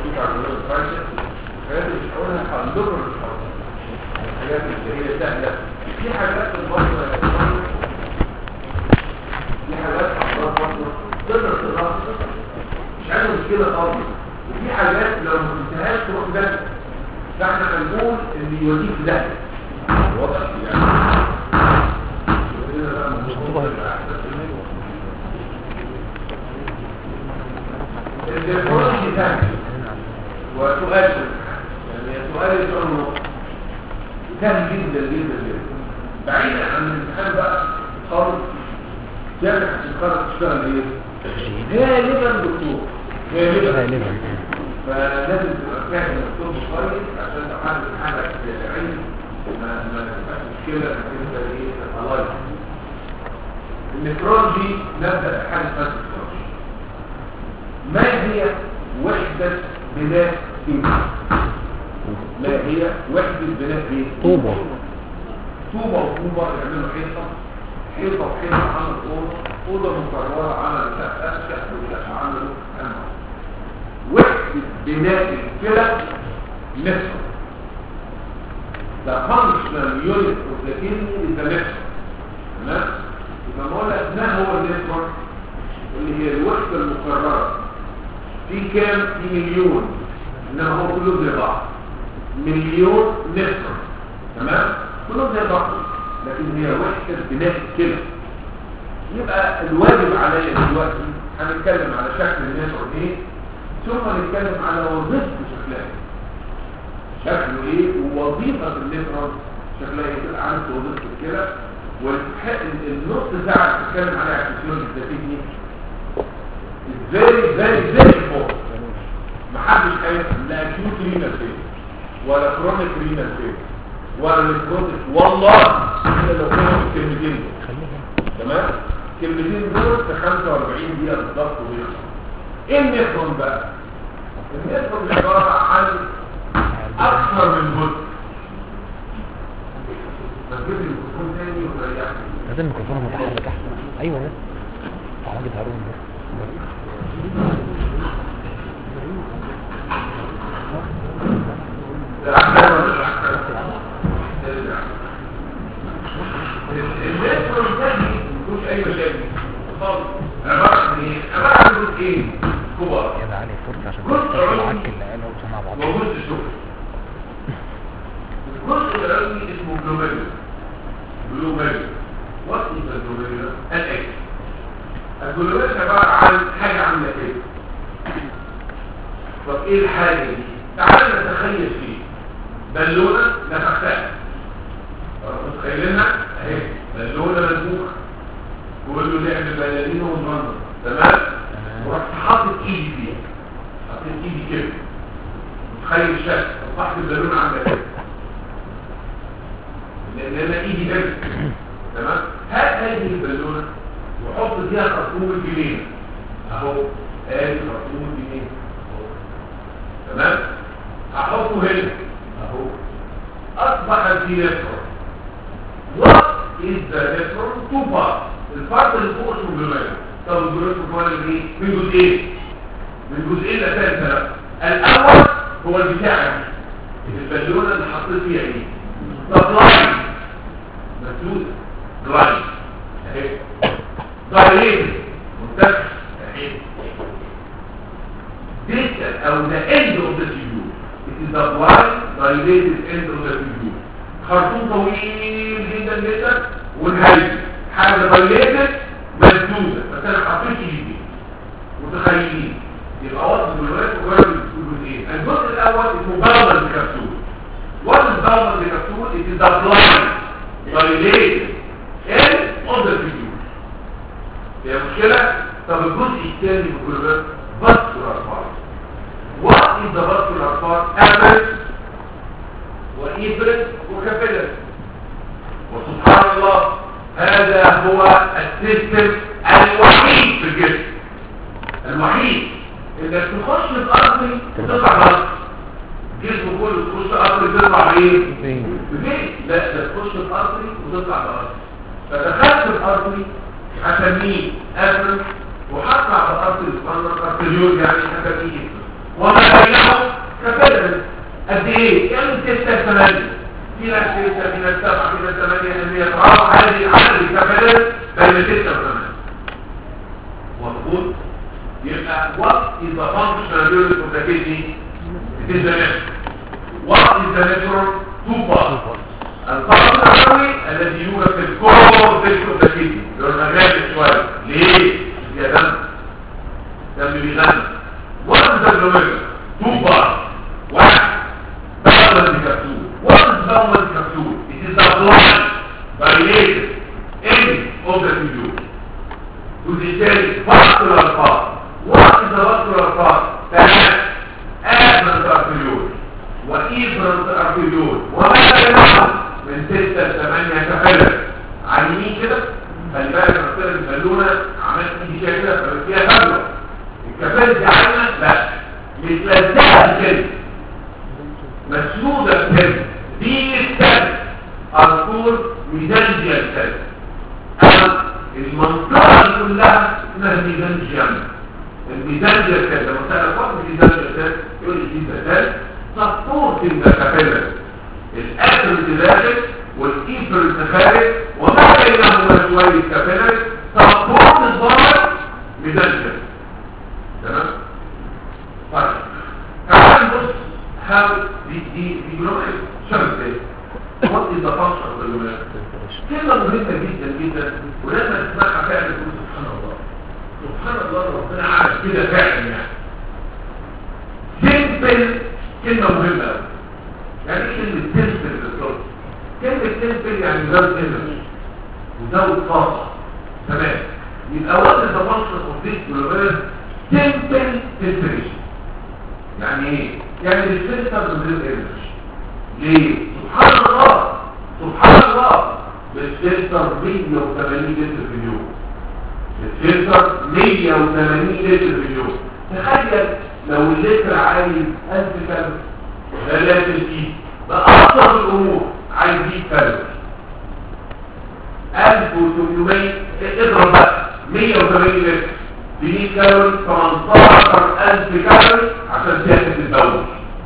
اكيد عارفين الكرايسيس الحاجات اللي مش هقولها هنضر الحوار الحاجات اللي هي سهله في حاجات في البطن في حاجات امراض بطن تقدر تضغط مش عايز مشكله خالص وفي حاجات لو ما فهمتهاش تروح ده فاحنا هنقول ان يوديك في ده واضح يعني الديفرنس ثاني وسؤال يعني سؤال يسأل نقطة سهل جدا جدا جدا بعيدا عن الامتحان بقى خالص تعمل هتتخرج تشتغل ايه؟ غالبا دكتور غالبا غالبا فلازم تبقى فاهم الطب كويس عشان لو حد حاجه علم ما ما تبقاش مشكله انك انت ايه تتلايف النفرولوجي نبدا بحاجه اسمها النفرولوجي ما هي وحده بناء بيت ما هي وحده بناء بيت طوبة طوبه وطوبه يعملوا حيطه حيطه وحيطه عمل اوضه اوضه مكرره عمل شقه شقه وشقه عملوا أنواع. وحدة بناء الكلى نفسه The functional unit of the kidney is the nephron تمام؟ يبقى ما قلنا ما هو النفرون اللي هي الوحدة المكررة في كام؟ في مليون انما هو كلهم زي بعض مليون نفرون تمام؟ كلهم زي بعض لكن هي وحدة بناء الكلى يبقى الواجب عليا دلوقتي هنتكلم على شكل النفرون ايه ثم نتكلم على وظيفته شكلها ايه شكله ايه ووظيفة النفرون شكلها ايه تبقى عارف وظيفة الكلى والنص ساعة تتكلم عليها على الفسيولوجي التكنيك very very very important محدش هيفهم لا acute renal failure ولا chronic renal failure ولا necrotic والله الا لو كانوا الكلمتين دول تمام الكلمتين دول في 45 دقيقة بالظبط وبيخلص ايه النفرون بقى النفرون عبارة عن اكثر من جزء بس جزء الميكروفون تاني وريحني لازم الميكروفون متحرك احسن ايوه ده تعالى هارون ده لا احنا مش النفرون تاني مش اي مشاكل خالص عبارة عن ايه عبارة عن جزئين كبار يا ده علي فرصة عشان جزء تتصل علوي العك اللي قاله وسمع بعض موجود في الشغل الجزء العلوي اسمه جلوبيلا جلوبيلا وات از الجلوبيلا الاكس الجلوبيلا عباره عن حاجه عامله كده طب ايه الحاجه دي تعال نتخيل فيه بالونه نفختها متخيلينها اهي بالونه منفوخه وقول له نعمل بلالين ونرمل تمام ورحت حاطط ايدي فيها حطيت ايدي كده متخيل الشكل اصبحت البالونه عامله كده لان انا ايدي بس تمام هات هذه البالونه وحط فيها خرطوم الجنين اهو ادي خرطوم الجنين أهو. تمام احطه هنا اهو اصبح الدينفرون what is the nephron two parts البارت اللي فوق اسمه جلوميرا طب الجلوميرا من ايه من جزئين من جزئين اساسا بقى. الاول هو البتاع دي البالونه اللي حطيت فيها ايه طب لاين مسدوده لاين اهي ضايلين منتفخ اهي distal او the end of the tubule it is the blind dilated end of the tubule خرطوم طويل جدا جدا ونهايته حاجه dilated مسدوده بس انا حطيت ايدي متخيلين يبقى وصف الولايات وجرد الجزئين الجزء الاول اسمه بلغل الكبسول what is بلغل الكبسول it is the blind dilated end of the tubule هي مشكلة طب الجزء الثاني من الجلوبات vascular part what is the vascular part average وإبرد وكابيلر وسبحان الله هذا هو السيستم الوحيد في الجسم الوحيد انك تخش في ارضي وتطلع بره الجسم كله تخش في ارضي تطلع بايه؟ فين؟ بفين؟ لا ده تخش في ارضي وتطلع بره فدخلت في ارضي هسميه افرن وهطلع في ارض الاسبانيا ارتريول يعني هسميه وما بينهم قد ايه يعني 6 8 في ناس 6 في ناس 7 في ناس 8 ان يتراوح هذه العدد الكفالات بين 6 و 8 مظبوط يبقى what is the functional unit of the kidney it is the next what is the natural two parts القرض الأولي الذي يوجد في الكور فيش اوف ذا كيدني يقولنا جامد شوية ليه؟ يا دم دم بيغني what is the glomerular two parts واحد bowel capsule what is bowel capsule it is the blind dilated end of the tubule وبالتالي vascular part what is the vascular part ثلاث afferent arteriole وإبرة arteriole وما بينهم من ستة لثمانية كفلة على اليمين كده خلي بالك مثلا البالونة عملت ايدي كده كده فيها فجوة الكفالة دي عايمة لا متلزقة كده مسنودة كده دي السد الكور ميزانجيا السد أما المنطقة دي كلها اسمها ميزانجيا الميزانجيا السد لما سأل فقط ميزانجيا السد يقول لي دي السد سبورتنج ذا كابيلر الاخر داخل والايفر خارج وما بينهما شويه كابيلر سبورت الضرر ميزانجيا تمام طيب تعال نبص how دي دي دي جلومير شبه ازاي what is the function of the glomerular كلمة مهمة جدا جدا ولما تسمعها فعلا تقول سبحان الله سبحان الله ربنا عمل كده فعلا يعني سيمبل كلمة مهمة قوي يعني ايه كلمة سيمبل بالظبط كلمة سيمبل يعني زود انرجي وزود طاقة تمام يبقى what is the function of this glomerular simple filtration يعني ايه؟ يعني الفلتر من غير انرجي ليه؟ سبحان الله سبحان الله بالفلتر 180 لتر في اليوم الفلتر 180 لتر في اليوم تخيل لو اللتر عايز 1000 كالوري ده لازم فيه بأبسط الأمور عايز 100 كالوري 1800 اضرب بقى 180 لتر ب 100 كالوري 18000 كالوري عشان تاخد الدوري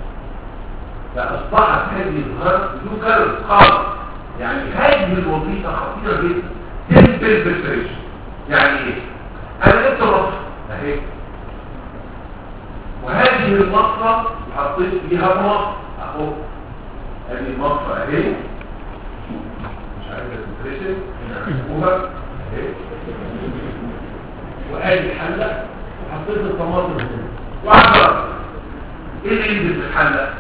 فأصبحت هذه الظهر بدون كالوري خالص يعني هذه الوظيفة خطيرة جدا تنبل بالفريش يعني ايه؟ انا جبت مصر اهي وهذه المصرة حطيت فيها مصر اهو هذه المصرة اهي مش عايزة تترسم هنا عشقوها اهي وادي حلة وحطيت الطماطم هنا وعبر ايه اللي ينزل في الحلة؟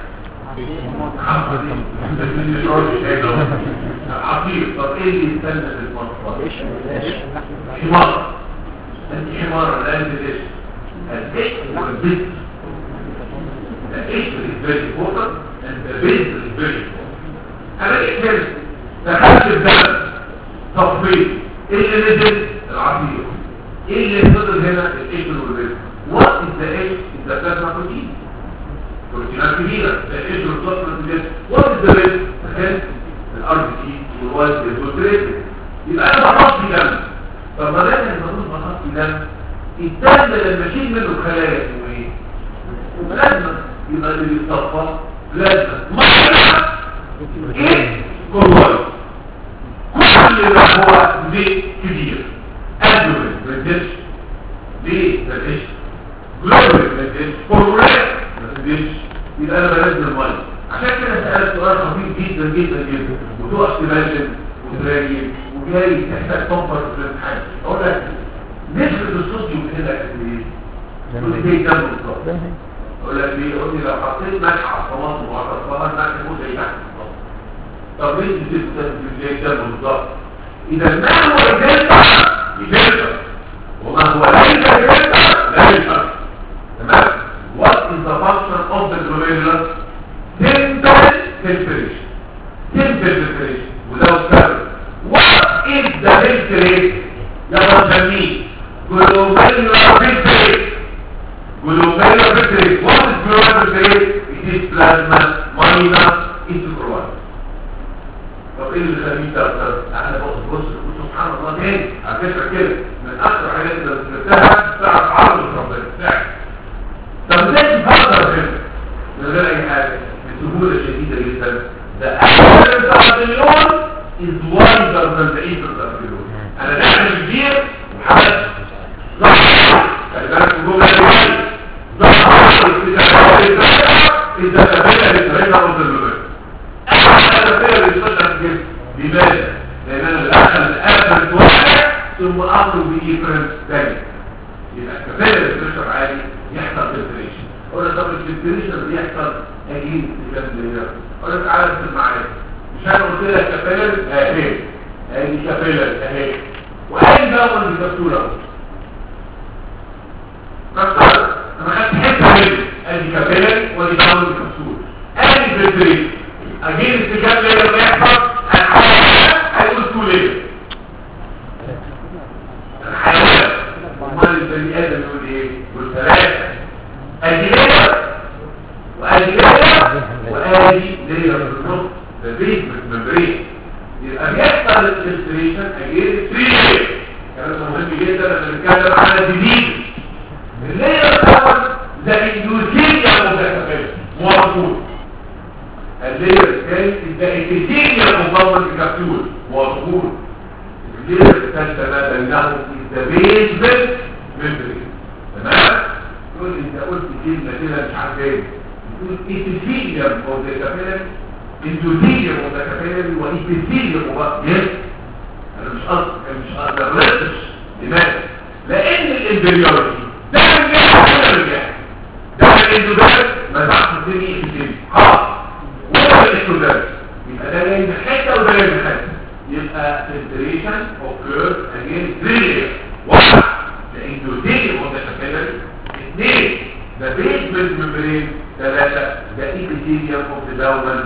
عصير طب ايه اللي يستنى في المصر حمار انت حمار لا انت ليش البيت والبيت البيت is very important and the base is very important انا ايه كده دخلت الدم تصفيق ايه اللي نزل العصير ايه اللي فضل هنا الايشن والبيت what is the age is the plasma protein بروتينات كبيرة ايش الضغط الجسم وات ذا ريسك تخيل الار بي سي والوايت والتريت يبقى انا بحط دم طب ما لازم المفروض بحط دم الدم لما اشيل منه خلايا اسمه ايه؟ بلازما يبقى اللي بيتصفى بلازما ميه ايه؟ كلورايد كل ده هو زيت كبير ادوين ما تدش ليه؟ ما تدش جلوبين ما تدش كلورايد مش يبقى انا بنزل الميه عشان كده سألت سؤال خطير جدا جدا جدا وتقف تماجن وتراجل وجاي تحتاج تنفر في الامتحان اقول لك نسبة الصوديوم هنا قد ايه؟ تقول لي ايه كام بالظبط؟ اقول لك ليه؟ يقول لي لو حطيت ملح على الطماطم وعصرتها الملح يكون زي تحت بالظبط طب ليه نسبة زي كام بالظبط؟ اذا ما هو الدلتا يفلتر وما هو ليس الدلتا لا يفلتر تمام؟ what is the function of the glomerular simple filtration simple filtration without calorie what is the filtrate يلا نسميه glomerular filtrate glomerular filtrate what is glomerular filtrate it is plasma minus into chloride طب ايه اللي خليه تأثر؟ انا بص بص سبحان الله تاني على فكرة كده من اكثر حاجات اللي سمعتها تعرف عرض ربنا فعلا طب ازاي تفكر هنا من غير اي حاجه بسهوله than the intraarticular انا داخل كبير وحدث ظهر خلي بالك من جمله دلوقتي ظهر اذا تبين للترينا والظلمات انا تبين للترينا لماذا؟ لان انا بدخل الافرد واحد ثم اخرج بايفرنس ثاني يبقى كفايه البريشر عالي يحصل فلتريشن اقول لك طب الفلتريشن بيحصل اجيب الجنب اقول لك تعالى في معايا مش انا قلت لك كفايه اهي اهي كفايه اهي واي دواء اللي كبسوله اهو كبسوله انا خدت حته منه ادي كفايه وادي دواء اللي كبسوله ادي فلتريشن اجيب استجابه لما يحصل الحيوان هيقول تو ليه الحيوان امال البني ادم يقول ايه يقول ثلاثه ادي ليه وادي ليه وادي ليه في النص ده بيت ممبرين يبقى بيحصل الفلتريشن اجيب 3 ليه كلام مهم جدا لما بنتكلم على الجديد اللير الاول ده اندوثيليا متكامله موجود اللير الثاني ده ابيثيليا مكون كبسول موجود اللير الثالثه ما بينهم ذا بيزمنت ميمبرين تمام تقول انت قلت كلمه كده مش عارف ايه تقول ابيثيليا متكامله اندوثيليا متكامله وابيثيليا مباشر انا مش قصد مش قصد الريسش لماذا لان الامبريولوجي ده الرجاح ولا الرجاح ده الاندودات ما تعرفش تسمي ايه تسمي خلاص ولا الاندودات يبقى ده جاي من حته وده جاي من حته يبقى filtration occurs again three واحد ده اندوثيليا متكامله اثنين ده بيزمنت ممبرين ثلاثه ده ايبيثيليوم اوف ذا داومن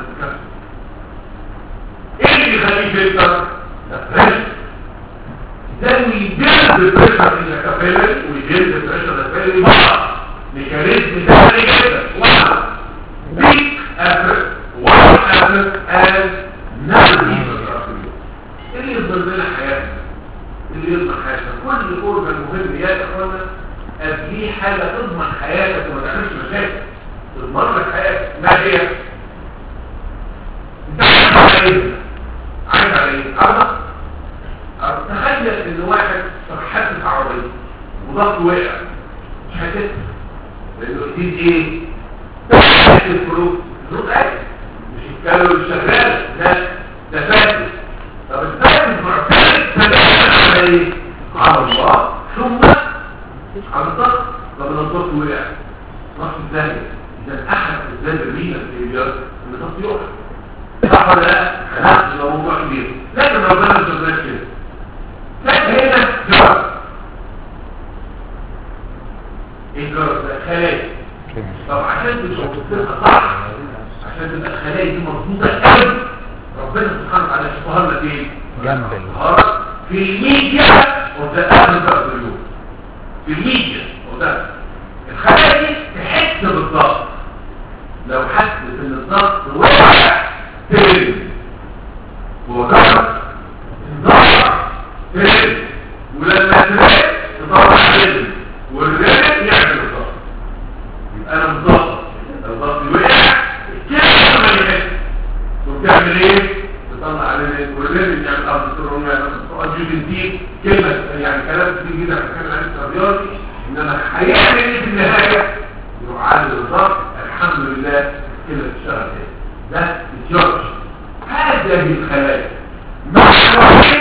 ايه اللي بيخليه فلتر pressure. Then we build the pressure in the capillary, we build the pressure in the capillary bar. Mechanism سهل جدا. One, big effort, one effort, and none ايه اللي يفضل لنا حياتنا؟ اللي يضمن حياتنا؟ كل اورجن مهم يا اخوانا قبليه حاجه تضمن حياتك وما تعملش مشاكل. تضمن لك حياتك، ما هي؟ انت عايز على ايه؟ عايز على ايه؟ عرض تخيل ان واحد حادث عربية وضغطه وقع مش هتسمع لانه اكيد ايه؟ تحت الفروق الفروق ايه؟ مش يتكلم مش شغال لا ده فاتس طب الفاتس معتمد تماما على ايه؟ على الله ثم على الضغط طب لو الضغط وقع راح ازاي؟ اذا احد اسباب الرينا في ان الضغط يقع صح ولا لا؟ خلاص ده موضوع كبير لكن ربنا مش شغال كده لكن هنا جرس ايه الجرس ده خلايا طب عشان تبقى تبقى صح عشان تبقى الخلايا دي مظبوطه قوي ربنا سبحانه وتعالى اشتهر لك ايه؟ جنب في الميديا وده قبل التقدير في الميديا وده الخلايا دي تحس بالضغط لو حست ان الضغط وقع تقل وجرس ضغط تقل ولما تريد تطلع رجل والرجل يعمل الضغط يبقى انا مضغط الضغط وقع كده ما يحس وبتعمل ايه؟ تطلع رجل والرجل يعمل ارض السرون يعمل دي كلمه يعني كلام كتير جدا بتكلم عن الرياضي انما هيعمل ايه في النهايه؟ يروح عامل الضغط الحمد لله كده تشتغل ده الجورج هذه الخلايا مع الوحيد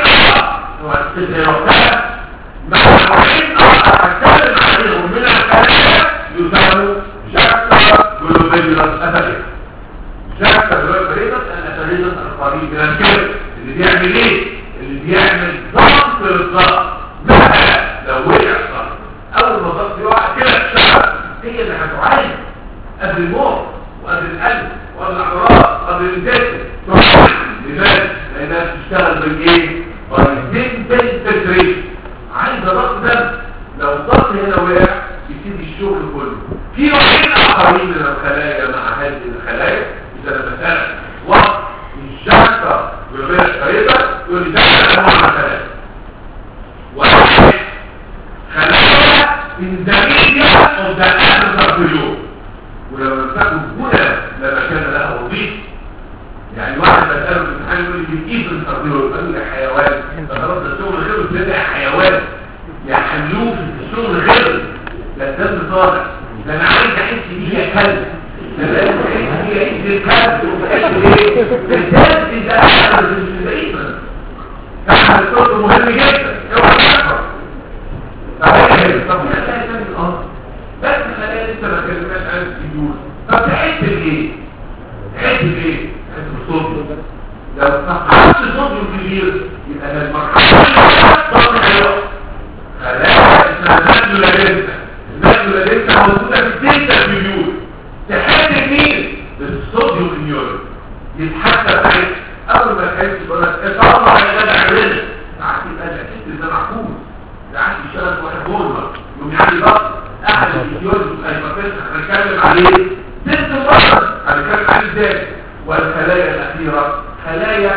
وقتها مع الوحيد أتكلم عليهم من الخلايا يسموا جاكتا جلوبيلوس أثريس جاكتا جلوبيلوس الأثريس القريب من الكلب اللي بيعمل ايه؟ اللي بيعمل ضغط للضغط مثلا لو وقع الضغط أول ما الضغط يقع كده تشتغل هي اللي هتعالج قبل الموت وقبل القلب وقبل الأعراض قبل الجسم لماذا؟ لأنها بتشتغل بالايه؟ بالسيمبل تدريب عايزة ضغط دم لو الضغط هنا وقع يبتدي الشغل كله في نوعين آخرين من الخلايا مع هذه الخلايا إذا مثلا وقت الشعكة ويغير الشريطة يقول لي ده أنواع الخلايا واحد خلايا من زميلية أو ده آخر اليوم ولو نفتكر هنا لما كان لها وظيفة يعني واحد بسأله في امتحان يعني يقول لي بيجيب الكارديولوج يقول لي حيوان خلاص ده الشغل غير الدنيا حيوان يا حلوف الشغل غير ده الدم طالع ده انا عايز احس بيه يا كلب ده انا عايز احس بيه يا ابن الكلب وتحس بايه؟ بالذات ده احد الدقيقه احد الطرق مهم جدا اوعى تفكر طب ايه طب ايه خلايا تاني الارض بس خلايا لسه ما كلمناش عن السيول طب تحس بايه؟ تحس بايه؟ تحس بالصوت لو فقدت صوت كبير يبقى ده المرحله اللي هتحصل خلايا اسمها المادولا لينتا المادولا لينتا موجوده في الدلتا مليون تحس مين؟ بالصوديوم النيورون يتحسب عليك اول ما تحس يقول لك اطلع يا جدع عملنا ساعات يبقى الاكيد ده معقول ساعات يشتغل واحد بولمر يوم يعلي ضغط احد الفيديوز الهايبرتنشن هنتكلم عليه ست مرات هنتكلم عليه ازاي والخلايا الاخيره خلايا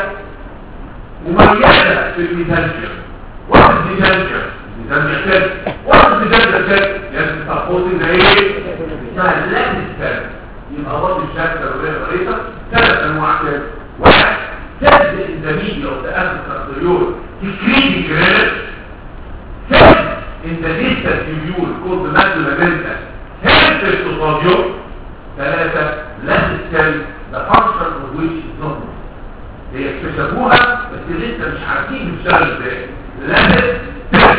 مميزه في الميزانجر وقت الميزانجر الميزانجر كده وقت الميزانجر كده لازم تفوت ان ايه اسمها لاتستر يبقى وقت الشكل وغير طريقه ثلاث انواع كده واحد تبدا اندميجيا او تاثر كارديول تكريتي جريد ثالث in the distal tubule called the macula lenta helps to sodium ثلاثة last cell the function of which is normal هي اكتشفوها بس لسه مش عارفين بتشتغل ازاي last cell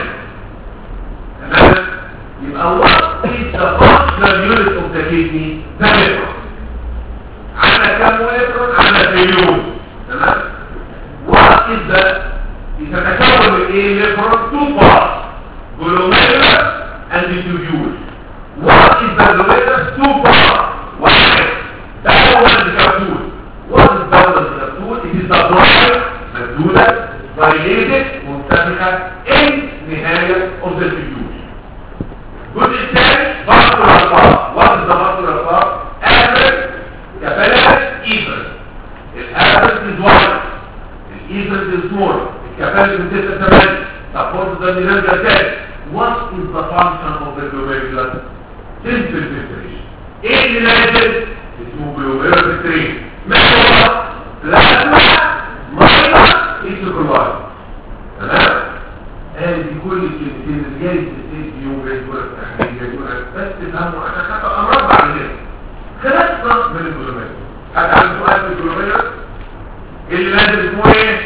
تمام يبقى what is the functional unit of the kidney the liver عندنا كم ولترون عندنا تريليون تمام what is the يتكون من ايه liver two parts glomerular and the tubule. What is the glomerular? Two parts. واحد دولة الكبسول. What is دولة الكبسول? It is the blood مبدولة dilated منتفخة in نهاية of the tubule. الجزء الثاني vascular part. What is the vascular part? Average capillary efferent. الافرنت is wide. الefferent is small. الكابيلاري من 6 8 support the miranda test. What is the function of the glomerular? Simple filtration. ايه اللي نازل؟ اسمه glomerular filtration. ما هو؟ بلازما ميه ايثوكلايد. تمام؟ هذه كل الكلمتين اللي جاي تسيب يوم بيقول بس تفهموا عشان خاطر امراض بعد كده. خلصنا من الجلوميرولار. حد عنده سؤال في الجلوميرولار؟ اللي نازل اسمه ايه؟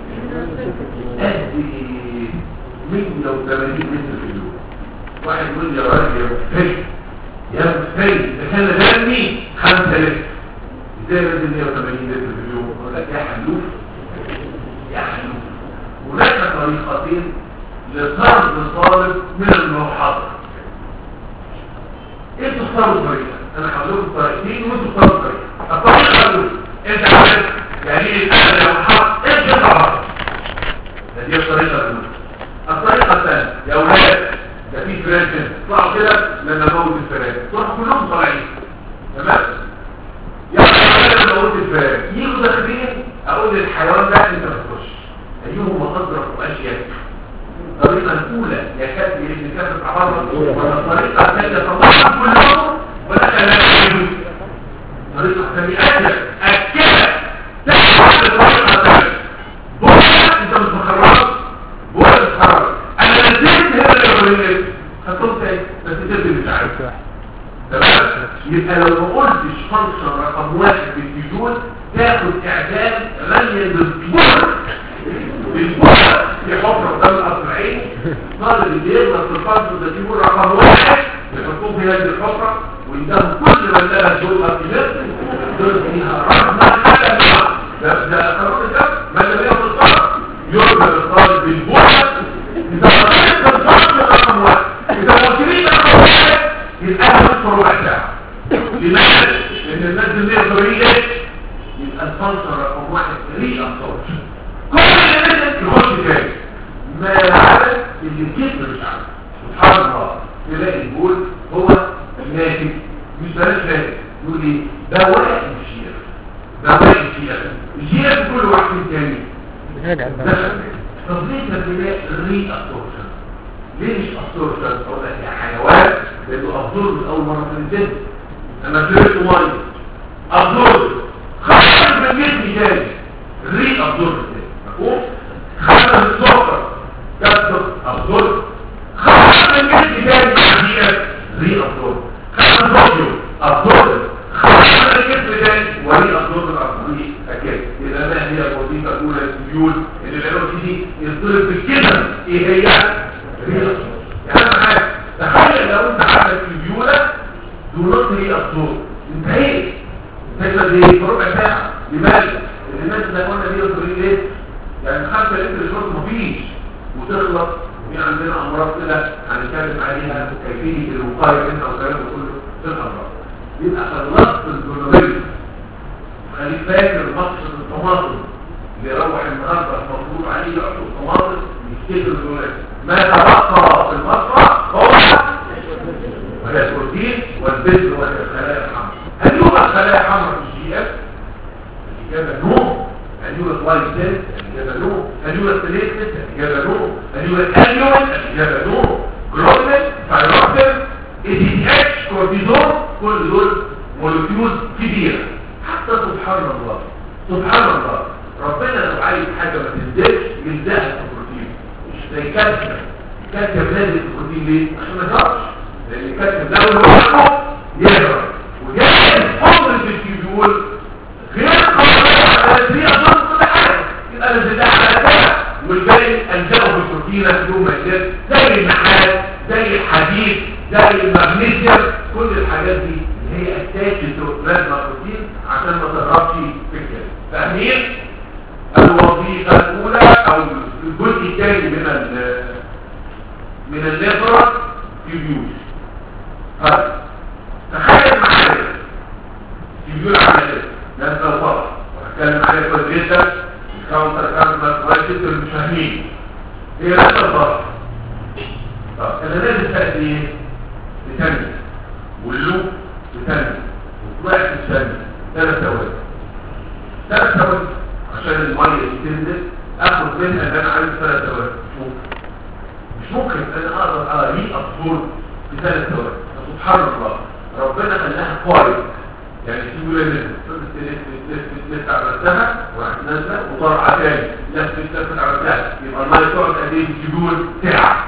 قد ايه؟ 180 متر في اليوم واحد يقول لي يا راجل يا مفتري يا مفتري ده كان غني 5 لتر ازاي نازل 180 لتر في اليوم اقول لك يا حلوف يا حلوف هناك طريقتين لطرد طالب من المحاضره انتوا اختاروا طريقه انا هقول لكم طريقتين وانتوا اختاروا طريقه الطريقه الاولى انت عارف يعني ايه انا لو حط انت تعرف دي الطريقه الاولى الطريقة الثانية يا أولاد ده في فراش هنا اطلعوا كده لما موت الفراش تروحوا كلهم طالعين تمام يا أولاد لما موت الفراش يجوا داخلين أقول للحيوان ده أنت ما تخش أيهما أضرب أشياء الطريقة الأولى يا كاتب ابن كاتب عبارة ولا الطريقة الثانية طلعهم كلهم ولا خلاهم الطريقة الثانية أكد أكد تحت الطريقة الثانية بكرة أنت مش مخرج بولا تتحرك انا نزلت هنا العمليات هتقول تاني بس تبدي مش عارف تمام يبقى لو ما قلتش فانكشن رقم واحد بالفيجول تاخد اعداد رميا بالبور بالبور في حفره قدام الاصبعين طالب اللي يغلط في الفانكشن ده فيجول رقم واحد يحطوه في هذه الحفره ويدهم كل من لها دول ارتجال دول فيها رحمه حاجه ده ده قرار ده ما لم ياخد الطرف يرجى للطالب بالبعد إذا قرأت الضغط رقم واحد إذا قلت رقم واحد يبقى أنا نصفر ربع ساعة لماذا؟ لأن الناس اللي يقدر ايه؟ يبقى الفلسر رقم واحد ري أبطوش كل اللي نزل يخش تاني ما عدا اللي كتر مش عارف سبحان الله تلاقي الجول هو ناتج مش بلاش ناتج يقول ايه؟ ده واحد مشير ده واحد مشير مشير في كل واحد تاني راجع تضليل البناء الري ابسوربشن ليه مش ابسوربشن اقول لك يا حيوان لانه ابسورب اول مره في الجسم لما شربت ميه ابسورب خرج من جسمي تاني الري ابسوربشن تجمع دي في ربع ساعة لماذا؟ لأن الناس اللي قلنا دي يصبرين ليه؟ يعني خمسة لتر شرب مفيش وتخلص في عندنا أمراض كده هنتكلم عليها كيفية الوقاية منها والكلام ده كله في الأمراض يبقى خلصت الجلوبيل خليك فاكر مقصد الطماطم اللي يروح النهارده المفروض عليه يحط الطماطم يشتغل الجلوبيل ما تبقى في المصنع هو وهي البروتين والبذر وهي الخلايا الحمراء هل يوجد خلايا حمراء في الجي اف؟ الإجابة نو هل يوجد وايت سيل؟ الإجابة نو هل يوجد بليتلت؟ الإجابة نو هل يوجد أليومن؟ الإجابة نو جلوبين ثايروكسين اي دي اتش كورتيزون كل دول مولكيولز كبيرة حتى سبحان الله سبحان الله ربنا لو عايز حاجة ما تنزلش يلزقها في البروتين مش زي كالسيوم كالسيوم لازم في البروتين ليه؟ عشان ما يضربش لان الكالسيوم لو لوحده يهرب وجاي حمر في التيبيول غير قادرة على تسريع ضغط كل حاجة يبقى لازم ده على ده والباقي ألزقه بالبروتين في يوم ما يصير زي النحاس زي الحديد زي المغنيسيوم كل الحاجات دي اللي هي اساس لازمه بروتين عشان ما تضربش في الجسم فاهمين الوظيفه الاولى او الجزء الثاني من ال من الليبرا تيبيول طيب تخيل معايا تيبيول عامله ايه ده لو طبعا وهتكلم عليها كويس جدا الكاونتر كاونتر كويس جدا مش فاهمين هي نفس الضرب طب انا لازم تأتي ايه لتانية واللوب لتانية وطلعت الثانية ثلاث ثواني ثلاث ثواني عشان المية تنزل اخد منها اللي انا عايز ثلاث ثواني مش ممكن مش ممكن انا اقدر اقري ابصر في ثلاث ثواني سبحان الله ربنا خلاها كويس يعني تقول ان تلف تلف تلف عملتها وراحت نازله وطالعه تاني لفت لفت عملتها يبقى الميه تقعد قد ايه تجيبون ساعه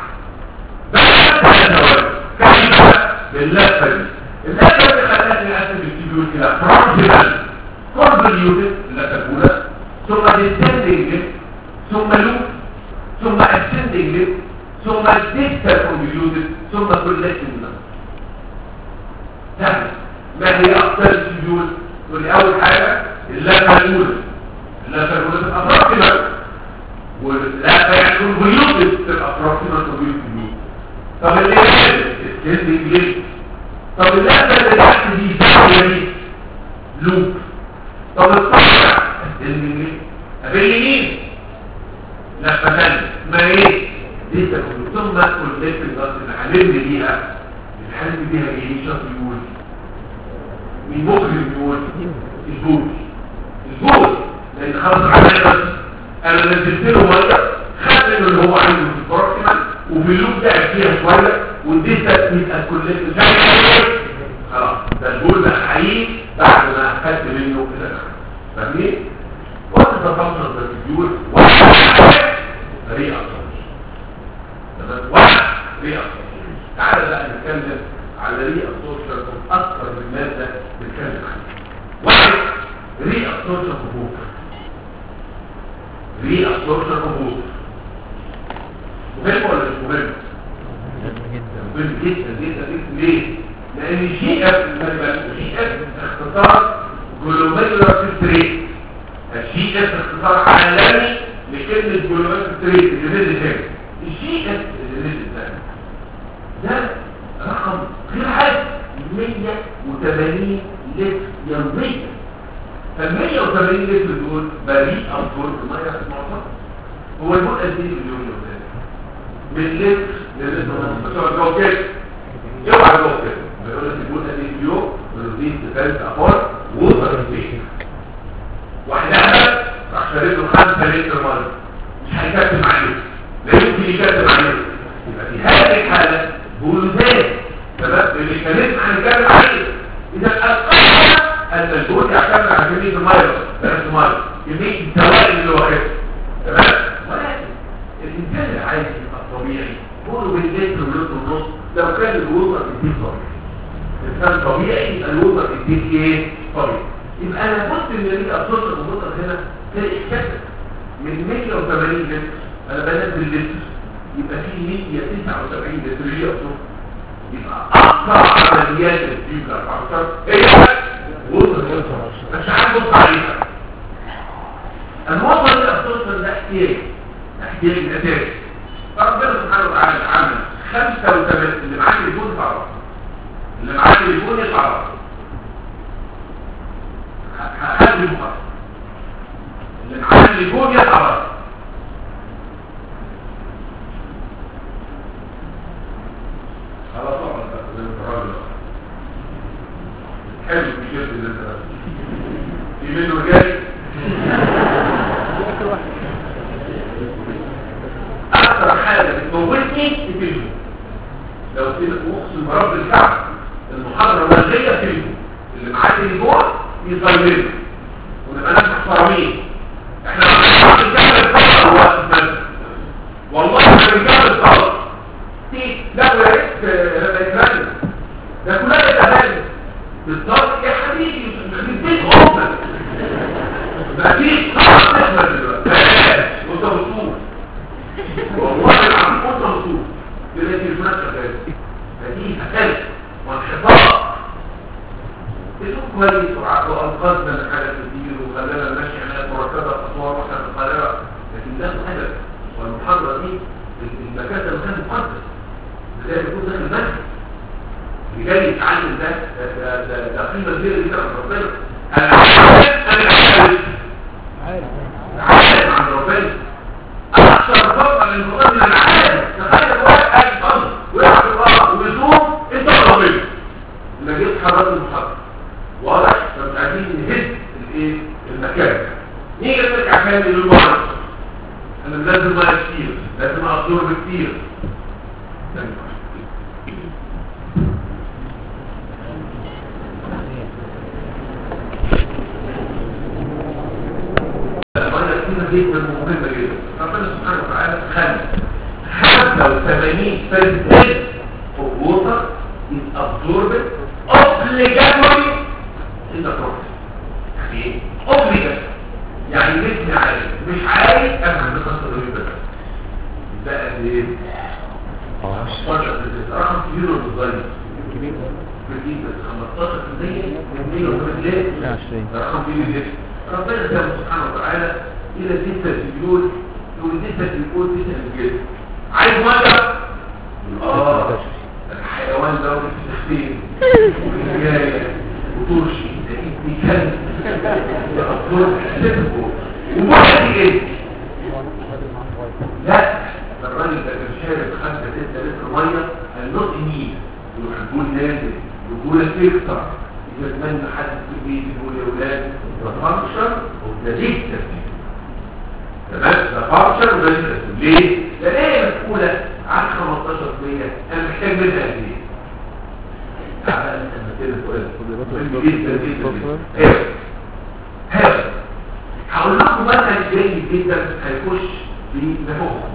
كيف باللفة دي اللفة اللي خلتني أسف الكبير كده فرانسيبال كونفليوتد اللفة الأولى ثم ديسندنج ثم لوب ثم اسندنج ثم ديستر كونفليوتد ثم كولكتنج سهل ما هي أكثر الكبير تقول أول حاجة اللفة الأولى اللفة الأولى تبقى فرانسيبال واللفة يعني كونفليوتد تبقى فرانسيبال كونفليوتد طب اللي يعمل السند ليه طب اللفه اللي تحت دي زاويه دي لوب طب الطبع السند ليه طب اليمين لفه ثانيه ما ايه دي تكون ثم كليه النص اللي هنبني بيها اللي هنبني بيها ايه شاطر يقول مين مخرج يقول الجوز الجوز لان خلاص على بس انا نزلت له ميه خد منه اللي هو عنده في البروكسيمال وفي اللوب ده فيها شويه والديتا يبقى كلها خلاص ده الجول بقى حقيقي بعد ما اخدت منه كده فاهمين؟ وقت تفصل بالفيديول طريقه تمام واحد ريئه تعالى بقى نتكلم على ريئه سوشيال اكثر من ماده نتكلم عنها واحد ريئه سوشيال هبوط ريئه سوشيال هبوط مهم ولا مش مهم؟ مهم جدا جدا جدا ليه؟ لان جي اف جي اف اختصار جلوميرولار ستريت الجي اف اختصار عالمي لكلمه جلوميرولار ستريت اللي نزل هنا الجي اف اللي نزل ده ده رقم غير عادي 180 لتر يوميا فال 180 لتر دول بريء اصفر الميه معظم هو الموت قد ايه مليون يوم من لتر للتر ونص بس هو جو كده اوعى جو كده بيقول لك الموت قد ايه اليوم بروتين ديفنس افار ووتر ستيشن واحدها راح شارب له 5 لتر ميه مش هيكتم عليه لا يمكن يكتم عليه يبقى في هذه الحاله بولوزات تمام اللي كانت هنتكلم عليه اذا القاعده ان الجهد يعتمد على كميه الميه بس الميه كميه السوائل اللي واخدها تمام ولكن الانسان اللي عايز يبقى طبيعي قوله بالليل ولتر ونص لو كان الوتر يديك طبيعي الانسان طبيعي يبقى الوتر يديك ايه طبيعي يبقى انا قلت ان اللي ابصر الوتر هنا تلاقي كتب من 180 لتر انا بنزل لتر يبقى في 179 لتر يبقى اقصى عمليات الفيبر اكتر هي وصل مش عارف بص عليها الوصل اللي بتوصل ده احتياج احتياج الاساسي فربنا سبحانه وتعالى عمل 85 اللي معاه تليفون يتعرف اللي معاه تليفون يتعرف هقلب المخطط اللي معاه تليفون يتعرف خلاص اقعد بقى زي ما انت راجل حلو التيشيرت اللي انت لابسه في منه جاي اكثر حاجه بتموتني التليفون لو كده اقسم برب الكعب المحاضره ملغيه تليفون اللي معاه تليفون يصلي ونبقى ناس محترمين احنا مع الرجاله الصلاه وقت مثلا والله الرجاله الصلاه في لا يا ريت لما يتكلم ده كلها يتهالي بالظبط يا حبيبي البيت امك ما فيش خلاص تحمل دلوقتي بلاش وانت مبسوط والله العظيم وانت مبسوط تلاقي تليفونات شغاله فدي هتل وانحطاط اسلوب كويس وانقذنا من حاجات كتير وخلانا نمشي عنايات مرتبه في اسوار واحنا في القاهره لكن ده هدف والمحاضره دي المكان ده مكان مقدس لازم يكون داخل المسجد اللي جاي يتعلم ده ده ده ده قيمه كبيره جدا عند ربنا العالم العالم العالم عند ربنا اكثر فضلا للمقدم العالم تخيل واحد قاعد يصلي ويلعب الارض ويصوم انت ربنا اللي جيت حرات المحاضره واضح فمش عايزين نهد الايه المكان نيجي نرجع تاني للمرض انا لازم ميه كتير لازم اصدر كتير الميه كتير جدا مهمه جدا ربنا سبحانه وتعالى خلق 85% of water is absorbed obligatory in the process يعني ايه؟ obligatory يعني جسمي عايز مش عايز افهم بخمسة دقيقة بس ده قد ايه؟ 15 رقم كبير ولا صغير؟ كبير كبير بس 15 في المية من 100 ومن ليه؟ 20 ده رقم كبير جدا ربنا سبحانه وتعالى الى الجسد بيقول يقول الجسد بيقول جسد الجسد عايز ميه؟ اه الحيوان ده بتستخدم وجاية وترشي تجيب كلب يأطلق حسابه وواحد ايه لا ده الراجل ده كان شارب خمسة ستة لتر مية النص مين يروح يقول نازل يقول تكتر إذا اتمنى حد في البيت يقول يا ولاد ده فانكشن وده لسه تمام ده فانكشن وده لسه ليه؟ ده ليه مسؤولة عن 15% انا محتاج منها قد ايه؟ تعالى انت كده سؤال مهم جدا جدا جدا هاو هاو هقول لكم مثل جيد جدا هيخش في نفوخكم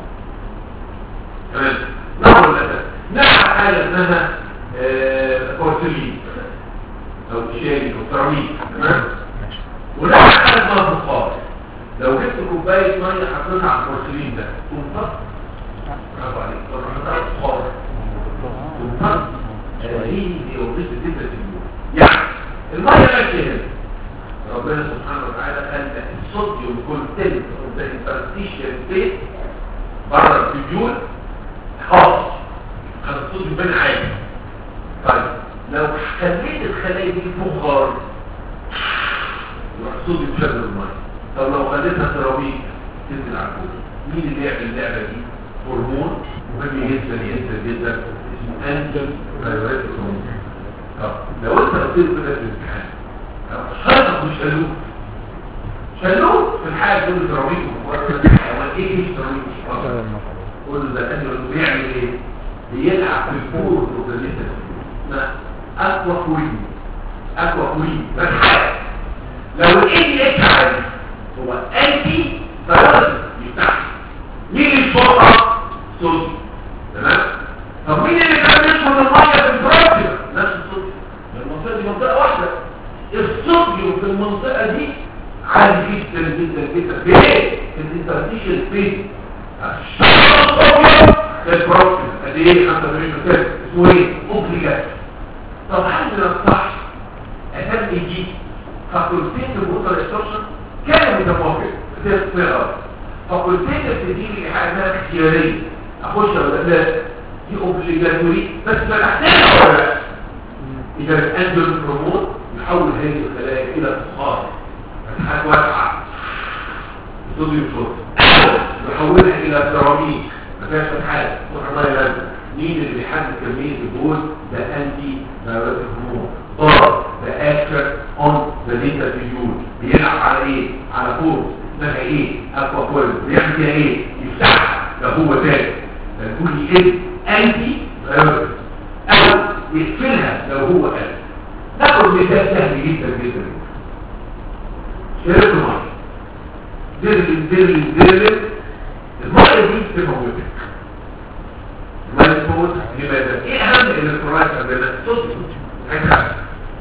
تمام نعم ولا لا نعم حاجه اسمها بورسلين او شاي او سيراميك تمام ونعم حاجه اسمها بخار لو جبت كوبايه ميه حطيتها على البورسلين ده تنفخ برافو عليك لو حطيتها بخار تنفخ هذه هي وظيفه جدا في اليوم يعني الميه ماشيه هنا ربنا سبحانه وتعالى قال لك الصوديوم كونتنت اوف ذا انترستيشن سبيس بره الفيول خاص خد الصوديوم بين عادي طيب لو خليت الخلايا دي بخار يروح الصوديوم شد الميه طب لو خليتها سيراميك تنزل على الكوب مين اللي يعمل اللعبه دي هرمون مهم جدا جدا جدا اسمه انجل ثايرويد هرمون طب لو انت قلت له كده في الامتحان خلق مش شلوه شلوه في الحاجة كل سيراميك ومقرر هو ايه ايه سيراميك قول له ده انه بيعمل ايه بيلعب في الفور وكذلك اسمها اكوا كورين اكوا كورين ده الحاجة لو الايه اتش عادي هو انتي فيروس يفتح مين الشرطة صوتي تمام طب مين اللي كان يشرب المية في البروتين نفس الصوت المنطقة دي منطقة واحدة الصوديوم في المنطقة دي عالي جدا جدا جدا ليه؟ الانترتيشن سبيس الشرط الصوديوم في البروتين قد ايه 85% اسمه ايه؟ اوبليجات طب هل من الصح اسمي دي فكونتينيف ووتر اكسبشن كان متوافق في الصغر فكونتينيف تديني حاجه اسمها اختياريه اخش ولا لا دي اوبليجاتوري بس بتحتاجها ولا لا اذا الانجل بروموت يحول هذه الخلايا الى فخار فتحات واسعه صوديوم صوت يحولها الى سيراميك ما فيهاش فتحات تروح ميه لازمه مين اللي بيحدد كميه البول ده انتي بايوتيك هرمون ضرر ده اكشن اون ذا ليتا فيول بيلعب على ايه على فورس اسمها ايه اكوا كويل بيعمل فيها ايه يفتحها لو هو تاني فنقول ايه انتي بايوتيك او يقفلها لو هو قال ناخد مثال سهل جدا جدا شربت ميه ديرلين ديرلين ديرلين الميه دي تموتك الميه تموت لماذا؟ ايه اهم الالكترولايت عندنا؟ الصوديوم هيتعب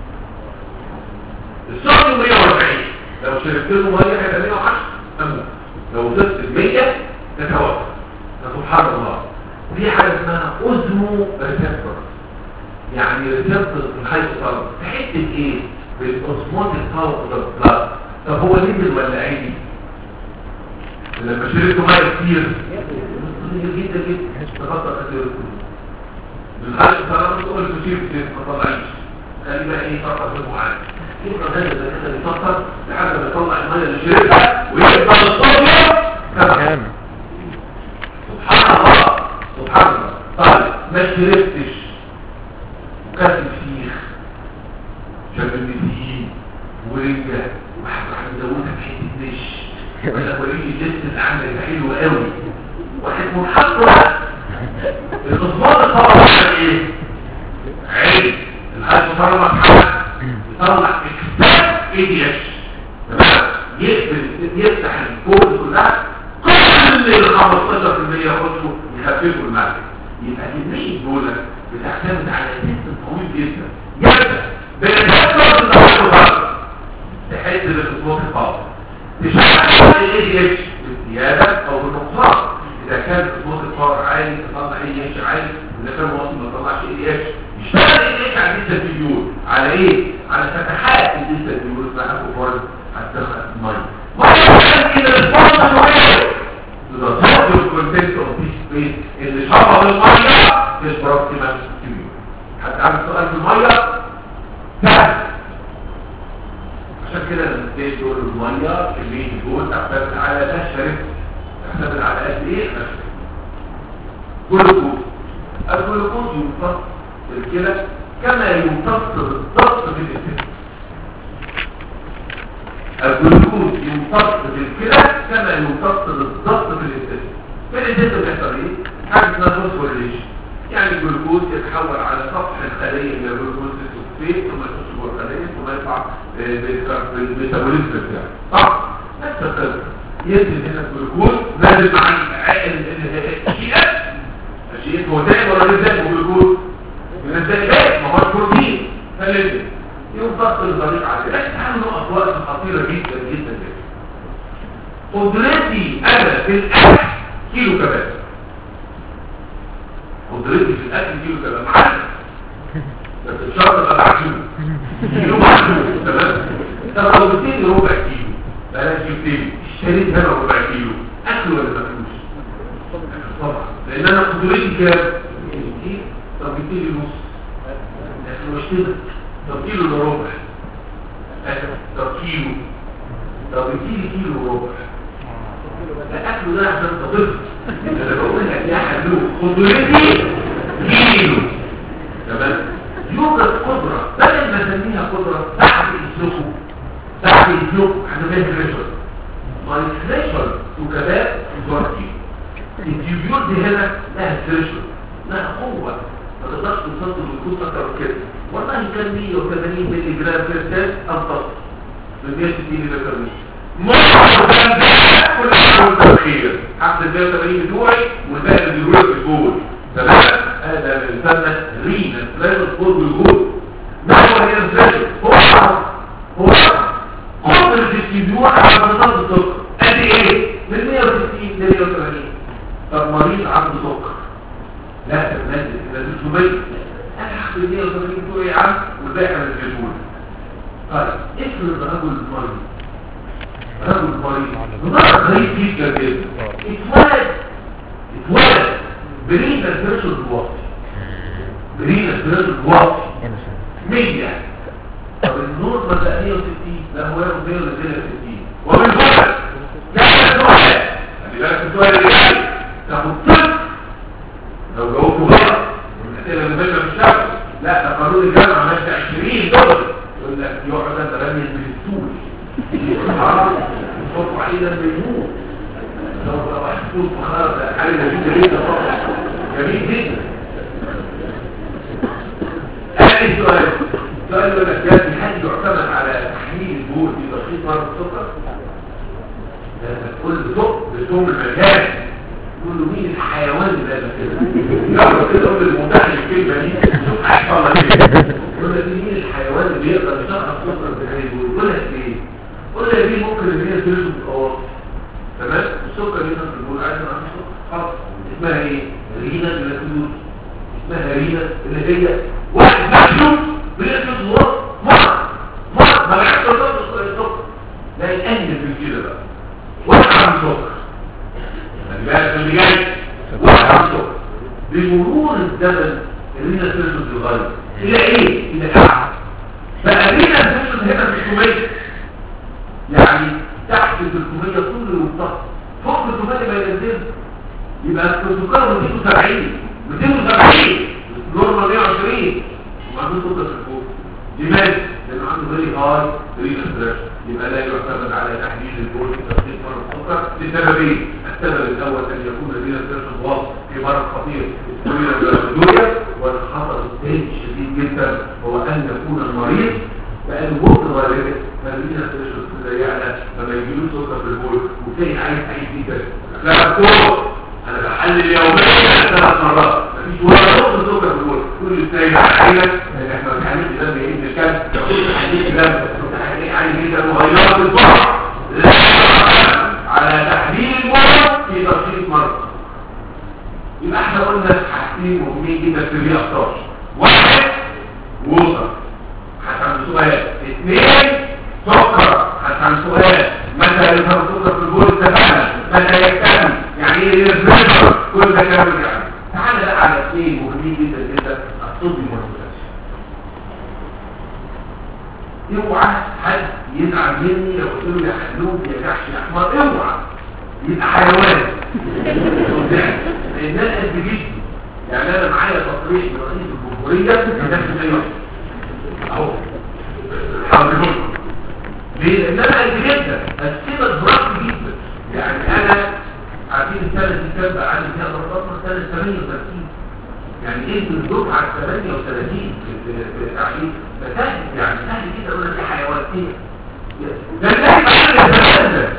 الصوديوم 140 لو شربت له ميه هيبقى 110 اموت لو وصلت ل 100 تتوفى سبحان الله في حاجه اسمها اوزمو ريسبتور يعني ريسبتور في الهايبوثالاموس تحس بايه؟ بالاوزموتيك باور اوف ذا بلاد طب هو نزل ولا عادي؟ لما شربت ميه كتير كتير جدا جدا تخطر كتير من خلال السلام تقول له كتير كتير ما طلعيش خلي بقى ايه فقط في المعاني يبقى ده اللي كده يفكر لحد ما يطلع الميه اللي شربها ويقبل الصوديوم كمان سبحان الله سبحان الله طيب ما شربتش وكلت فسيخ شربت فيه ورنجة واحد راح مزودها بحته دش ولا وريني الجسم اللي عامل حلو قوي واحد منحط الاسبوع ده طبعا عمل ايه عين الحاج طلع حاجه يطلع اكستاك اي دي اتش تمام يقفل يفتح الكود كلها كل ال 15% يخشوا يخففوا المعده يبقى كميه بوله بتعتمد على سيستم طويل جدا يبدا بالانهاء بتاعته تحس بالاسبوع الطاقه تشعر الاي دي اتش بالزياده او بالنقصان اذا كان اسبوع الباور عالي تطلع اي دي اتش عالي واذا كان واطي ما تطلعش اي دي اتش يشتغل اي دي اتش على الديستا فيول على ايه على فتحات الديستا فيول اسمها اكوبارد هتدخل الميه وعلى كده الاسبوع شويه ده صوت الكونتنت اوف دي سبيس اللي شرب الميه مش بروكسيمال فيول حتى عامل سؤال في الميه سهل عشان كده لما تلاقي دول الميه كميه الجول تعتمد على ده شربت تعتمد على قد ايه خشب جلوكوز الجلوكوز يمتص في الكلى كما يمتص بالضبط في الانسان الجلوكوز يمتص في الكلى كما يمتص بالضبط في الانسان في الانسان بيحصل ايه؟ حاجه اسمها فوسفوريليشن يعني الجلوكوز يتحول على سطح الخليه الى جلوكوز سلفيت ثم يخش جوه الخليه ثم يطلع بالميتابوليزم بتاعه صح نفس القصه ينزل هنا الجلوكوز نازل مع الشيئات الشيئات هو دائم ولا غير دائم الجلوكوز من الدائمات ما هو البروتين فلازم ينضغط الطريق عليه لكن عنده اطوات خطيره جدا جدا جدا قدرتي انا في الاكل كيلو كباب قدرتي في الاكل كيلو كباب معانا بس الشرط ابقى معجون كيلو معجون تمام طب لو بتدي ربع كيلو بلاش جبتين اشتريت هنا ربع كيلو اكل ولا ما اكلوش طبعا لان انا قدرتي كام كتير طب جبتلي نص لكن مش كده طب كيلو الا ربع طب كيلو طب جبتلي كيلو وربع لا اكله ده عشان تطفل انا بقول لك يا حلو قدرتي كيلو تمام يوجد قدرة بدل ما نسميها قدرة بعد اسلوبه بعد اسلوب احنا زي الريشر ما الريشر وكباب وزارتي التيوبيوت دي هنا لها ثريشر لها قوة ما تقدرش توصل للجلوكوز اكتر من كده والله كان 180 مللي جرام في الثلث انتصر من 160 مللي جرام مرة كان ده كل حاجة تأخير حفظ ال 180 بتوعي والباقي اللي بيقول في الجول تمام هذا يسمى رينا ثلاثة سبور بالجول ما هو هي الثلاثة هو عرض هو قدر الديستريبيوت على منطقة السكر قد ايه؟ من 160 ل 180 طب مريض عنده سكر لا تنزل الى 300 انا هاخد ال 180 بتوعي يا عم والباقي انا الزيتون طيب افرض رجل مريض رجل مريض مرض غريب جدا جدا اتولد اتولد برينا الفرشل الواطي برينا الفرشل الواطي مية طب النور بدأ 160 لا هو ياخد 100 ولا 60 وبالفعل كان السؤال خلي بالك السؤال اللي جاي تاخد صفر لو جاوبته غلط الاسئله المهمه في الشغل لا ده قانون الجامعه ماشي 20 دولار يقول لك يقعد انت رمي بالسول يحطوا عليه ده بيموت لو لو واحد فول فخار ده حاجه جميله جدا طبعا جميل جدا اخر سؤال سؤال يقول لك هل يعتمد على تحليل البول في تشخيص مرض السكر؟ كل ثقب بثوم المكان يقول له مين الحيوان اللي قال كده يلا كده قول المتاح الكلمه دي شوف هيحصل لك ايه يقول لك مين الحيوان اللي يقدر يشخص سكر بهذه يقول لك ايه قول لك دي ممكن ان هي تلزم القواص تمام السكر اللي انت بتقول عايز عن السكر خلاص اسمها ايه رينا الفلوس اسمها رينا اللي هي واحد مكشوف بيقفز الوقت مرض مرض ما بيحصل السكر لا يقلل من كده بقى واحد عن سكر خلي بالك اللي جاي واحد عن سكر بمرور الزمن الرينا تلزم تتغير الى ايه؟ الى اعلى بقى رينا تلزم هنا 600 يعني تحت 300 طول الوسط فوق 300 ما ينزل يبقى السكر 270 270 نورمال 120 وعنده سكر في الفوق لماذا؟ لانه عنده فيري هاي رينا ستريس يبقى لا يعتمد على تحليل البول في تشخيص مرض السكر لسببين السبب الاول ان يكون الرينا ستريس واضح في مرض خطير الرينا الجلوسية والخطر الثاني الشديد جدا هو ان يكون المريض بقى الوقت غالبا فالرينا ستريس كده يعلى فما يجيلوش سكر في البول وتاني عايز عايز جدا لا دكتور انا بحلل يوميا ثلاث مرات مفيش ولا نقطه سكر في البول كل الثاني على احنا بنحلل ده بين الكلب يقول حديث ده عايز جدا مغيرات البعض لا على تحليل المرض في تشخيص مرض يبقى احنا قلنا حاجتين مهمين جدا في الري 11 واحد ووصل عن سؤال اثنين سكر عن سؤال متى يظهر سكر في البول اتفقنا متى يكتمل يعني ايه يرزقنا كل ده كلام يعني تعالى بقى على اثنين مهمين جدا جدا الصوديوم والبوتاسيوم اوعى حد يزعل مني لو قلت له يا حلوم يا جحش يا احمر اوعى يبقى حيوان لان انا قد جدي يعني انا معايا تصريح من رئيس الجمهوريه بنفس الشيء اهو حاضر ليه؟ لان انا قد جدا السمة ضربت جدا يعني انا عارفين السنة دي كام بقى عندي فيها ضربات سنة 38 يعني ايه من الدفعة 38 في في التعليم فسهل يعني سهل كده اقول لك دي حيوانتين ده ده هيبقى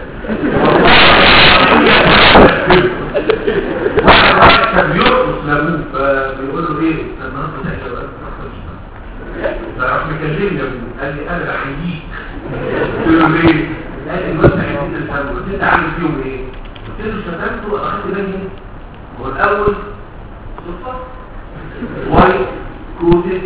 واحد واحد كان بيرقص لابوه فبيقول له ايه النهارده ده يا ولد فراح مكلمني قال لي انا بحييك قلت له ليه؟ قال لي الواد هيديك الهم قلت انت عامل فيهم ايه؟ قلت له شتمته اخدت بالي هو الاول صدفه وايت كودد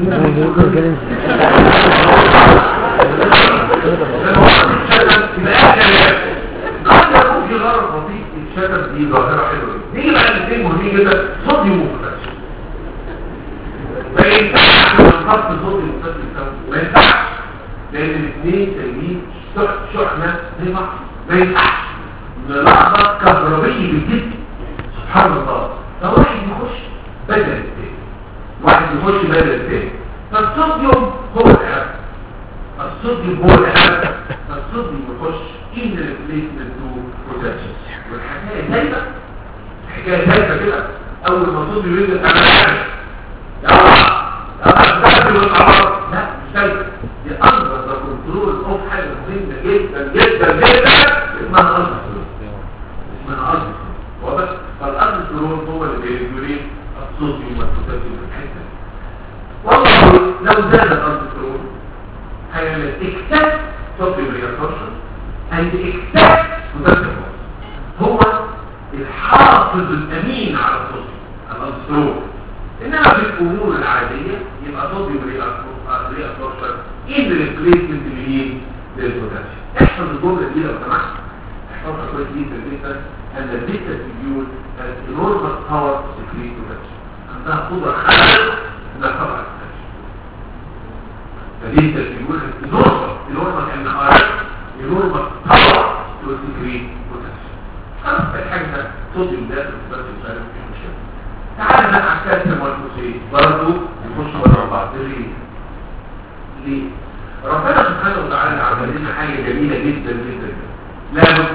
في غرض بسيط الشتم دي ظاهره حلوه نيجي بقى الاثنين مهمين جدا صوديوم وبوتاسيوم ما ينفعش نحط صوديوم وبوتاسيوم ما ينفعش لان الاثنين سايبين شحنه لبعض ما ينفعش ملاحظه كهربيه بالجسم سبحان الله فواحد يخش بدل الثاني واحد يخش بدل الثاني فالصوديوم هو الاهم الصوديوم هو الاهم فالصوديوم يخش in the replacement to protection والحكايه دايما الحكايه دايما كده اول ما الصوديوم ينزل انا عارف يلا أتبعت بالقرار لا مش دايما دي أنظر ده كنترول أوف حاجة مهمة جدا جدا جدا اسمها أنظر اسمها أنظر واضح؟ فالأنظر هو اللي بيريد الصوديوم والبوتاسيوم في الحتة والله لو زاد الأنظر هيعمل اكتاف صوديوم ريابورشن and اكتاف بوتاسيوم هو الحافظ الأمين على الصوديوم الأنظر انما في الامور العادية يبقى صوديوم ريابورشن ري ابسوربشن ان ريبليسمنت لمين للبوتاسيوم احفظ الجمله دي لو سمحت احفظها كويس جدا جدا ان البيتا تبيول has enormous power to secrete potassium عندها قدره خارقه انها تطلع البوتاسيوم فالبيتا تبيول has enormous enormous and خارقه enormous power to secrete potassium خلاص الحاجه ده صوديوم ده بس مش عارف ايه المشكله تعال بقى على الكالسيوم والفوسفات برضه يخشوا مع بعض ليه؟ ليه؟ ربنا سبحانه وتعالى عمل لنا حاجه جميله جدا جدا لابد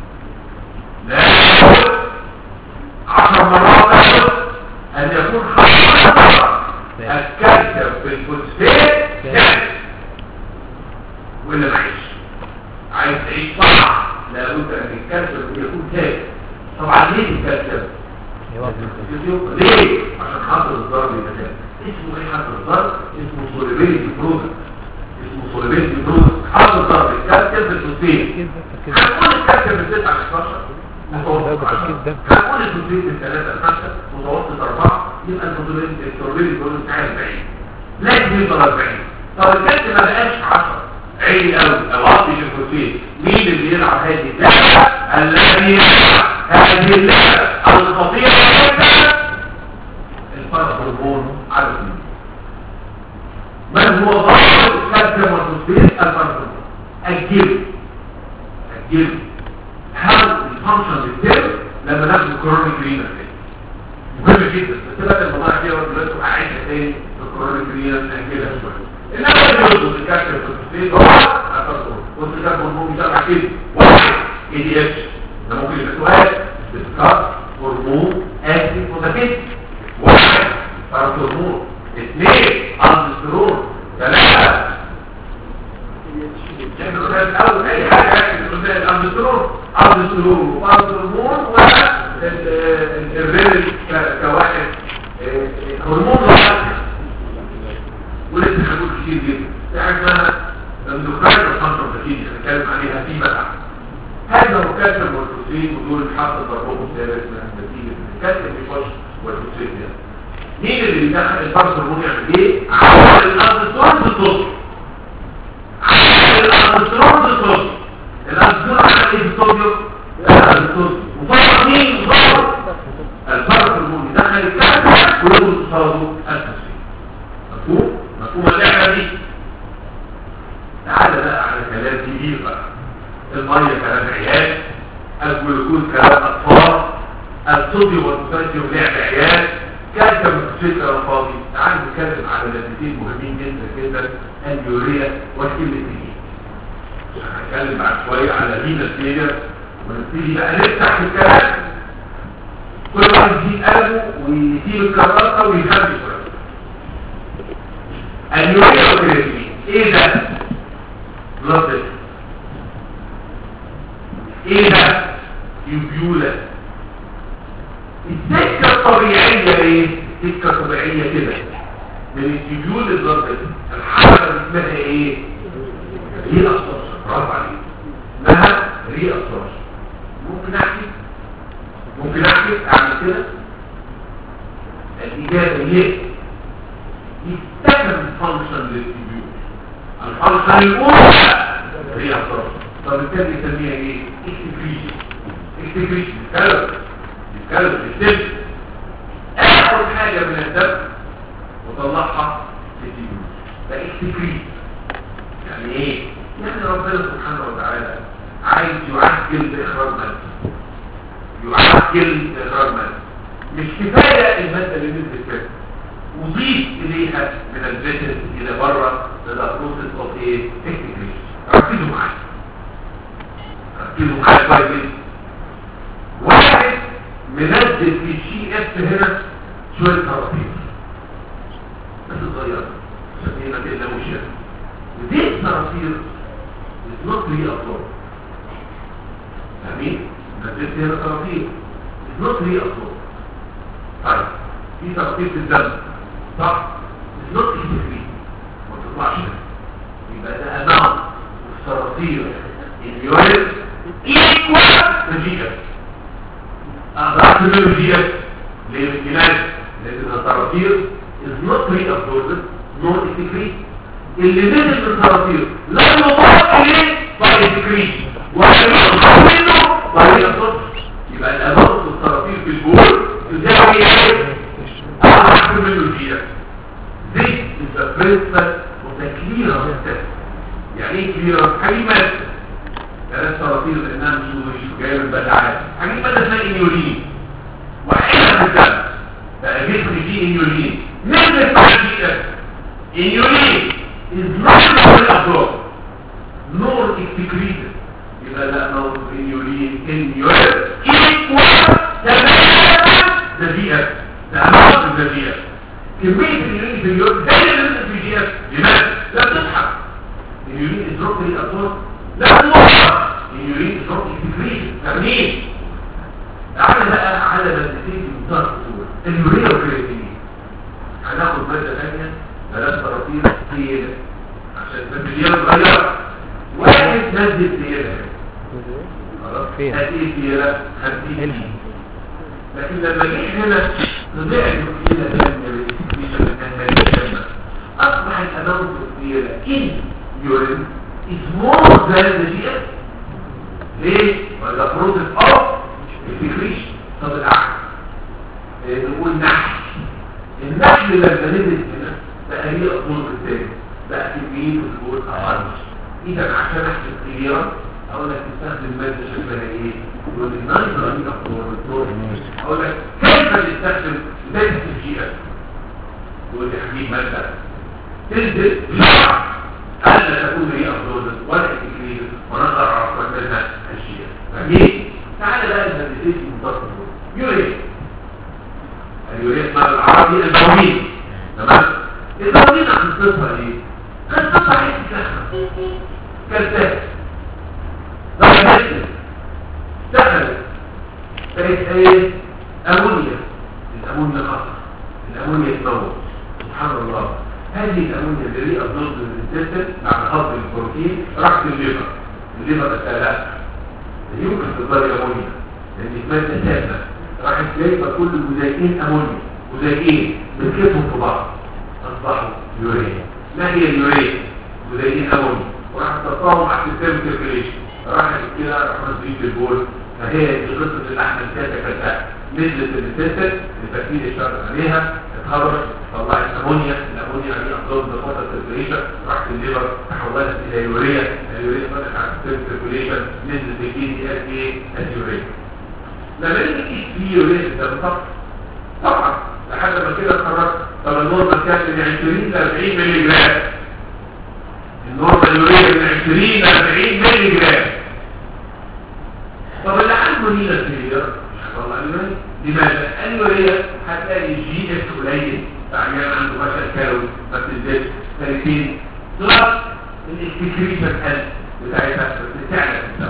لابد عشر مرات لابد ان يكون خطر الكالسيوم في الفوسفات ثابت ولا معيش عايز تعيش صح لابد ان الكالسيوم يكون ثابت طبعا ليه الكالسيوم؟ ليه؟ عشان خاطر الضرب المكان اسمه ايه حاطط الضرب؟ اسمه سوليبيليتي برودكت اسمه سوليبيليتي برودكت حاطط الضرب الكالسيوم في الفوسفين هنقول الكالسيوم من 9 ل 11 متوسط 10 هنقول الفوسفين من 3 ل 5 متوسط 4 يبقى السوليبيليتي برودكت بتاعي 40 لازم يفضل 40 طب الكالسيوم ما بقاش 10 عالي قوي او عطش الفوسفين مين اللي يلعب هذه اللعبه الذي يلعب هذه اللعبه الخطيره جدا الفرق هرمون على الاثنين من هو ضابط الكالسيوم والفوسفين الفرق هرمون اجله اجله هل الفانكشن بتتم لما ناخد الكورونيك رينال مهم جدا بس بقى الموضوع كده دلوقتي هعيشها تاني في الكورونيك رينال ناجلها شويه انما اللي يوصل الكالسيوم والفوسفين هو الفرق هرمون والكالسيوم هرمون بيشتغل كده واحد اي دي اتش ده ممكن يبقى سؤال استذكار هرمون اكتف متكتف واحد فرط هرمون اثنين اندسترون ثلاثة احنا قلنا الاول اي حاجة قلنا الاندسترون اندسترون وفرط هرمون والريل كواحد اه، هرمون واحد ولسه هنقول كتير جدا في حاجة اسمها اندوكراين والكونتروفيرسي هنتكلم عليها فيما بعد هذا هو كالسيوم والفوسفين ودول الحق ضربهم ثابت من نتيجه الكالسيوم بيخش والفوسفين ده مين اللي بيدخل الفرس هرمون يعمل ايه؟ عمل الانسترون بالصوت عمل الانسترون بالصوت الانسترون عمل ايه بالصوديوم؟ الانسترون وفرق مين؟ وفرق الفرق هرمون يدخل الكالسيوم ويقول تصاوده الفوسفين مفهوم؟ مفهوم اللعبه دي؟ تعالى بقى على كلام كبير بقى المية كلام عيال الجلوكوز كلام أطفال الصوديوم والبوتاسيوم لعب عيال كالسيوم والفوسفات كلام فاضي تعالوا نتكلم على مادتين مهمين جدا جدا اليوريا والكيميائيين هنتكلم بعد شوية على فينا ستيجر ونبتدي بقى نفتح الكلام كل واحد يجيب قلبه ويسيب الكراسة ويخلي شوية اليوريا والكيميائيين ايه ده؟ بلاد ايه ده يبيولة السكة الطبيعية ايه السكة الطبيعية كده من الجبيول الضربة الحركة اللي اسمها ايه ري اصلاش برافو عليك اسمها ري اصلاش ممكن احكي ممكن احكي اعمل كده الاجابة ليه يستكمل فانكشن للجبيول الفانكشن الاولى ري اصلاش طب الثاني يسميها ايه اكتفريشن اكتفريشن يتكلم يتكلم يتم اخد حاجة من الدم وطلعها في الديون ده اكتفريشن يعني ايه يعني ربنا سبحانه وتعالى عايز يعجل باخراج مادة يعجل باخراج مادة مش كفاية المادة اللي نزلت كده وضيف اليها من الفيتنس الى بره ده بروسيس اوف ايه اكتفريشن ركزوا معايا ركزوا معايا كويس جدا واحد منزل في الشي اف هنا شويه خراطيم بس صغيره عشان ايه ما تقلقوش يعني ودي الصراصير is not real absorb فاهمين؟ نزلت هنا صراصير is not real absorb طيب في صراصير في الدم صح؟ is not excrete ما تطلعش يبقى ده amount الصراصير اليورين equal نتيجة أضعت النتيجة ليه بالكلام لأن الصراصير is not reabsorbed nor excrete اللي نزل من الصراصير لا يضاف اليه بايوتكريشن ولا يضاف منه بايوتكريشن يبقى الأمر الصراصير في البول تساوي ايه؟ أعلى منه الجيرة This is the principle of the clearance test يعني ايه clearance؟ حاجة مادة يعني الصراصير لأنها مش مش جاية من البلعات حاجة مادة اسمها انيولين وحينها في الدم بقى جسم فيه انيولين نزلت على الجيرة انيولين is not very absorbed nor excreted يبقى لا نوع انيولين انيولين equal تماما the GF the amount of the GF كمية اليورين في اليورين زي اللي نزل في الجي اف لماذا؟ لا تسحب اليورين ادروب لي اطول لا تسحب اليورين ادروب لي فاهمين؟ تعالى بقى على مادتين في منتهى الخطورة اليورين والكرياتين هناخد مادة ثانية ثلاث طراطير ثقيلة عشان المادة صغيرة واحد مادة ثقيلة خلاص فين؟ هذه ثقيلة هذه الحم لكن لما جيت هنا طلع الوكيلة ثانية مش الأنهالية أصبح الأمام الوكيلة إن يورين is more than the GS ليه؟ ولا process of الفكريش طب العكس إيه، نقول نحل النحل لما نزل هنا بقى ليه أصول بالتالي بقى كمية الفول أقل إذا عشان أحسب كبيرة أقول لك تستخدم مادة شكلها إيه؟ يقول لي نايترا دي أفضل والدور أقول لك كيف تستخدم مادة الجي اس؟ يقول لي حبيب مادة تنزل بسرعة ألا تكون هي أفضل ولا تكرير ونقدر على مادة الجي اس فاهمين؟ تعالى بقى المادتين في منتصف يوريا اليوريا اسمها بالعربي البومين تمام؟ البومين قصتها إيه؟ قصتها عايز تسخن كالتالي لو نزل دخلت بقت ايه امونيا الامونيا خطر الامونيا تموت سبحان الله هذه الامونيا اللي هي الضغط الانتستين بعد خط البروتين راحت الليفر الليفر اتقلقت يمكن تضل امونيا لان ماده ثابته راحت جايبه كل جزيئين امونيا جزيئين بتكتهم في بعض اصبحوا يوريا ما هي اليوريا جزيئين امونيا وراحت تطاوم على السيستم سيركيليشن راحت كده راحت تجيب البول فهي دي قصه اللحم الكاسه كانت نزلت الانتستين البكتيريا اشتغلت عليها اتخرجت طلعت امونيا الامونيا دي افضل بخطه السيركيليشن راحت الليفر تحولت الى يوريا اليوريا فتحت على السيستم سيركيليشن نزلت الجي دي اس ايه اليوريا لما يجي في يوريا ده بالظبط طبعا لحد ما كده اتخرجت طب النورمال كان من 20 ل 40 مللي جرام النورمال يوريا من 20 ل 40 مللي جرام طب اللي عنده نيلة كبيرة مش هطلع لماذا؟ لماذا؟ اليوريا هتلاقي الجي اس قليل فعيان عنده فشل كلوي ما بتنزلش 30 بلس الاكسكريشن قل بتاعتها بس بتعلى في الدم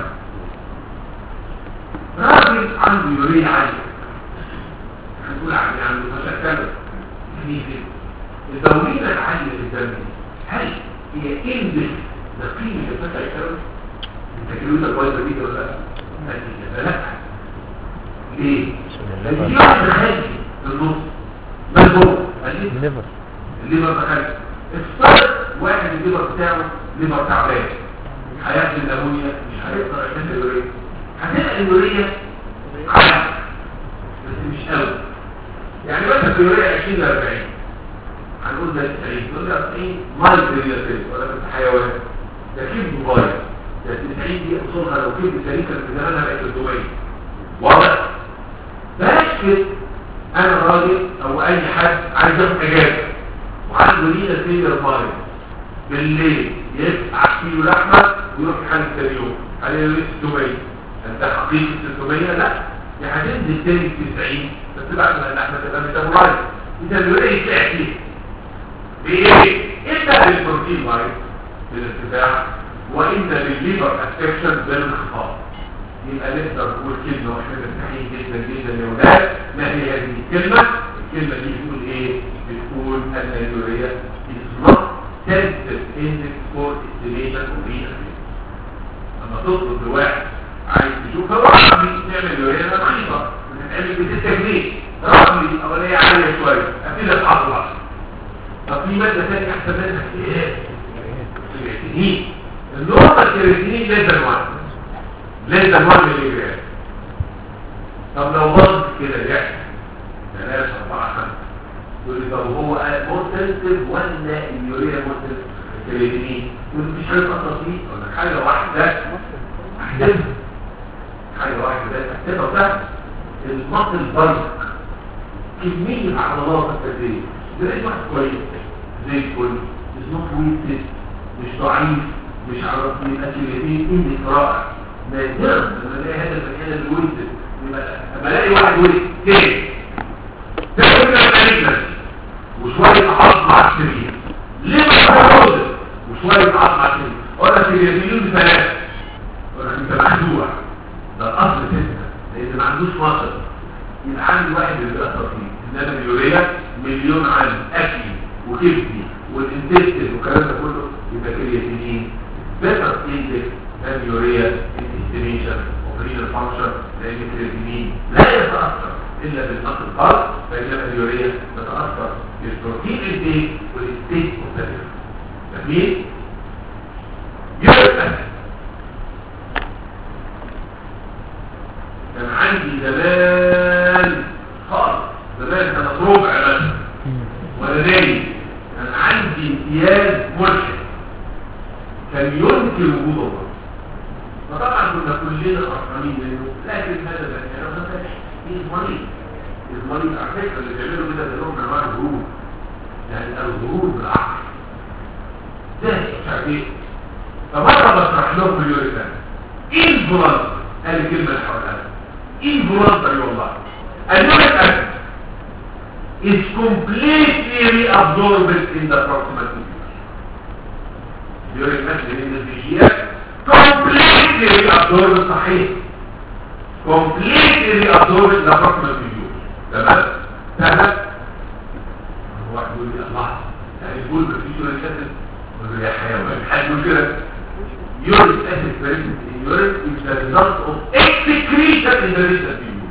راجل عنده يوريا عالية هنقول عليه عنده فشل كلوي كنيفي الدورينة العالية في الدم دي، هل هي اندكس لقيمة الفشل الكلوي؟ انت كلوتك كويسة دي ولا لا؟ نتيجة لا ليه؟ لأن في واحد خارجي في النص ما هو؟ الليفر الليفر الليفر ده خارجي افترض واحد الليفر بتاعه ليفر تعبان هياخد الامونيا مش هيقدر يعمل اليوريا هتبقى اليوريا عالية بس مش قوي يعني مثلا في اليوريا 20 ل 40 هنقول ده 90 تقول لي 40 مايل ريلاتيف ولا في حيوان ده كيف موبايل ده 90 دي اصولها لو كيف سليكه في زمانها بقت 300 واضح بلاش كده انا راجل او اي حد عايز ياخد اجازه وعنده ليله سيجر مايل بالليل يدفع كيلو لحمه ويروح حل ثاني يوم عليه 600 انت حقيقي 600 لا دي هتنزل تاني 90 بس بعد ما اللحمه تبقى ميتابولايز اذا الولايه يطلع فيه بايه؟ انت بالبروتين مايل بالارتفاع وإن للليبر افكشن بالانخفاض يبقى نقدر نقول كلمة واحنا مرتاحين جدا جدا يا ولاد ما هي هذه الكلمة؟ الكلمة دي بتقول ايه؟ بتقول ان اليوريا is not sensitive index for estimation of renal لما تطلب لواحد عايز تشوف هو رقمي نعمل يوريا رخيصة بتتعمل ب 6 جنيه رقمي اولية عالية شوية ابتدي اتعطل طب في مادة ثانية احسن منها ايه؟ كرياتينين النورمال كرياتينين ليس ذان 1 ليس ذان 1 ملي جرام طب لو باظت كده يحصل ثلاثة أربعة خمسة يقول لي طب هو مور سنسيف ولا اليوريا مور سنسيف كرياتينين يقول لي مفيش حاجة أصلا فيه ولا حاجة واحدة أحسبها حاجة واحدة أحسبها بتاعت المصل بلق كمية العضلات التدريب لقيت واحد كويس زي الفل مش ويكتد مش ضعيف مش عارف يبقى كلمتين اني رائع نادرا لما الاقي هذا البني ادم ويكتد لما الاقي واحد ويكتد تاني تاخد من المالجنس وشوية عظم مع السرير ليه ما تاخد وشوية عظم مع السرير اقول لك اليمين ثلاثة اقول لك انت مخدوع ده الاصل ستة لان ما عندوش مصر يبقى عندي واحد اللي بيأثر فيه انما اليوريا مليون عن اكلي وكبدي والانتستين والكلام ده كله يبقى كرياتينين better index than urea in estimation of renal function لان الكرياتينين لا يتأثر الا بالنقل الخاص بينما اليوريا تتأثر بالبروتين انتيك والستيت اوف ذا جميل يوريك كان عندي زمان خالص زمان كان ربع بس ولا نايم كان عندي امتياز مرشد كان ينكر وجود الله فطبعا كنا كلنا فرحانين منه لكن هذا بني ادم مثلا مريض المريض على فكره اللي بيعملوا كده ده نوع من انواع الهروب يعني الهروب بالعقل ده مش عارف ايه فمره بشرح لهم اليوريثان ايه البلد قال الكلمه اللي حولها involuntary والله اليوريك acid is completely reabsorbed in the proximal tubule اليوريك acid in the فيجيات completely reabsorbed صحيح completely reabsorbed in the proximal tubule تمام تمام واحد يقول لي الله يعني يقول مفيش يوريك acid يقول يا حيوان حد يقول كده uric acid present in urine is the result of excretion in the rectal tubule.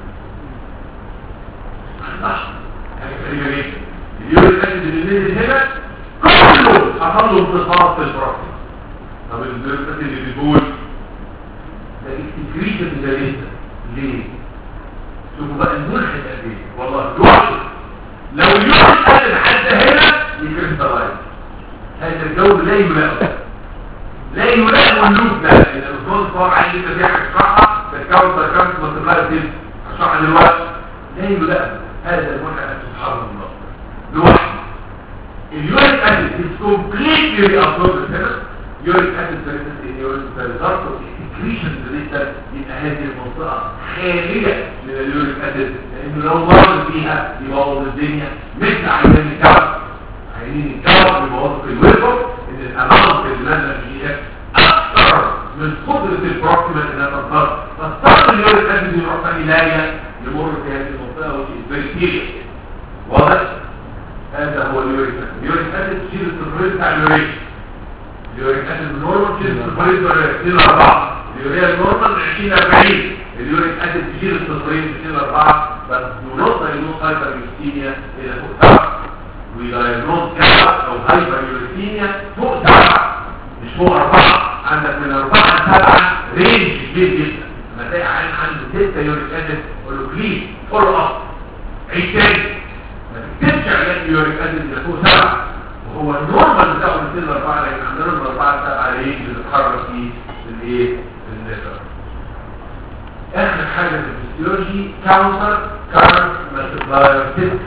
صح حاجة غريبة جدا. اليوريك acid اللي نزل هنا كله حصل له امتصاص في البروكسيم. طب اليوريك acid اللي بيقول ده excretion in the rectal. ليه؟ شوفوا بقى الملحد قد ايه والله لوحده لو اليوريك acid حتى هنا يكريستالايز هذا الجو لا يملأه لا يلام اللوب ده لان الرسول صار عندي انت فيها هتشرحها تتكون تركمت مصدرها دي هشرحها دلوقتي لا يلام هذا المنع سبحان الله لوحده اليوريك اسيد is completely reabsorbed هنا يوريك اسيد بريسنت ان يوريك ريزلت اوف اكسكريشن بريسنت يبقى هذه المنطقه خاليه من اليوريك اسيد لانه لو ضرب فيها يبوظ الدنيا مثل عينين الكعب عينين الكعب بيبوظوا في الويفر ان الاماونت اللي نازله فيها اكثر من قدره البروكسيمال انها تنضرب فاضطر اليوريك اسيد يروح ثاني لايه يمر في هذه المنطقه وفي البريتيريا واضح هذا هو اليوريك اسيد اليوريك اسيد تشيل السكريت بتاع اليوريك اليوريك اسيد نورمال تشيل السكريت تشيل اربعه اليوريا النورمال 20 40 اليوريك اسيد تشيل السكريت تشيل اربعه بس ينقص ينقص هايبر يوستيميا الى فوق سبعه ويدايجنوز كذا او هايبر يوريثيميا فوق سبعة مش فوق أربعة عندك من أربعة لسبعة رينج كبير جدا لما تلاقي عين عنده ستة يوريك أسيد قول له بليز فولو أب عيد تاني ما تكتبش علاج يوريك أسيد إلى فوق سبعة وهو النورمال بتاعه من ستة لأربعة لكن عندنا من أربعة لسبعة رينج بتتحرك فيه في الإيه؟ في النشر آخر حاجة في الفسيولوجي كاونتر كارنت مالتبلاير تيست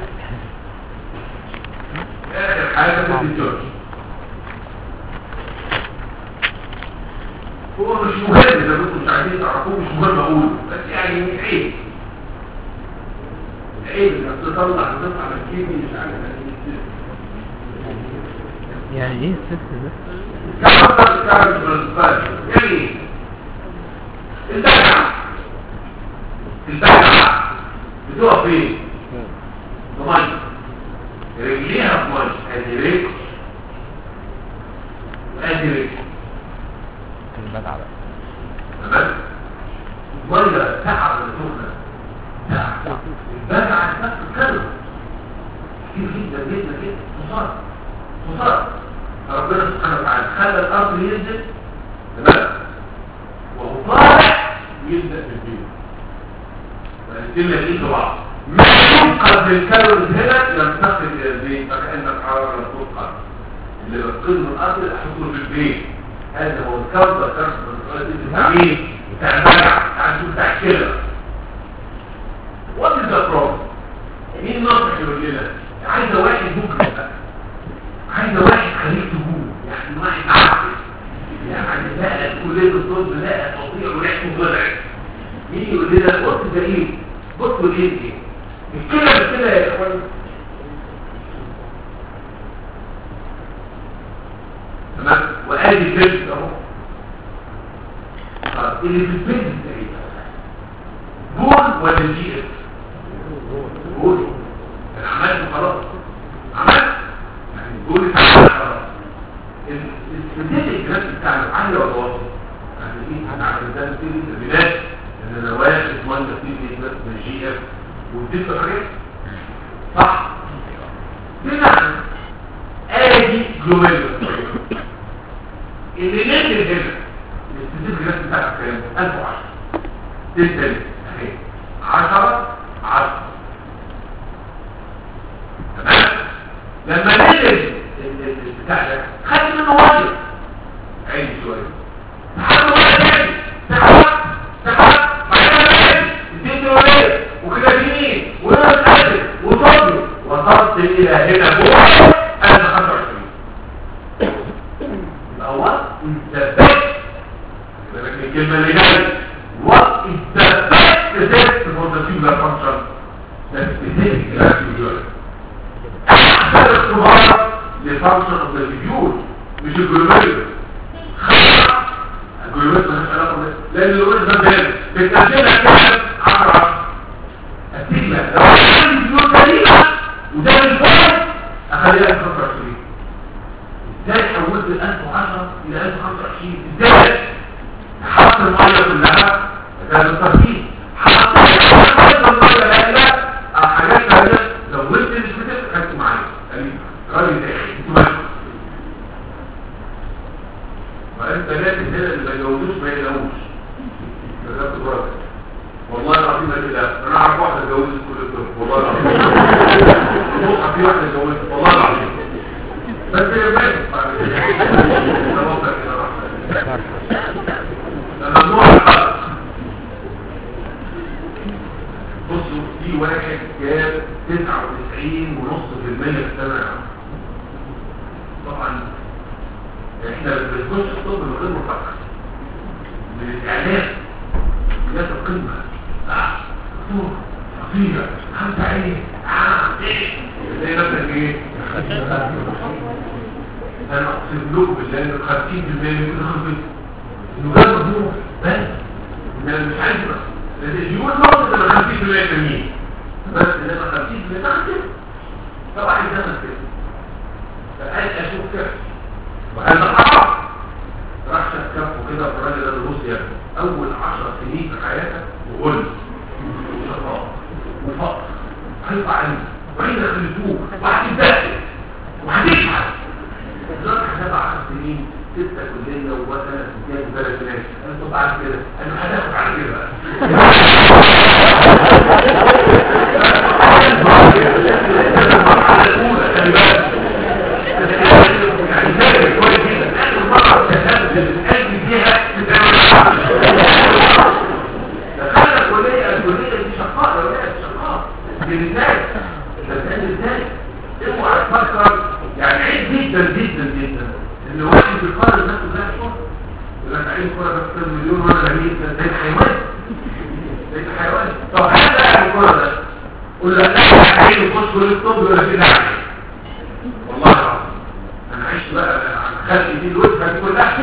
اخر حاجة في الديتورج هو مش مهم اذا كنتوا مش عايزين تعرفوه مش مهم اقوله بس يعني عيب عيب انك تطلع تطلع من كيمي مش عارف يعني ايه الست ده كم مرة بتعمل من الصفات يعني البجعة البجعة بتقف فين؟ في ميه رجليها في ميه ادي رجل وادي رجل البدعة بقى تمام ميه ساعة ولا سخنة ساعة البجعة نفس الكلمة كتير جدا جدا جدا خسارة خسارة ربنا سبحانه وتعالى خلى الارض ينزل تمام وهو طالع يبدا بالبيت فالكلمه دي بعض ما ينقذ الكالوريز هنا ينتقل الى البيت فكأن الحراره تنقذ اللي بتقل من الارض احطه في البيت هذا هو الكرب الكرب بتاع مين؟ بتاع البلع بتاع الشوف بتاع الكلى What is the problem? مين ناصح يقول لنا؟ عايزه واحد ممكن بقى عايزه واحد خليك تقول يعني واحد عاقل يعني لا كليه الطب لا تطيع وريحته طلعت مين يقول لنا بص ده ايه؟ بص الايه ايه؟ الكلى بالكلى يا اخوان تمام وادي البيت اهو طب اللي في البيت ده ايه بول ولا جي اس بول انا عملته خلاص عملت يعني بول اتعمل خلاص السبيسيفيك جراف بتاع عالي ولا واطي يعني ايه عشان ده نبتدي البنات ان انا واحد ميه تيجي بس من جي اف واديت له حاجات صح بمعنى ادي جلوميرولس اللي نزل هنا الاستاتيك جراف بتاعك كام 1010 تنزل اهي 10 10 تمام لما نزل البتاع ده خدت منه واجب عيني شويه سحبت واحد تاني سحبت سحبت بعدين بعدين اديت له ايه وكرياتين ونقص اسيد وصوديوم وصلت الى هنا فوق انا 25 يبقى وات از ذا بيست الكلمه اللي جايه وات از ذا بيست تيست فور ذا سيلر فانكشن ذا سبيسيفيك جرافيك احسن اختبار لفانكشن اوف ذا فيول مش الجلوميرولس خلاص الجلوميرولس مالهاش علاقه بده لان الجلوميرولس ده بيرد بتقدمها كده 10 10 السيجما لو انا عندي فيول سليمه وده الفرق اخليها 25 ازاي حولت ال 1010 الى 1025 ازاي حط الميه كلها ده بالترتيب حط الميه لا لا حاجات ثانيه زودت السكتر خدت معايا قال لي راجل ده انتوا مالكم وانت لازم هنا اللي ما يجاوبوش ما يلاقوش ده برافو والله العظيم قال لي لا انا اعرف واحده اتجوزت كل الطب والله العظيم بص في واحده اتجوزت والله العظيم بس هي ماتت بعد كده ده وصل كده راح ده ممنوع الحرق بصوا في واحد جاب 99 ونص في المية في السنة طبعا احنا بنخش الطب من غير مفكر من الاعلام ناس القمة اه دكتور خطيرة خمسة عين اه ايه زي نفسك ايه انا اقسم لكم بالله ان 50% يمكن خمسة انه جاب مجموع بس ان انا مش عايز بس الجيوش نقطة من 50% تانيين بس انما 50% تحت طبعا ده كده فقال اشوف كده وهذا حرام راح شاف كفه كده الراجل ده بيبص يا ابني اول 10 سنين في حياتك وغل وشقاء وفقر هيطلع عنه وعين خليتوه وهتتبهدل وهتتعب دلوقتي هتبقى 10 سنين ستة كلية وثلاث سنين وثلاث سنين انا طب بعد كده انا هدافع على كده بقى المرحلة الأولى خلي بالك يعني ذاكر كويس جدا آخر مرة التهدد اللي بتأدي فيها تتعمل دخلنا الكلية الكلية دي شقاء يا ولاد شقاء للناس للناس ازاي اوعى تفكر يعني عيب جدا جدا جدا ان واحد بيقارن نفسه زي الشهر يقول لك عايز كوره بس مليون وانا غني زي الحيوان زي الحيوان طب هذا يعني الكوره ده قول له لا عايز يخش كل الطب ولا كده يعني والله العظيم انا عشت بقى عن خلقي دي الوجهه دي كلها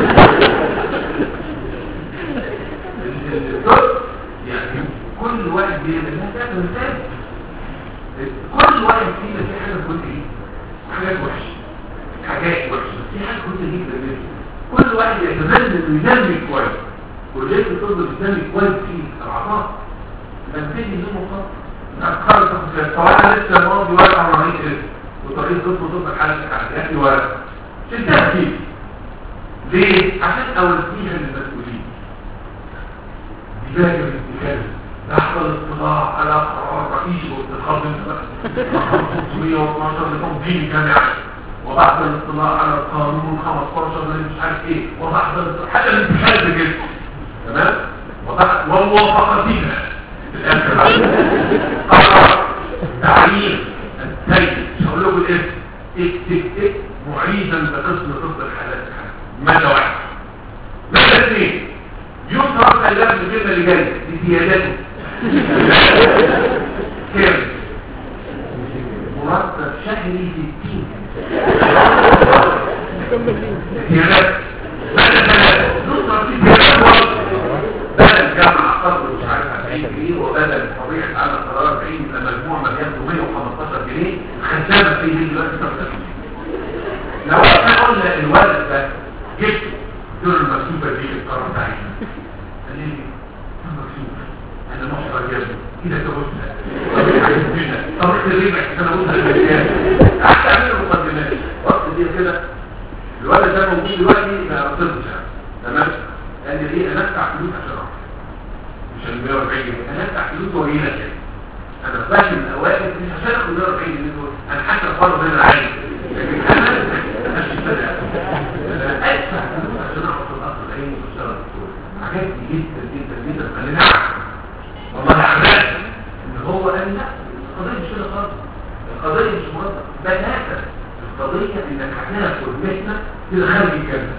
الطب يعني كل واحد بيعمل ده مثال كل واحد فينا في حاجه كنت ايه حاجات وحشه حاجات وحشه بس في حاجه كنت جدا جدا كل واحد يتمنى انه ينمي كويس كليه الطب بتنمي كويس في العطاء لما تيجي دي مصاب هتخرج تاخد طبعا لسه ماضي ورقه رهيب كده وطريق طب طب حالتك على الاكل ورقه شلتها فيه ليه؟ عشان اوديها للمسؤولين دماغ الاتخاذ نحو الاطلاع على قرار رئيس واتخاذ رقم 512 لتنظيم جامعي وبعد الاطلاع على القانون 15 اللي مش عارف ايه وبعد الاطلاع- حاجه الاتخاذ كده تمام وبعد وموافقتنا في الاخر قرار تعيين السيد مش هقول لكم الاسم اكتب اكتب معيدا بقسم طب الحالات ماذا واحد ماذا اثنين يصرف الكلام الكلمه اللي جايه بزيادته كام مرتب شهري 60 زيادات ماذا ثلاثة نصرف في زيادات برضه بدل جامعة قصر مش عارف 40 جنيه وبدل طبيعة عمل قرار 40 لما مجموع ما بياخدوا 115 جنيه خسارة في دي دلوقتي تخسر لو احنا قلنا الولد ده جبته دور المكتوبة دي القرار بتاعي قال لي انا مكتوب انا محضر يا ابني كده تقولنا طب اختريبك انا قلت للرجال قعدت اعمل مقدمات وقت دي كده الولد ده موجود دلوقتي ما قصدش تمام قال لي ايه انا ادفع فلوس عشان اعرف مش ال 140 جنيه انا ادفع فلوس واجي لك كده انا باجي من الاوائل مش عشان اخد 140 جنيه دول انا حتى الفرض هنا عادي لكن انا انا مش بدأ انا ادفع فلوس عشان اعرف الاصل العين واشتغل دكتور عجبني جدا جدا جدا خليني اعرف والله عجبني ان هو قال لا القضيه مش كده خالص القضيه مش مرضى بتاتا القضيه انك هتاخد مهنه كده خارج الجنه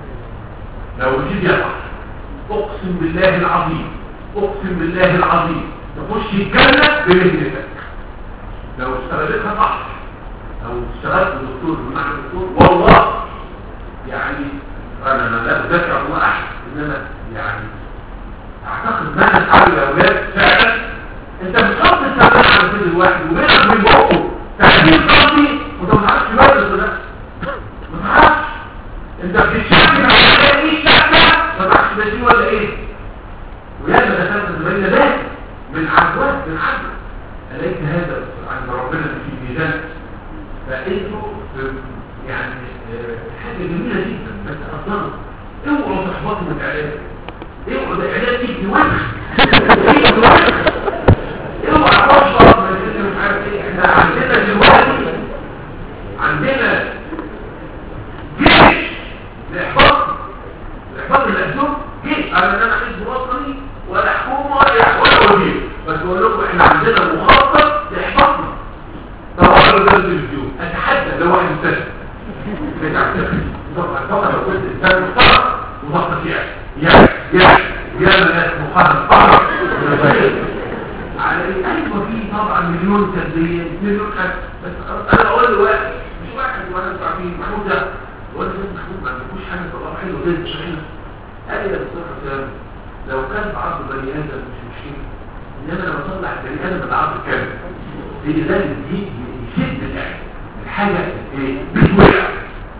لو جيت يقع اقسم بالله العظيم اقسم بالله العظيم تخش الجنة بمهنتك لو اشتغلتها صح او اشتغلت دكتور بمعنى دكتور والله يعني انا أنا لا اذكر الله احد انما يعني اعتقد ما نفعل يا اولاد فعلا انت بتحط السماعه على كل الواحد وبينك وبين بقه تعديل قلبي وانت ما تعرفش يورث ده ما تعرفش انت بتشكل على ايه شكله ما تعرفش ده شيء ولا ايه وياما دخلت الزباين ده من عدوات من عدوة أليس هذا عند ربنا في ميزان فانتوا يعني آه، حاجة جميلة جدا بس أصلا اوعوا تحبطوا من الإعلام اوعوا ده إعلام يجي وجه يجي وجه اوعوا تحبط من اللي مش عارف ايه احنا عندنا دلوقتي عندنا جيش لإحباط الإحباط اللي أسلوب جيش على ان انا حزب وطني ولا حكومة ولا ولا وزير بس بقول لكم احنا عندنا مخطط يحبطنا طبعا ده الفيديو اتحدى لو واحد استاذ بتاع طبعا طبعا لو كنت انسان محترم وضغط فيها يا يا يا ناس مخالف طبعا على ايه ايوه في طبعا مليون تدريب مليون حاجه بس خلاص انا اقول له واحد مش واحد وانا انتوا عارفين محمود ده بقول له محمود ما عندكوش حاجه تبقى حلوه كده مش حلوه قال لي يا دكتور حسام لو كان في عرض بني ادم مش مشكله انما لما اطلع البني ادم بالعرض كامل في لازم دي يشد العين الحاجه ايه بتوقع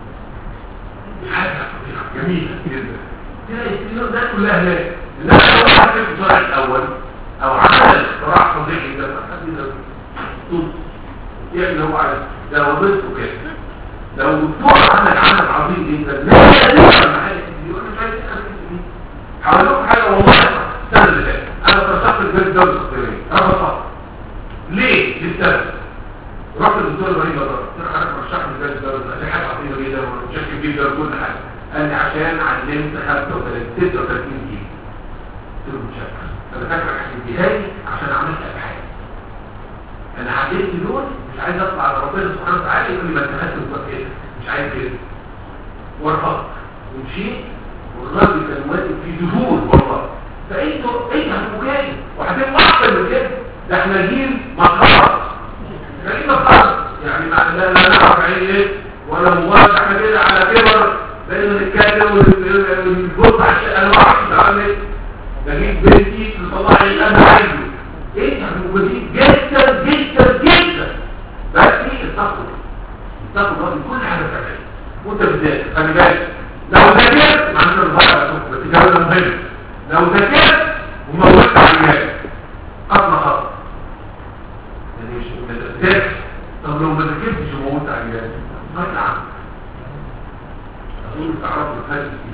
حاجه خطيره جميله جدا تلاقي السينار ده كلها ليه لا لو واحد في الصراع الاول او عمل صراع صديقي ده حد ده طول يعمل هو عايز ده وظيفته كده لو دكتور عمل عمل عظيم جدا لا لا لا حاجه يقول لك عايز اعمل هقول لكم حاجه والله السنه اللي فاتت انا ترشحت الجهاز الدولي الاسطوري انا بصحت ليه للسبب رحت للدكتور ابراهيم بدر قلت له حضرتك رشحت الجهاز الدولي دي حاجه عظيمه جدا وشكل جدا وكل حاجه قال لي عشان علمت 35 36 جنيه قلت له متشكر انا فاكر هتديها لي عشان عملت ابحاث انا عديت دول مش عايز اطلع على ربنا سبحانه وتعالى يقول لي ما انت خدت كده مش عايز كده ورفضت ومشيت والراجل كان واقف في ذهول والله فانتوا انت هتبقوا وهتبقوا احسن من كده ده احنا جيل مسخره احنا جيل مسخره يعني مع لا لا نعرف يعني ايه ولا مبارك احنا كده على كبر بقينا نتكلم ونبص على الشيء انا ما اعرفش اعمل ايه بجيب بنتي تطلع لي اللي انا عايزه انت هتبقوا جدا جدا جدا بس ايه التقوى التقوى دي كل حاجه بتعملها وانت بالذات خلي بالك لو ذاكرت ما عندنا الغاية بس الكلام ده مهم لو ذاكرت وموتت عيال قطنا خط يعني مش ذاكر طب لو ما ذاكرتش وموتت عيال ما تعمل اقول تعرفوا الفرق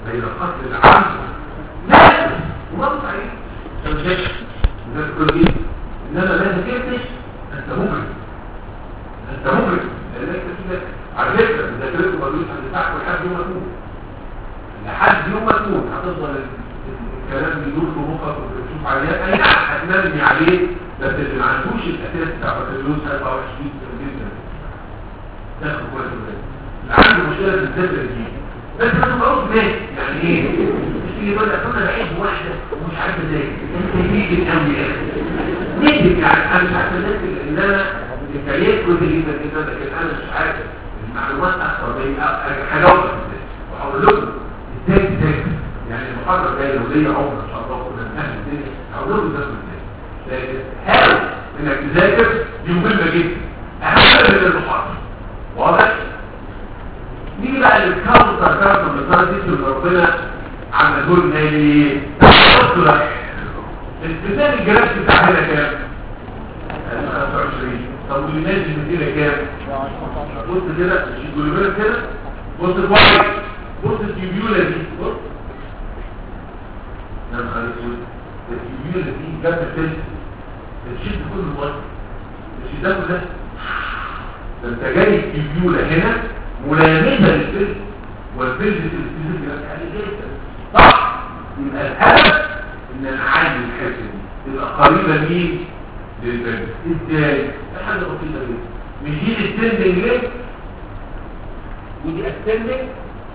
بين القتل العام لا وما صحيح انت مش هيك الناس تقول ايه انما لا تكتش انت مجرم انت مجرم لانك كده على فكره اذا كنت بدوس هتدفعك لحد يوم ما تموت لحد يوم ما تموت هتفضل الكلام بيدور في مخك وتشوف عليه اي نعم هتنمي عليه بس اللي ما عندوش الاساس بتاع الفلوس هيبقى وحش جدا جدا تاخد كويس اللي عنده مشكله في الذاكره دي بس ما تبقاش مات يعني ايه مش تيجي تقول لك انا بحب واحده ومش عارف ازاي انت نيجي قوي نيجي يعني انا مش عارف اذاكر ان انا الكارير كنت جدا جدا لكن انا مش عارف المعلومات اكثر من هجاوبك ازاي وهقول لكم ازاي تذاكر يعني المحاضره الجايه لو ليا عمر ان شاء الله كنا نعمل الدنيا هقول لكم تذاكر ازاي لكن حاول انك تذاكر دي مهمه جدا اهم من المحاضره واضح نيجي بقى للكاونتر كاونتر من دي اللي ربنا عمله لنا ايه تحط لك الكتاب الجراف بتاع هنا كام 25 طب واللي نازل من هنا كام بص كده مش الجلوبير كده بص كويس بص التيبيولا دي بص يا نهار اسود التيبيولا دي جت الفيلم الشيء كله موت مش ده كله ده انت جاي التيبيولا هنا ملامسه للفيلم والفيلم في الفيلم بيبقى عالي جدا صح يبقى الهدف ان نعلي الحته دي تبقى قريبه مين للفيلم ازاي ده حاجه بسيطه جدا مش دي الستندنج ليه ودي الستندنج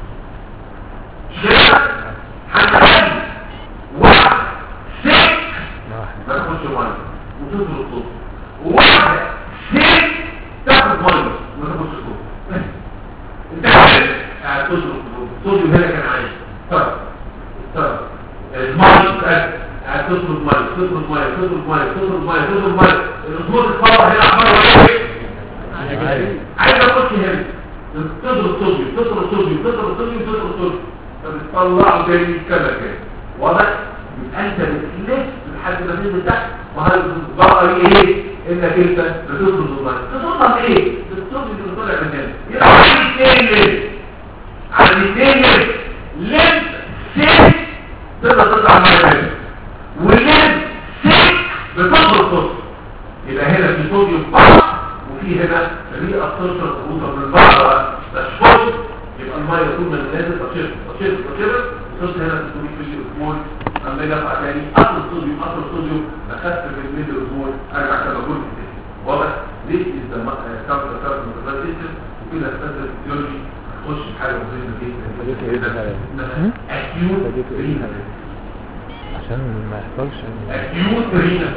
شبه هنخلي واحد سك ما تاخدش ميه وتضرب صوت وواحده سك تاخد ميه وما تاخدش صوت انت عارف قاعد تضرب صوت الصوت هنا كان عايز طب طب الميه قاعد تضرب ميه تضرب ميه تضرب ميه تضرب ميه تضرب ميه الصوت اتفرج هنا عمال ولا ايه عايز اخش هنا تضرب صوتي تضرب صوتي تضرب صوتي تضرب صوتي فبتطلعه تاني كذا كده واضح يبقى انت بتلف لحد ما تنزل تحت وهتبقى ايه انك انت بتضرب الميه تضرب ايه الصوت اللي طالع من هنا يبقى عندي اثنين عندي اثنين لف سيك تقدر تطلع ميه تاني ولف سيك بتضرب صوت يبقى هنا في صوديوم فقط وفي هنا ريئة تنشر خروجها من بعض تشفط يبقى المية طول ما نازل تشفط تشفط تشفط وصلت هنا 600 ملي اسمول اما اجي ارفع تاني اصل الصوديوم اصل الصوديوم اخدت في الملي اسمول ارجع كما قلت تاني واضح ليه از كامبر كارت متفاصيل وكده استاذ الفيزيولوجي هتخش في حاجه مهمه جدا اسمها اكيوت رينال عشان ما يحصلش اكيوت رينال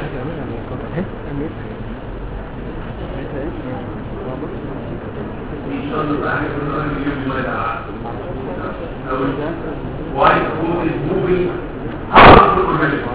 Why food is moving out of the organism?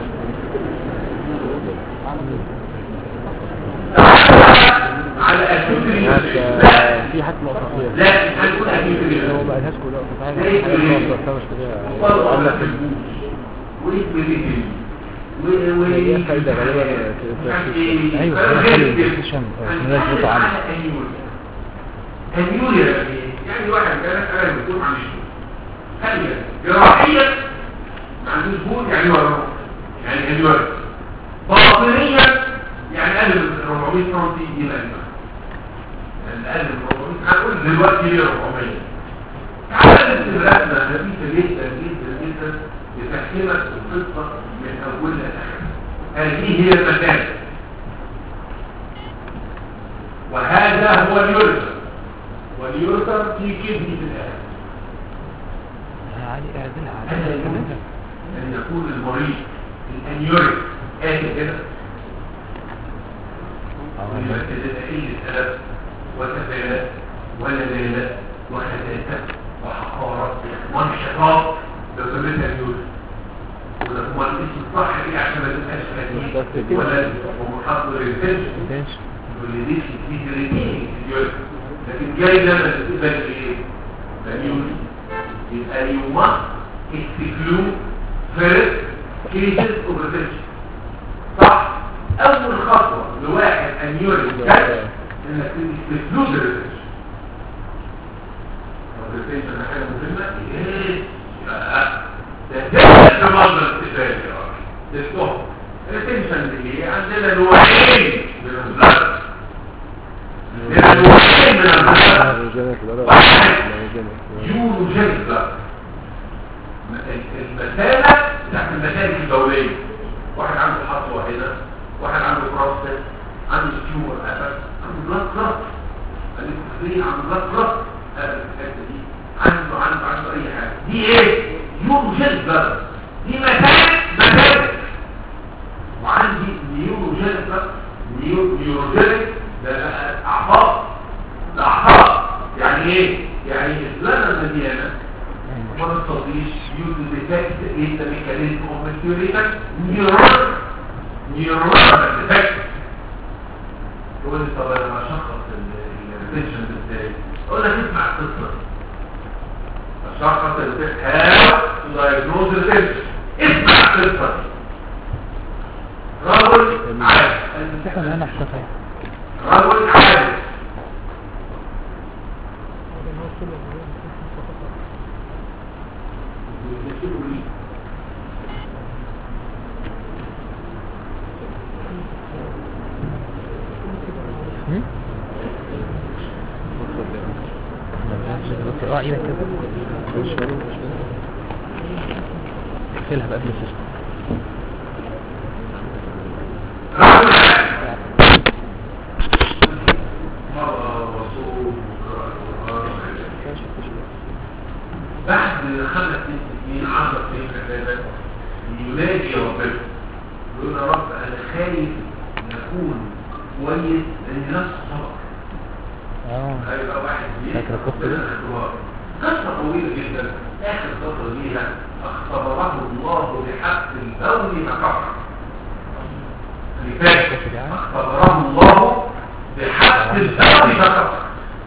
على أسفل لا في حد مقصصية لا هنقول أسفل هو ما قالهاش كلها صحيح زي حاجة الجريد. مقصصة مش كده وطلعوا على الفلوس وإسمريتين و و هي فايدة غالبا ايوه هي حل البلايستيشن ناس بتعمل أنيوريا يعني يعني واحد كان أنا بتقول عن الشغل خلية جراحيا ما عندوش بول يعني ورا يعني أنيوريا باطنيا يعني قلب ال 400 سم يبقى يعني قلب ال 400 هنقول دلوقتي ليه 400 تعالى الرسمة نتيجة جدا جدا جدا لتحكيمك القصة من أولها لآخرها هذه هي المكان وهذا هو اليورثر واليورثر في كبدي في الآخر علي اعدلها هذا على يمكن أن يكون المريض الأنيوريك آتي كده ويركز أي سبب وتفالات ولذالات وخداتة وحقارة وانشطاط بسببها اليورثر وده هو الاسم الصح ايه عشان ما تبقاش بس فاتي كده. ولا ومحاط للريتنشن واللي دي في ريتين لكن جاي ده بس تبقى ايه مليون يبقى you must exclude first cases of retention صح اول خطوة لواحد ان يورد جاي انك exclude the retention الريتنشن حاجة مهمة ايه لا ده ده المنظر الاتفاقي يا راجل الكهر الريتنشن دي ايه عندنا نوعين من البلد عندنا نوعين من البلد جنة الأرض واحد جنة يوروجينيك بلد المسالة تحت المسالك الدولية واحد عنده حصوة هنا واحد عنده بروستات عنده ستيومر قفل عنده بلاد كلوت الكفرين عنده بلاد كلوت قفل الحتة دي عنده عنده عنده أي حاجة دي إيه؟ يوروجينيك بلد دي مسالك مسالك وعندي نيوروجينيك بلد نيو نيوروجينيك ده بقى أعصاب ده أعصاب يعني إيه؟ يعني البلد المليانة ما نستطيعش use the defect in the mechanism of maturation neuron neuron defect تقول لي طب انا اشخص الريتنشن ازاي اقول لك اسمع القصه دي اشخص الريتنشن how to diagnose الريتنشن اسمع القصه دي رجل عارف بس احنا معانا حسافة رجل عارف هم؟ بس اه ايدك كده اقفلها بقى قبل السيستم رجل عارف مرة وصول بعد خمس ست سنين عشر سنين كذلك ينادي ربنا يقول يا رب انا خايف نكون كويس لان نفس صبر اه هيبقى واحد فاكر القصة دي؟ اختبار. قصة طويلة جدا اخر قصة ليها اختبره الله بحق البول فكفر اللي فات القصة دي عارف؟ اختبره الله بحق البول فكفر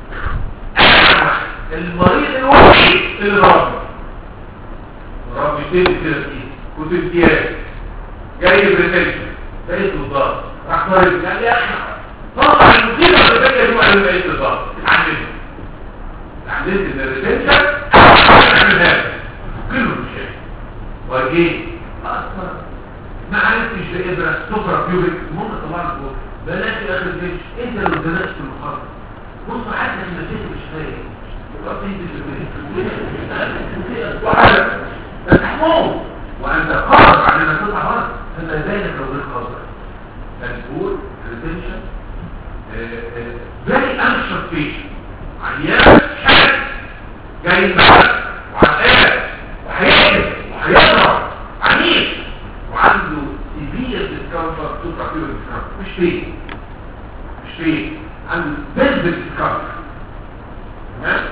المريض الوحيد اللي ربنا رب يشتري كده فيه كنت امتياز جاي بريتنشن جاي بالضبط راح طالب قال لي يا اخي طلع المصيبه اللي فيا دي وقال لي بقيت بالضبط اتعلمت اتعلمت ان الريتنشن اعمل هذا كله مش شيء وجيت اصلا ما عرفتش بإبرة سفرة بيوبك المهم طلعت فوق بلاش يا اخي الجيش انت اللي اتزنقت في المخاطر بص حتى المسيح مش فاهم وحاجة تحموه وأنت قادر على أن تطلع غلط فما ذلك لو غير قادر تقول retention very anxious patient عيان شاك جاي معاك وعقاد وهيقلب وهيضرب عنيف وعنده severe discomfort suprapure discomfort مش فين مش فين عنده pelvic discomfort تمام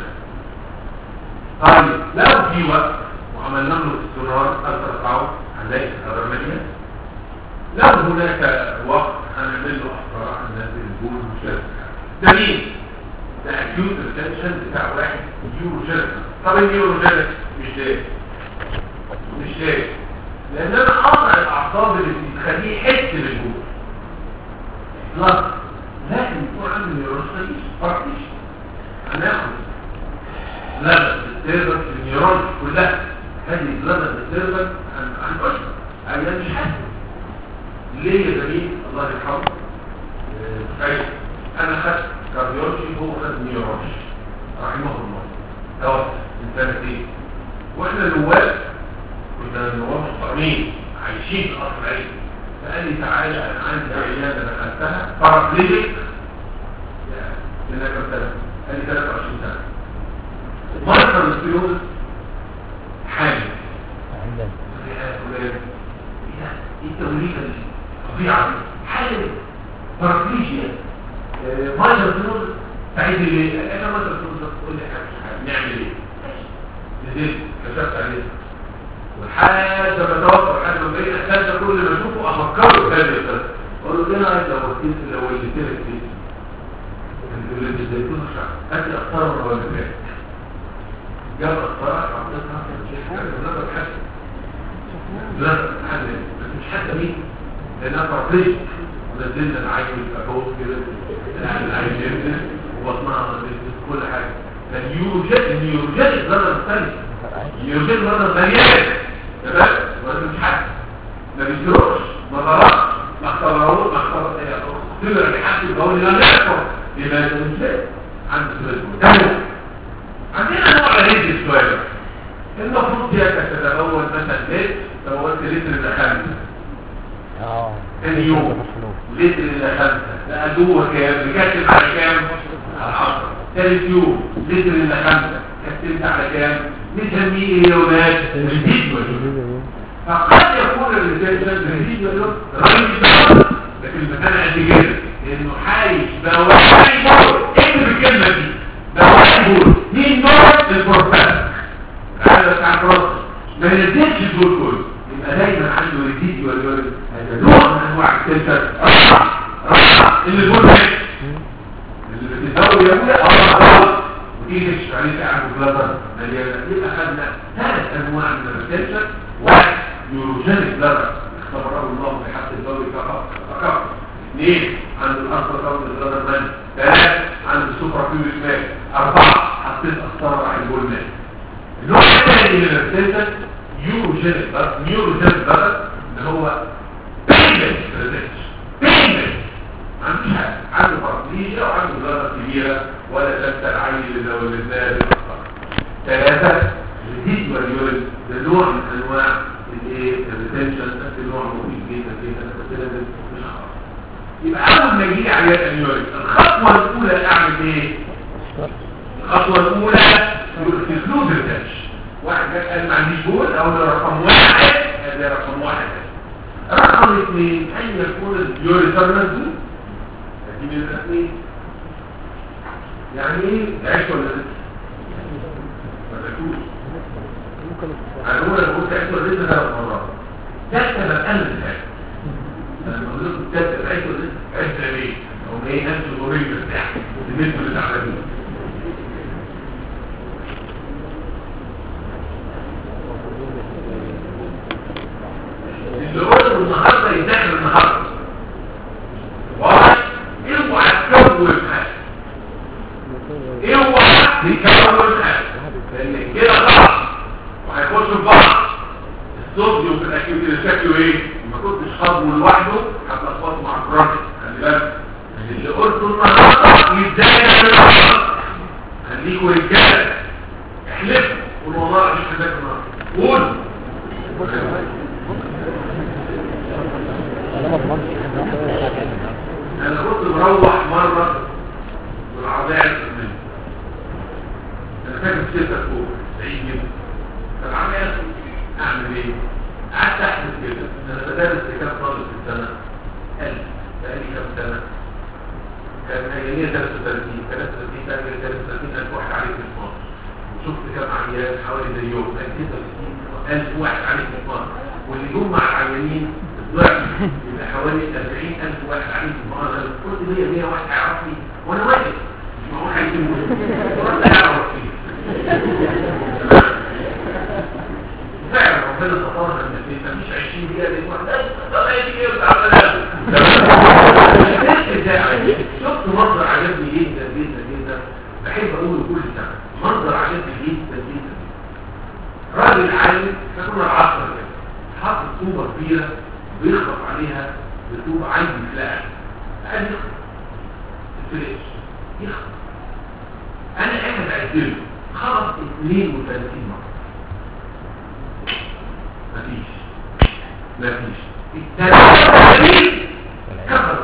طيب لو في وقت وعملنا له استنار الترقعه هنلاقي الهرمانية لو هناك وقت هنعمل له أخطار هننزل البول مشاركة ده مين؟ ده acute retention بتاع واحد نيوروجينيك طب النيوروجينيك مش ده مش ده لأن أنا قطع الأعصاب اللي بتخليه يحس بالبول لا لكن يكون عنده نيوروجينيك بارتيش هناخد لبن السيرفر النيورون كلها هذه لبن السيرفر عن أشهر أيام مش حاسس ليه يا جميل الله يرحمه طيب أنا خدت كارديولوجي هو خد نيورولوجي رحمه الله توفى من سنتين واحنا نواب كنا نواب محترمين عايشين في قصر العين فقال لي تعالى انا عندي عياده دخلتها بارابليجيك من كام سنه قال لي 23 سنه ماركر السيروز حامل عندنا يا فلان يا ايه التوليفه دي فظيعه دي حامل بارابليجيا ماركر السيروز سعيد ليه انا ماركر السيروز تقول لي حاجه نعمل ايه نزلت كشفت عليه ولحد ما توفر لحد ما بقيت احتاج كل ما اشوفه افكره بهذه القصه اقول له ايه رايك لو قلت لو قلت لك دي اللي بيزيتون الشعب هات لي اختار ولا بيت جاب اختار حطيتها في الشيخ لا تتحسن لا تتحسن بس مش حتى مين لانها فرقليش ونزلنا العين الكابوس كده العين العين ينزل وبطنها نزلت كل حاجه فالنيوروجيت النيوروجيت ضرر مختلف يوزن مرة مليان تمام ولا مش حد ما بيجروش ما ضربش ما اختبروش ما اختبروش تقدر لحد الجول لا يعرف يبقى ده مش لازم. عنده سؤال عندنا نوع ريد شويه المفروض سيادتك تتبول مثلا لتر تبولت لتر الا خمسه اه ثاني يوم لتر الا خمسه بقى جوه كام بكتب على كام على 10 ثالث يوم لتر الا خمسه كتبت على كام نسميه ايه يا ولاد ريديوال فقد يكون الريتنشن ريديوال ريديوال لكن المكان قد كده لانه حايش بواعي بول اكتب الكلمه دي بواعي بول دي نوع البروفيسور هذا بتاع البروفيسور ما ينزلش دول كله يبقى دايما عنده ريديوال يوريد هذا نوع من انواع التنشن رفع رفع اللي بيقول ماشي اللي بتتدور يا ابويا اه اه وتيجي تكشف عليه قاعد بلاتر مليانه يبقى خدنا ثلاث انواع من الريتنشن واحد يوروجينيك بلاتر اختبره الله في حد الدوري فقط فقط اثنين عند الأرض قبل الغدر من ثلاث عند السوبر فيوز ماء أربعة حطيت أخطار راح يقول ماء النوع الثاني من الريتنشن يوروجينيك بلاتر نيوروجينيك بلاتر اللي هو بيمنت ريتنشن بيمنت ما عندوش حاجة عنده فرقلية وعنده غلطة كبيرة ولا تنسى العين اللي لو الناس ثلاثة جديد واليوريد ده نوع من انواع الايه الريتنشن بس نوع مفيد جدا جدا بس لازم مش خلاص يبقى اول ما يجي عيان اليوريد الخطوة الاولى اعمل ايه الخطوة الاولى تكلوز الريتنشن واحد جاء قال ما عنديش بول او ده رقم واحد ده رقم واحد رقم اثنين ان يكون اليوريتر مسدود دي من الاثنين يعني ايه تعيش ولا لسه ما تاكلوش انا بقول انا قلت تعيش ولا لسه ثلاث مرات ثالثه بقلل حاجه انا بقول لكم ثالثه تعيش ولا لسه عشت ليه او ايه انت الغريب بتاعك الناس اللي تعبانين اللي قلته النهارده يتاخر النهارده واحد اوعى تكون حاجه اوعى تكون حاجه لان كده غلط وهيخشوا في بعض الصوديوم في الاكيوتي شكله ايه ما كنتش خاطبه لوحده هتلخبطه مع البراجكت خلي بالك اللي قلته النهارده يتضايق من الغلط خليكوا رجاله احلفوا قولوا والله مش هذاك النهارده قولوا انا ما ضمنتش انا كنت مروح مرة بالعربية الاسلامية انا فاكر في ستة فوق بعيد جدا فالعربية اعمل ايه قعدت احسب كده ان انا بدرس كام طالب في السنة ألف بقالي كام سنة كان هي 33 33 تاجر 33 ألف واحد عليه في مصر وشفت كام عيان حوالي زيهم 66 ألف واحد عليه في مصر واللي جم مع العيانين دلوقتي يبقى حوالي 40000 واحد عليه في المرة انا قلت 100 100 واحد هيعرفني وانا واقف مش معقول هيسيبوني ورد هيعرف فيه فعلا ربنا سطرنا ان مفيش 20 دقيقة دي واحد طب ايه دي كده بتاع شفت منظر عجبني جدا جدا جدا بحب اقوله كل سنة منظر عجبني جدا جدا راجل عالم فكنا العصر كده حط طوبة كبيرة بيخبط عليها بطوب عندي فلاش قال يخبط الفلاش يخبط انا قاعد اعدله خبط 32 مرة مفيش مفيش التلاتين كفر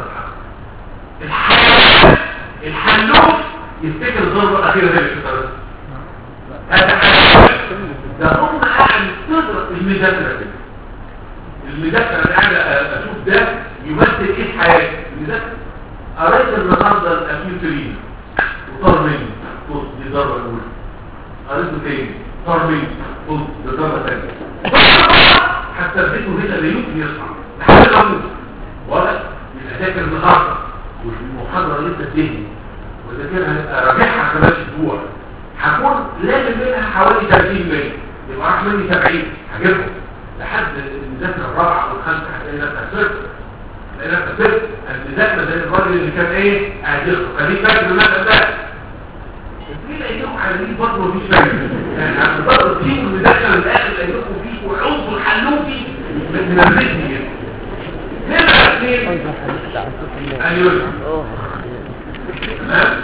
الحل الحلوف يفتكر الضربة الأخيرة زي الشطرة هذا حل ده هم قاعد تضرب المذاكرة كده المذاكرة انا قاعد اشوف ده يمثل ايه في حياتي المذاكرة قريت النهارده الافيوترين وطار مني بص دي ضربة الاولى قريته تاني طار مني بص دي ضربة تانية حتى اديته هنا لا يمكن يصحى لحد ما اموت ولا يبقى ذاكر النهارده والمحاضرة لسه تهني وذاكرها هيبقى راجعها كمان اسبوع هكون لازم منها حوالي 30 مية يبقى راح مني 70 هجيبهم لحد المذاكره الرابعه والخامسه هتلاقي نفسك صفر هتلاقي نفسك صفر المذاكره زي الراجل اللي كان ايه قاعد يخطب خليك فاكر المثل ده في لقيتهم عايزين برضه مفيش فايده يعني هتضطر تجيبوا المدخل الاخر اللي هيكون فيه وعنصر حلوكي من الريتم كده نمرة اثنين ايوه تمام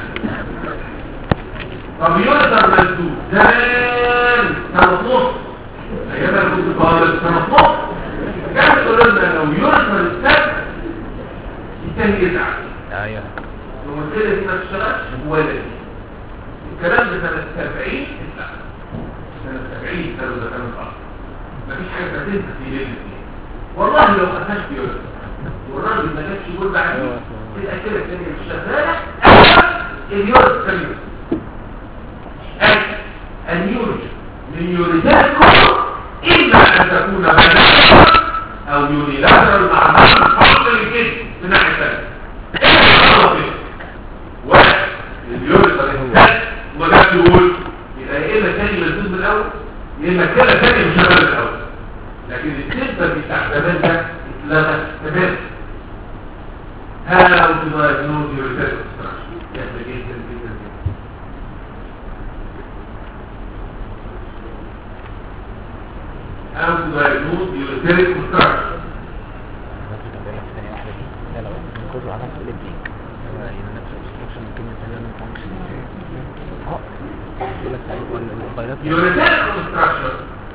طب يقدر مسدود زمان سنة ونص ايام انا كنت طالب سنة ونص كان تقول لنا لو يقدر السد التاني يزعل ايوه الممثلة دي ما تشتغلش ولا دي الكلام ده سنة 70 لا سنة 70 سنة ده كان الأصل مفيش حاجة تنسى في ليلة دي والله لو قفش بيقول والراجل ما جابش يقول بعدين تبقى كده الدنيا مش شغالة اليورس كريم أن يورج من يوريداتكم إلا أن تكون بناء أو يونيلاترال مع بعض الفصل الجد من ناحية ثانية إيه هو كده واحد اليوريداترال الثالث وده يقول يبقى يا إما تاني مسدود من الأول يا إما كده تاني مش شغال من الأول لكن النسبة بتاع زمان ده اتلغت تماما هذا هو diagnose your self-destruction جدا جدا جدا جدا how to diagnose your self-destruction your self-destruction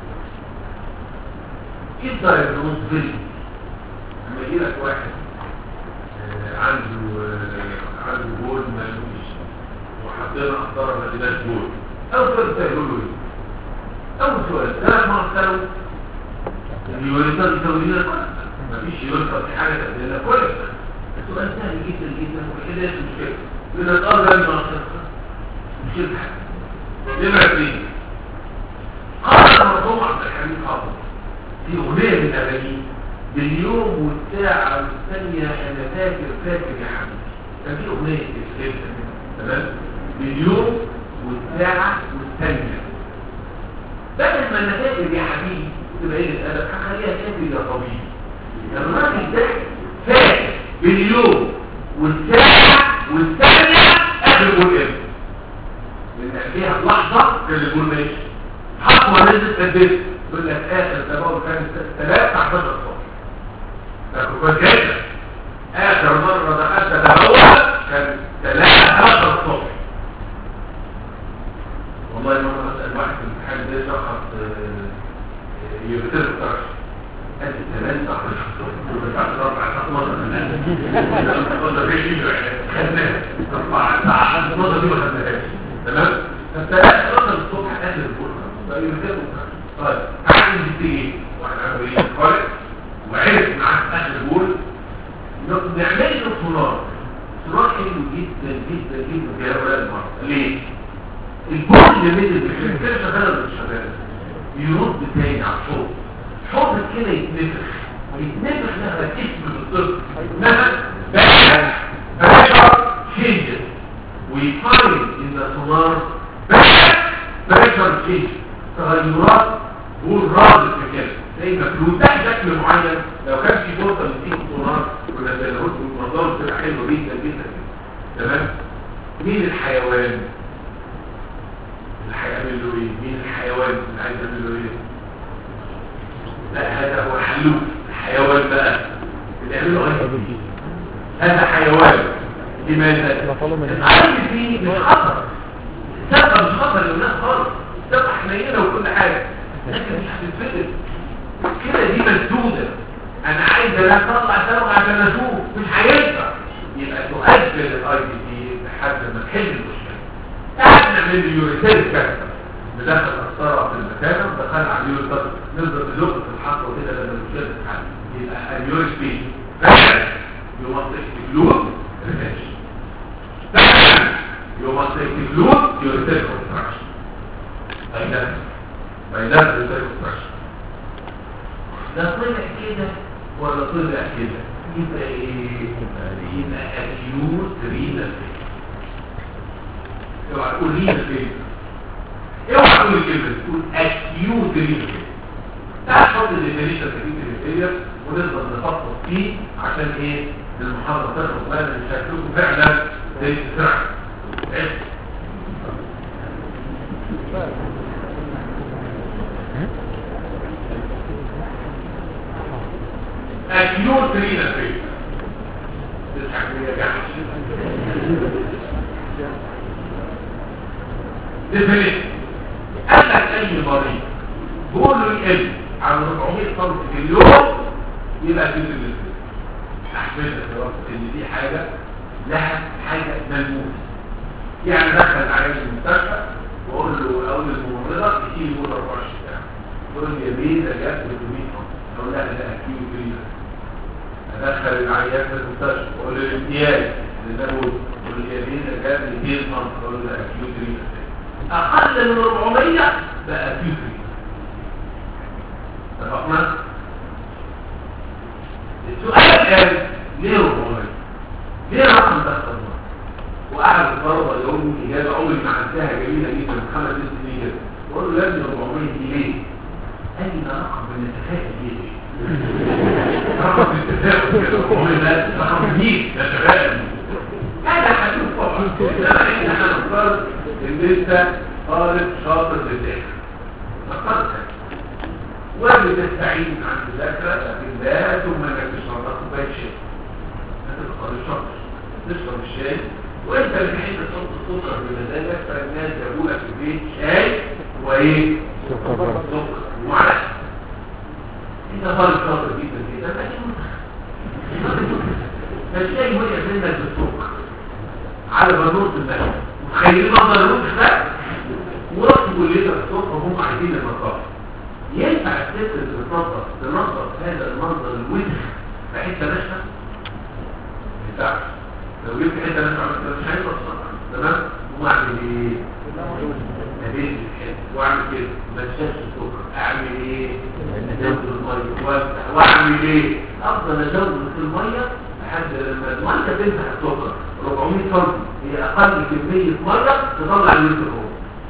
is diagnosed very لما يجي لك واحد آه، عنده آه، عنده بول ملوش وحطينا قطره ما لقيناش بول اول سؤال تقول له ايه اول سؤال ثلاث مرات سالوا اليوريثال يسوي لنا كويس مفيش يوريثال في حاجه تقول لنا كويس السؤال سهل جدا جدا وكده مش كده يقول لك اه ده ما مش كده نمرة اثنين قال المرحوم عبد الحميد حافظ في اغنيه من اغانيه باليوم والساعة والثانية أنا فاكر فاكر يا حبيبي كان في أغنية كده تمام باليوم والساعة والثانية بدل ما أنا فاكر يا حبيبي تبقى إيه الأدب هخليها فاكر يا طبيبي لما الراجل ده فاكر باليوم والساعة والثانية قبل يقول إيه لأن فيها لحظة كان يقول ماشي حطوة نزلت قدمت يقول لك آخر تباول كان 3 11 صفر فكنت جاية آخر مرة دخلت تبول كان ثلاثة عشر الصبح والله مرة أسأل واحد في الامتحان ده شخص يبتدي الطرش قال لي ثلاثة عشر الصبح وبتاعت ربع ساعة 12 خدناها ربع ساعة 12 دي ما خدناهاش تمام فالثلاثة عشر الصبح قال لي البركة بقى يبتدي الطرش طيب تعالى نجيب ايه؟ واحد عمل ايه؟ قال وعرف معاك اهل البول نعمل له سونار سونار حلو جدا جدا جدا يا اولاد المرض ليه البول اللي نزل كده شغاله ولا مش شغاله يرد تاني على الصوت صوت كده يتنفخ ويتنفخ لها اسم بالطب اسمها باك بريشر تشينجز ويفايند ان سونار باك بريشر تشينجز تغيرات بول رابط في كده زي مفلوس ده شكل معين لو كان في فرصه لتيجي سونار كنا بنقول المنظار بتبقى حلوه جدا جدا تمام مين الحيوان اللي هيعمل له ايه مين الحيوان اللي عايز يعمل له ايه لا هذا هو حلوف الحيوان بقى اللي يعمله ايه هذا حيوان لماذا العالم فيه مش خطر السبقه مش خطر للناس خالص السبقه حنينه وكل حاجه لكن مش هتتفقد كده دي مسدودة انا عايز اطلع سبق عشان اشوف مش هينفع يبقى تؤجل الاي دي دي لحد ما تحل المشكله تعال نعمل له يوريتيل كارثه ندخل قسطره في المكان ودخلنا على اليوريتيل نفضل نلق في الحطه كده لما المشكله تتحل يبقى اليوريس بي فعلا يو ماست اكسكلود ريفيش فعلا يو ماست اكسكلود يوريتيل كونستراكشن فايدة فايدة يوريتيل كونستراكشن ده طلع كده ولا طلع كده يبقى ايه يبقى اكيوت رينال اوعى تقول رينال فين اوعى تقول الكلمه تقول اكيوت رينال فين تعال حط الديفينيشن تكنيك ونفضل نفصل فيه عشان ايه المحاضره تخلص بقى ان شكلكم فعلا زي فعلا اكيوت رينا فيل تضحك ليه يا جحش ديفينيشن قال لك اي مريض بقول له يقل عن 400 سم في اليوم يبقى اكيوت رينا فيل احمدك يا رب ان دي حاجه لها حاجه ملموسه يعني دخل عليه المستشفى واقول له اقول للممرضه تشيل مول 24 ساعه تقول لي يا بيه ده جات 300 سم اقول لها ده اكيوت رينا ادخل العيان في المستشفى واقول له الامتياز اللي ده بقول يقول لي يا بيه ده جات 200 سم اقول له ده اكيوت رينا اقل من 400 بقى اكيوت رينا اتفقنا السؤال الآن ليه 400 ليه رقم ده أصلا وقعد الطلبة يقول لي إجابة عمري ما عدتها جميلة جدا من خمس ست سنين كده بقول له يا ابني 400 دي ليه؟ قال لي ده رقم بنتفائل بيه رقم بنتفائل كده 400 ده رقم جديد ده شغال هذا حديث طبعا انما احنا هنفترض ان انت طالب شاطر للذاكره نفترض وبتستعين عن المذاكره لكن لا ثم انك تشرب كوبايه شاي هتبقى الشرب تشرب الشاي وانت اللي تحب تحط السكر بمزاجك فالناس جابوا لك في البيت شاي وايه؟ سكر. سكر ومعلقه انت طالب شاطر جدا جدا لكن فالشاي وقع منك بالسكر على بنوط الماء متخيلين منظر الروح ده ورحت كليتك الصبح وهم عايزين المطاف ينفع الست اللي بتنظف تنظف هذا المنظر الوجه بحته ناشفه؟ ما ينفعش لو جبت حته ناشفه عملت كده مش هينفع تصنع تمام؟ وما اعمل ايه؟ ابيت الحته واعمل كده ما تشافش السكر اعمل ايه؟ ازود الميه وافتح واعمل ايه؟ افضل ازود في الميه لحد لما الميه تمسح السكر 400 سم هي اقل كميه ميه تطلع الويسترول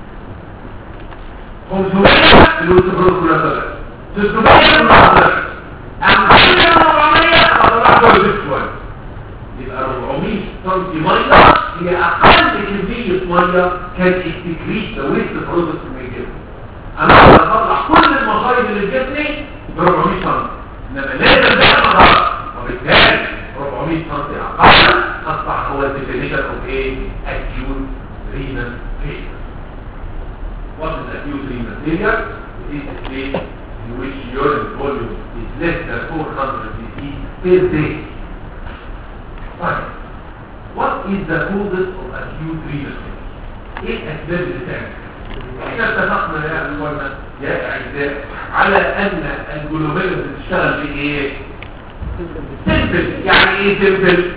500 الويسترول كلها طلعت 600 كلها طلعت اما 400 هطلع كل شويه يبقى 400 سم ميه هي اقل كميه ميه كانت استكريت لو ويست برودكت من الجسم انا اقدر اطلع كل المصايب اللي في جسمي ب 400 سم انما لازم ده غلط وبالتالي 400 سم اقل اصبح هو الديفينيشن اوف ايه acute renal failure what is acute renal failure it is a state in which urine volume is less than 400 cc per day طيب what is the causes of acute renal failure ايه الاسباب اللي تعمل احنا اتفقنا يا اخوانا يا اعزاء على ان الجلوميرولز بتشتغل في ايه سيمبل يعني ايه سيمبل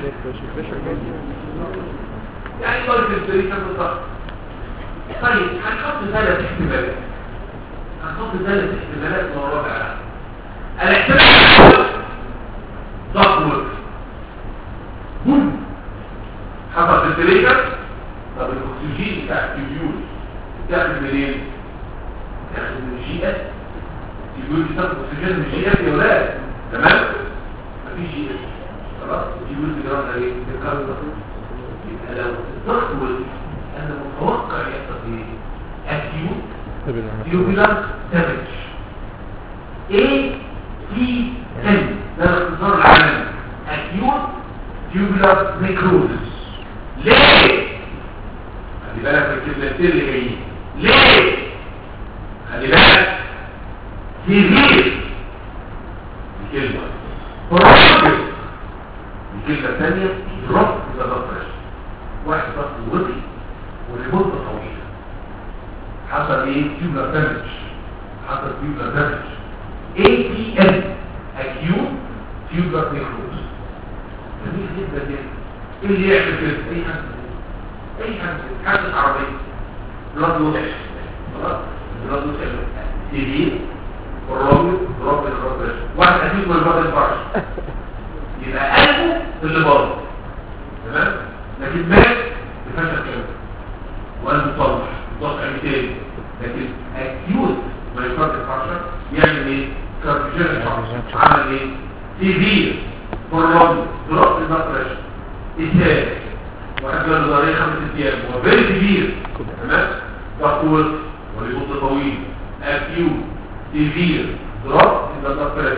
يعني ايه الفلتريشن بالظبط طيب هنحط ثلاث احتمالات هنحط ثلاث احتمالات ورابع الاحتمال الاول ضغط بوم حصل فلتريشن طب الاكسجين بتاع التيبيول تاخد منين؟ تاخد من الجي اس التيبيول بتاخد اكسجين من الجي اس يا ولاد تمام؟ مفيش جي اس خلاص التيبيول بتاخد ايه؟ بتتكرر يبقى لو الضغط وزن انا متوقع يحصل ايه؟ اكيوت تيوبولار دامج ايه تي ان ده الاختصار العالمي اكيوت تيوبولار نيكروزس ليه؟ خلي بالك من الكلمتين اللي جايين ليه؟ خلي بالك سيفير الكلمة بروجس الكلمة الثانية دروب إذا ضغط واحد ضغط وطي ولمدة طويلة حصل ايه؟ تيوبلر دامج حصل تيوبلر دامج ATM acute tubular necrosis جميل جدا جدا ايه اللي يعمل كده؟ اي حد اي حد حادث عربية بلاد لوس خلاص بلاد لوس سيفير والراجل ضرب الرابش واحد اكيد من البلد الفرش يبقى قلبه اللي باظ تمام لكن مات بفشل كلام وقلبه صلح ضغط عين تاني لكن اكيوت ما يفرق الفرشه يعمل ايه؟ كارتيجين عمل ايه؟ سيفير والراجل ضرب الفرش إسهال واحد جاله ضريح خمس ايام هو فيري كبير تمام ضغط ولمده طويل اكيوت سيفير ضرب البلد بريشر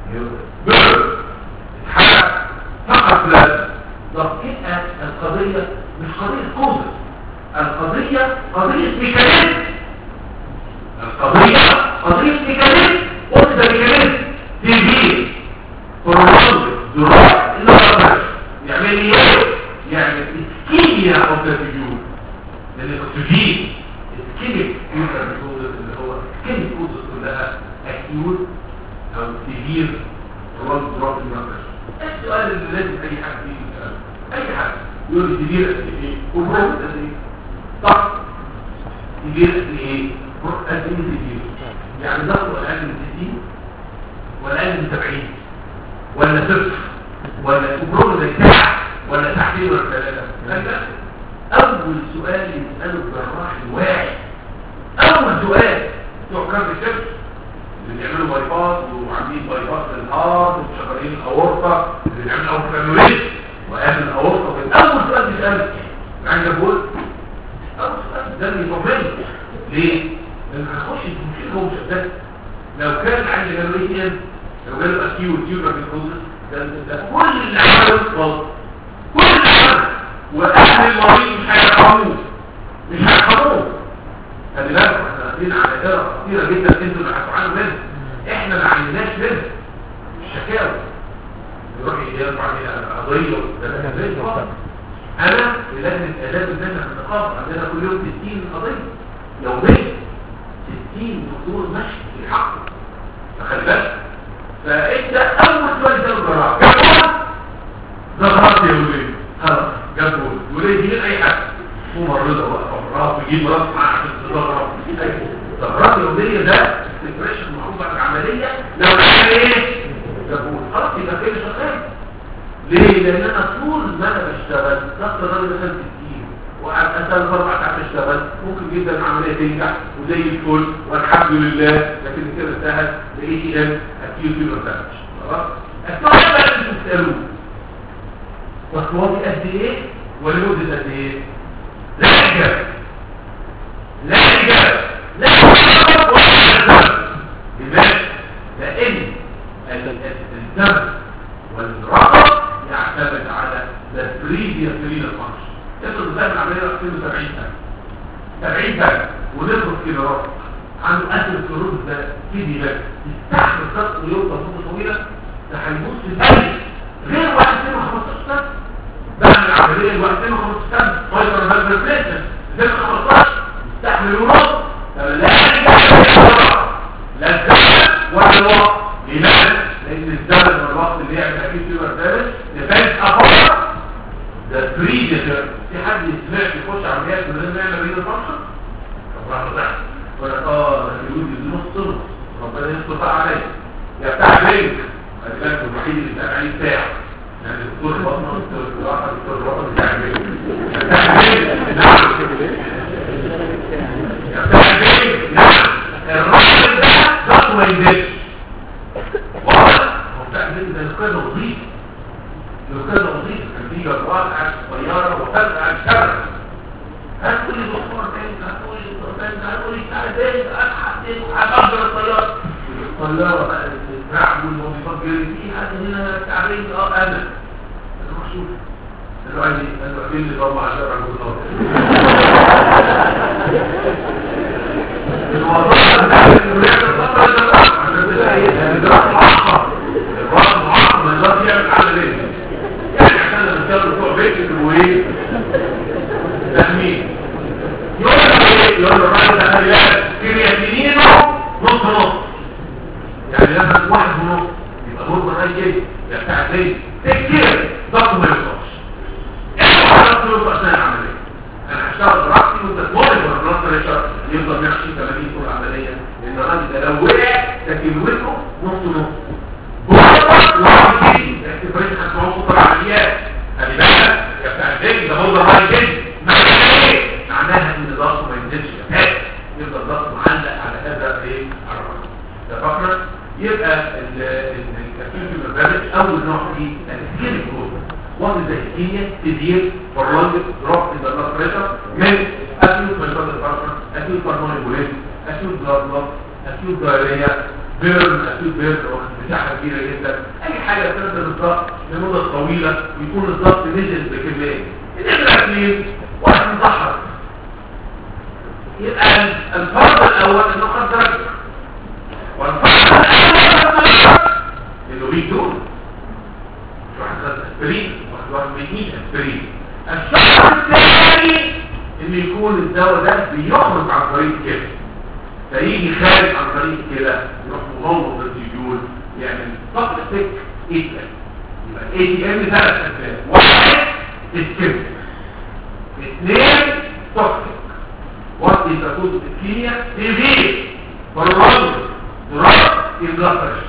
بيرد اتحرق فقط لا طب يبقى القضية مش قضية كوزة القضية قضية ميكانيزم القضية قضية ميكانيزم قلت ده ميكانيزم تيجي برونز زرار اللي هو يعمل ايه؟ يعمل اسكيميا اوف ذا فيجور لان الاكسجين الكيميك يوزر بيقول اللي هو الكيميك كوزز كلها اكيوت او سيفير برونز دروب المركز السؤال اللي لازم اي حد يجي يساله اي حد يقول لي سيفير قد ايه وبرونز قد ايه صح سيفير قد ايه قد ايه سيفير يعني ضغطه اقل من 60 ولا اقل من 70 ولا صفر ولا كبرون زي ساعة ولا ساعتين ولا ثلاثة لا أول سؤال يسأله الجراح الواعي أول سؤال بتوع كارد الشمس اللي بيعملوا بايباس وعاملين بايباس للهارت وشغالين الأورطة اللي بيعملوا أورطة وقابل الأورطة من أول سؤال بيسأله يعني بقول أول سؤال ده اللي يطمنه ليه؟ لأن هنخش في مشكلة هو مش ده لو كان عندي جنريشن لو جاله اكيوت تيوبر بيكوزس ده ده كل اللي عمله غلط كل اللي عمله واهل المريض مش هيرحموه مش هيرحموه خلي بالكم احنا داخلين على دائره خطيره جدا انتوا اللي هتعانوا منها احنا ما عانيناش منها الشكاوى يروح يرفع عليها قضيه وده انا في لجنه اداب الناس النقابه عندنا كل يوم 60 قضيه يوميا 60 دكتور ماشي في حقه فخلي بالك فانت اول سؤال ده الجراح جابوها ظهرت يا وليه خلاص جابوها وليه دي من اي حد ممرضه بقى فمرات بيجيب مرات معاه عشان تظهر ظهرت يا وليه ده الديبريشن المفروض بعد العمليه لو عمل ايه جابوها خلاص يبقى كده شغال ليه لان انا طول ما انا بشتغل ضغط الراجل ده 60 وقعد اسال اربع ساعات اشتغل ممكن جدا العمليه تنجح وزي الفل والحمد لله لكن كده انتهت باي تي ام اكيد في برنامج خلاص السؤال بقى اللي بتسالوه وقواتي قد ايه ولمده قد ايه لا اجابه لا اجابه لا اجابه ولا اجابه لماذا لان الدم والرقم يعتمد على the previous renal function افرض ده العمليه 72 سنه 70 سنه ونفرض كده راسك عنده اثر الكلوز ده كيدي ده يستحمل ضغط ويوصل فتره طويله ده هيموت في ثانيه غير واحد سنه 15 سنه بعد العمليه الواحد سنه 15 سنه فايبر فالف ريبليشن سنه 15 يستحمل ونص طب لا لا الزمن ولا الوقت لماذا؟ لان الزمن والوقت اللي يعمل اكيد فيه برنامج ديبند ابارت ده بريدر في حد يسمع يخش عمليات من غير ما يعمل ريدر فانكشن طب راح ده ولا اه ده اليود دي نص نص ربنا يستر بقى عليا يا بتاع بينك خلي بالك الوحيد اللي بتاع عليه ساعه يعني الدكتور البطنه والدكتور الجراحه والدكتور البطنه بتاع بينك يا بتاع بينك نعم يا بتاع بينك نعم الراجل ده ضغطه ما ينزلش واضح هو بتاع بينك ده كده وظيفه لو كان وظيفة كان في جرات قاعد في الطيارة وفجأة قاعد شغل هتقول لي دكتور تاني هتقول لي دكتور تاني هتقول لي تعالى تاني هتحدد وهتأجر الطيارة الطيارة بقى الرعب والوظيفات جري في حد هنا تعبان اه انا انا مشهور قال له عايز ايه؟ قال له قابل لي طبعا عشان اقول الموضوع ده انه يعمل فترة الجراحة عشان تبقى ايه؟ الجراحة معقد الجراحة معقد ما يقدرش يعمل حاجة ليه؟ يعني عشان لما كانوا بتوع بيت يبقوا ايه فاهمين يقول له ايه يقول له الراجل ده خلي بالك كرياتينينه نص نص يعني لما واحد ونص يبقى نص هاي كده يا بتاع زي كتير ضغط ما يوصلش ايه ضغط يوصل اثناء العمليه انا هشتغل براحتي وانت تمر ولا بنص يشتغل يفضل 120 80 طول العمليه لان الراجل ده لو وقع تكلوته نص نص بوضع وعلى كده الاكتفريش هتسمعوا صوت العمليات خلي بالك يا بتاع الجن ده بوضع هاي كده معناها ايه؟ معناها ان ضغطه ما ينزلش كفايه يفضل ضغطه معلق على هذا ايه الرقم اتفقنا؟ يبقى التكليف البرنامج اول نوع فيه الاسكيميك كود one is ischemia severe prolonged drop in the blood pressure من acute myocardial infarction acute pulmonary embolism acute blood loss acute diarrhea بيرن اكيد بيرن واخد مساحه كبيره جدا اي حاجه تنزل الضغط لمده طويله ويكون الضغط نزل بكميه النمره اثنين واحد مضحك يبقى الفرض الاول انه خد درجه والفرض الاول انه بيدور مش واحد خد اسبرين واحد واحد بيجيب اسبرين الشرط الثاني ان يكون الدواء ده بيخرج عن طريق كده فيجي خارج عن طريق كده يروح مغمض التيول يعمل توكسيك ايتال يبقى الاي تي ام ثلاث اسباب واحد اسكيب اثنين توكسيك what is the cause of ischemia severe prolonged drug in blood pressure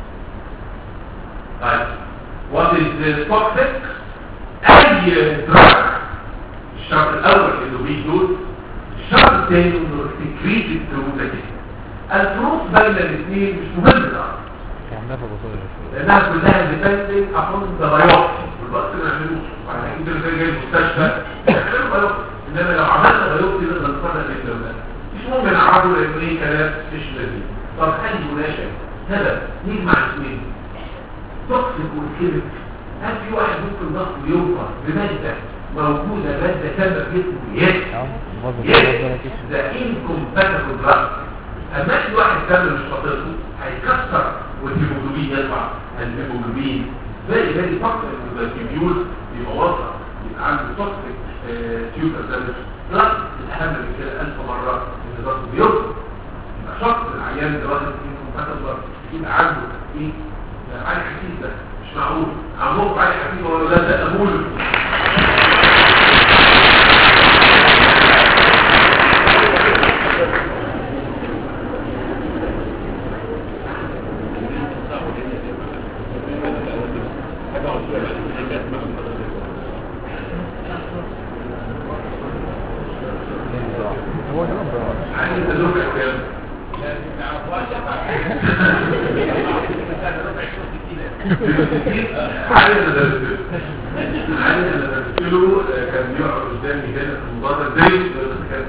طيب what is the toxic اي drug الشرط الاول انه بيدوز الشرط الثاني انه secreted through the kidney الفروق بين الاثنين مش مهم الان عملها في البطاقة لانها كلها depending upon the biopsy والوقت ما نعملوش وعلى اكيد اللي جاي المستشفى نعمله biopsy انما لو عملنا biopsي نقدر نفرق بين الدولات مش ممكن نعرفه لانه ايه كلام مش لذيذ طب هل هناك سبب يجمع الاثنين توكسيك والكيميك هل في واحد ممكن ضغطه يوقف بمادة موجودة مادة سبب جسمه يس اه مظبوط يس ده incompatible drug اما في واحد دم مش فاضله هيكسر والهيموجلوبين يطلع الهيموجلوبين زي زي فقط الكيميول يبقى وسط يبقى عنده توكسيك تيوبر دامج بلس الاهم من كده الف مره ان ضغطه بيوصل يبقى شخص العيان ده واخد انكومباتبل يبقى عنده ايه ده علي حسيس ده مش معقول عموك علي حسيس ولا لا ده اقول هو ده بقى. عايز ادوك كام عايز ادوك عايز ادوك كان بيقعد قدامي هنا في المبادرة زي كان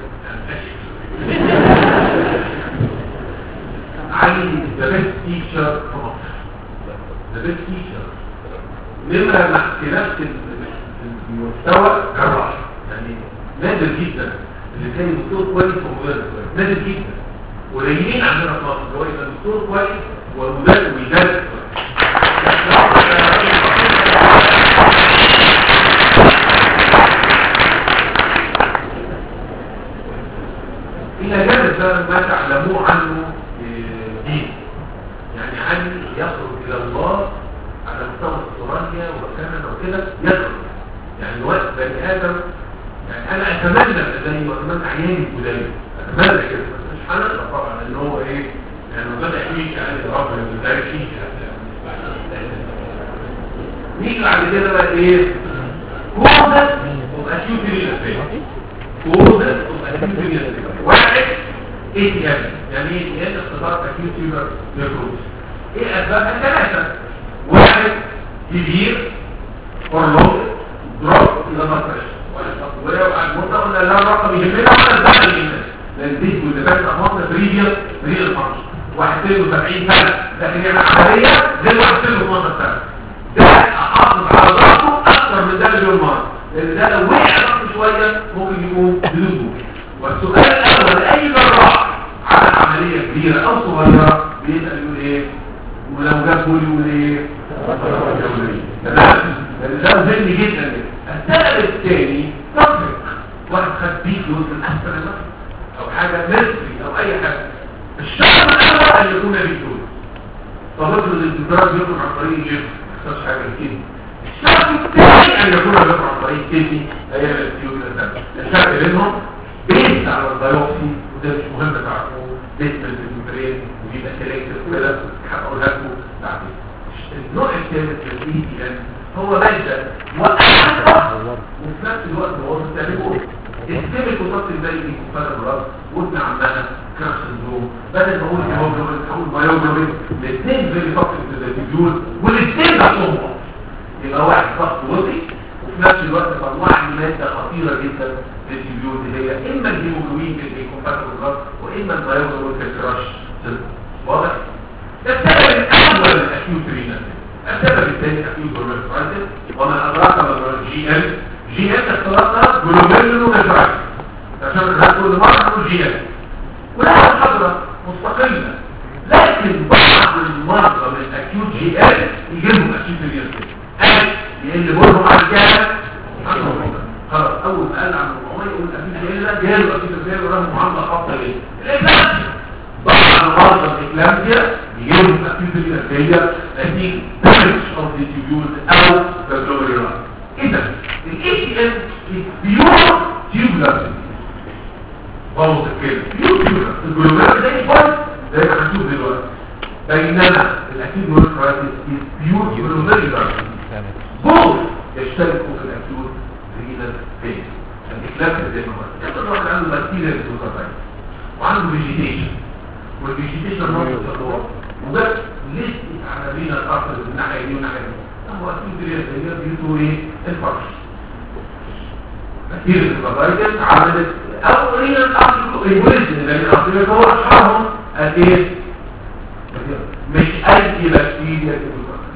علي ذا بيست تيشر في مصر ذا بيست تيشر نمرة مع في نفس المستوى جراح يعني نادر جدا اللي كان دكتور كويس ومدرس كويس نادر جدا قليلين عندنا في مصر هو يبقى دكتور كويس ومدرس ويدرس إلى جانب ما تعلموه عنه دين يعني عن يخرج إلى الله على مستوى استراليا وكندا وكده يخرج يعني وقت بني آدم يعني أنا أتمنى زي وأتمنى عيالي الجداد أتمنى كده بس مش هنقدر طبعا إن هو إيه يعني بدأ يعيش يعني رب من ذلك نيجي بعد كده بقى إيه كوزة وأشوف الأسباب كوزة وأشوف الأسباب واحد ايه تي ام يعني ايه تي ام اختصار اكيوت فيبر نيكروز ايه اسبابها ثلاثه واحد كبير اورلوج دروب الى مطرش ولو المده قلنا لا الرقم يهمنا ولا الزمن يهمنا لان دي واللي فات امرنا بريفيوس بريل فانكشن واحد سنه 70 سنه لكن يعمل عمليه زي واحد سنه 12 سنه ده احافظ على ضغطه اكثر من ده مليون مره لان ده لو وقع ضغطه شويه ممكن يكون بدون والسؤال الاول اي جراح عمل عمليه كبيره او صغيره بيسال يقول ايه ولو جاب بولي يقول ايه تمام لان ده مهم جدا السبب الثاني تفرق واحد خد بيك من احسن النصر او حاجه نسبي او اي حاجه الشرط الاول ان يكون بيك فمثل الانتظار بيخرج عن طريق الجسم ما يحصلش حاجه كده الشرط الثاني ان يكون بيخرج عن طريق الكدني ايام الفيوز الفرق بينهم بيت على البيوبسي وده مش مهم تعرفوه بيت من الممبرين ويبقى سيلكتيف كده هقولها لكم بعدين النوع الثالث من الاي تي ام هو ماده واحده وفي نفس الوقت هو بتعمله الكيميك وصلت الباقي دي كفايه الرد وقلنا عنها كراش سندروم بدل ما اقول هيموجلوبين اقول مايوجلوبين الاثنين فيري توكسيك للتيبيول والاثنين بتاعهم يبقى واحد ضغط وطي وفي نفس الوقت طلع لي ماده خطيره جدا للتيبيول اللي هي اما الهيموجلوبين اللي كومباتبل بلاد واما المايوجلوبين في الكراش سندروم واضح ده السبب الاول للاكيوت رينال السبب الثاني اكيوت جلوميرولوس ومن ادراك ما جي ال جي ال اختلاطها جلوميرولوس عشان كل مره نقول جي ال ولها محاضره مستقله لكن بعض المرضى من الاكيوت جي ال يجيبهم اكيوت رينال قال لان بقولهم على الجهل خلاص اول ما قال عن 400 يقول اكيد جاي ده جاي له اكيد جاي له رغم معامله خاصه ليه الاكلامسيا بعض المرضى الاكلامسيا يجيلهم اكيد النتيجه نتيجه damage of the tubule او the glomerular اذا الاي تي ام بيور تيوبلر بوظ الكلمه بيور تيوبلر الجلوميرولار ده كويس زي ما هنشوف دلوقتي بينما الاكيد نوركرايتس بيور جلوميرولار بوث يشتركوا في الاكيوت رينال فيز الاكلاف زي ما قلت يقدر واحد عنده بكتيريا بتوكايت وعنده فيجيتيشن والفيجيتيشن نقطه التطور وده لسه على رينال ارتر من الناحيه دي والناحيه دي هو اكيد رينال فيز بيوتو ايه الفرش بكتيريا بتوكايت عملت او رينال ارتر الوزن لان الارتر هو اشهرهم الايه مش اي بكتيريا بتوكايت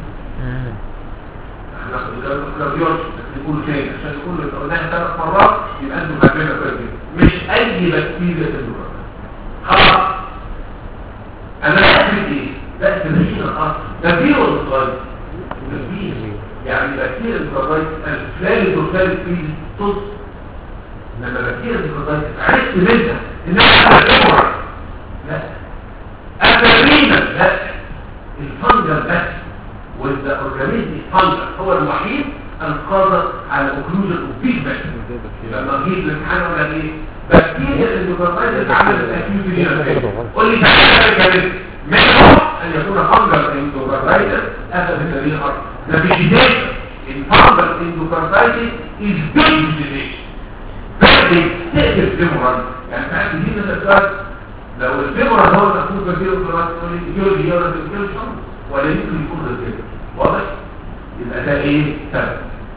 الكارديولوجي يقولوا تاني عشان يقولوا لو قلناها ثلاث مرات يبقى انتوا فاهمينها كويس جدا. مش اي بكتيريا تدور خلاص انا بقفل ايه بقفل هنا الاصل ده فيروس صغير ده فيروس يعني بكتيريا الكارديولوجي الفلالي والفلالي في تص لما بكتيريا الكارديولوجي عرفت منها انها تدور لا اترينا لا الفنجر بس واذا اورجانيزم فانجر هو الوحيد القادر على اوكلوجن اوف بيجمنت لما جيت الامتحان ولا ايه بكتيريا الاندوكاردايتس عملت اكيوت رينال قول لي تعالى كده منهم ان يكون فانجر اندوكاردايتس اخذ التاريخ ده فيجيتيشن الفانجر اندوكاردايتس از بيج فيجيتيشن بعد تقدر فيمورال يعني ساعات دي من الاسباب لو الفيمورال هو المفروض بكتيريا اندوكاردايتس تقول لي جيولوجي ولا جيولوجي ولا يمكن يكون غير كده واضح يبقى ده ايه سبب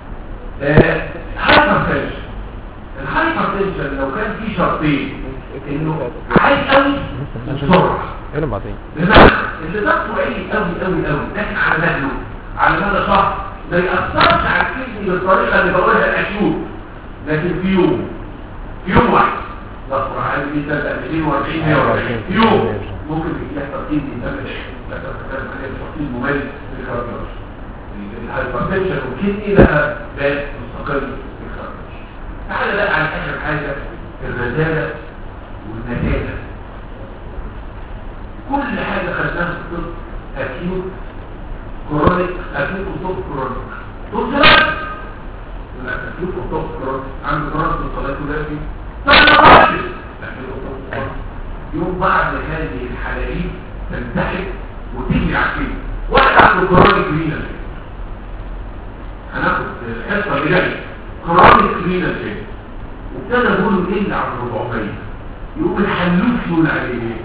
هايبرتنشن الهايبرتنشن لو كان في شرطين انه عالي قوي وبسرعه ايه بعدين بمعنى اللي ضغطه عالي قوي قوي قوي لكن على مهله على مدى شهر ما يأثرش على الكدني بالطريقه اللي بقولها الاكيوت لكن في يوم في يوم واحد ضغطه عالي جدا 240 140 في يوم ممكن يحصل كدني دامج لكن كمان عليه تفصيل مميز في الكارديولوجي الهايبرتنشن والكدني لها باب مستقل في الكارديولوجي تعالى بقى على اخر حاجه الرزاله والنتاجه كل حاجه خدناها في الطب اكيوت كرونيك اكيوت وطب كرونيك طب ثلاث لا اكيوت وطب كرونيك عند كرونيك الصلاه ثلاثي ثلاث واحد اكيوت وطب كرونيك يوم بعد هذه الحلاليب تنتحر وتجري على الكلمة واحد عنده كرونيك رينال هناخد الحصه اللي جايه كرونيك رينال فين وابتدى يقولوا ايه عن 400 يقوم الحلوف يقول عليه ايه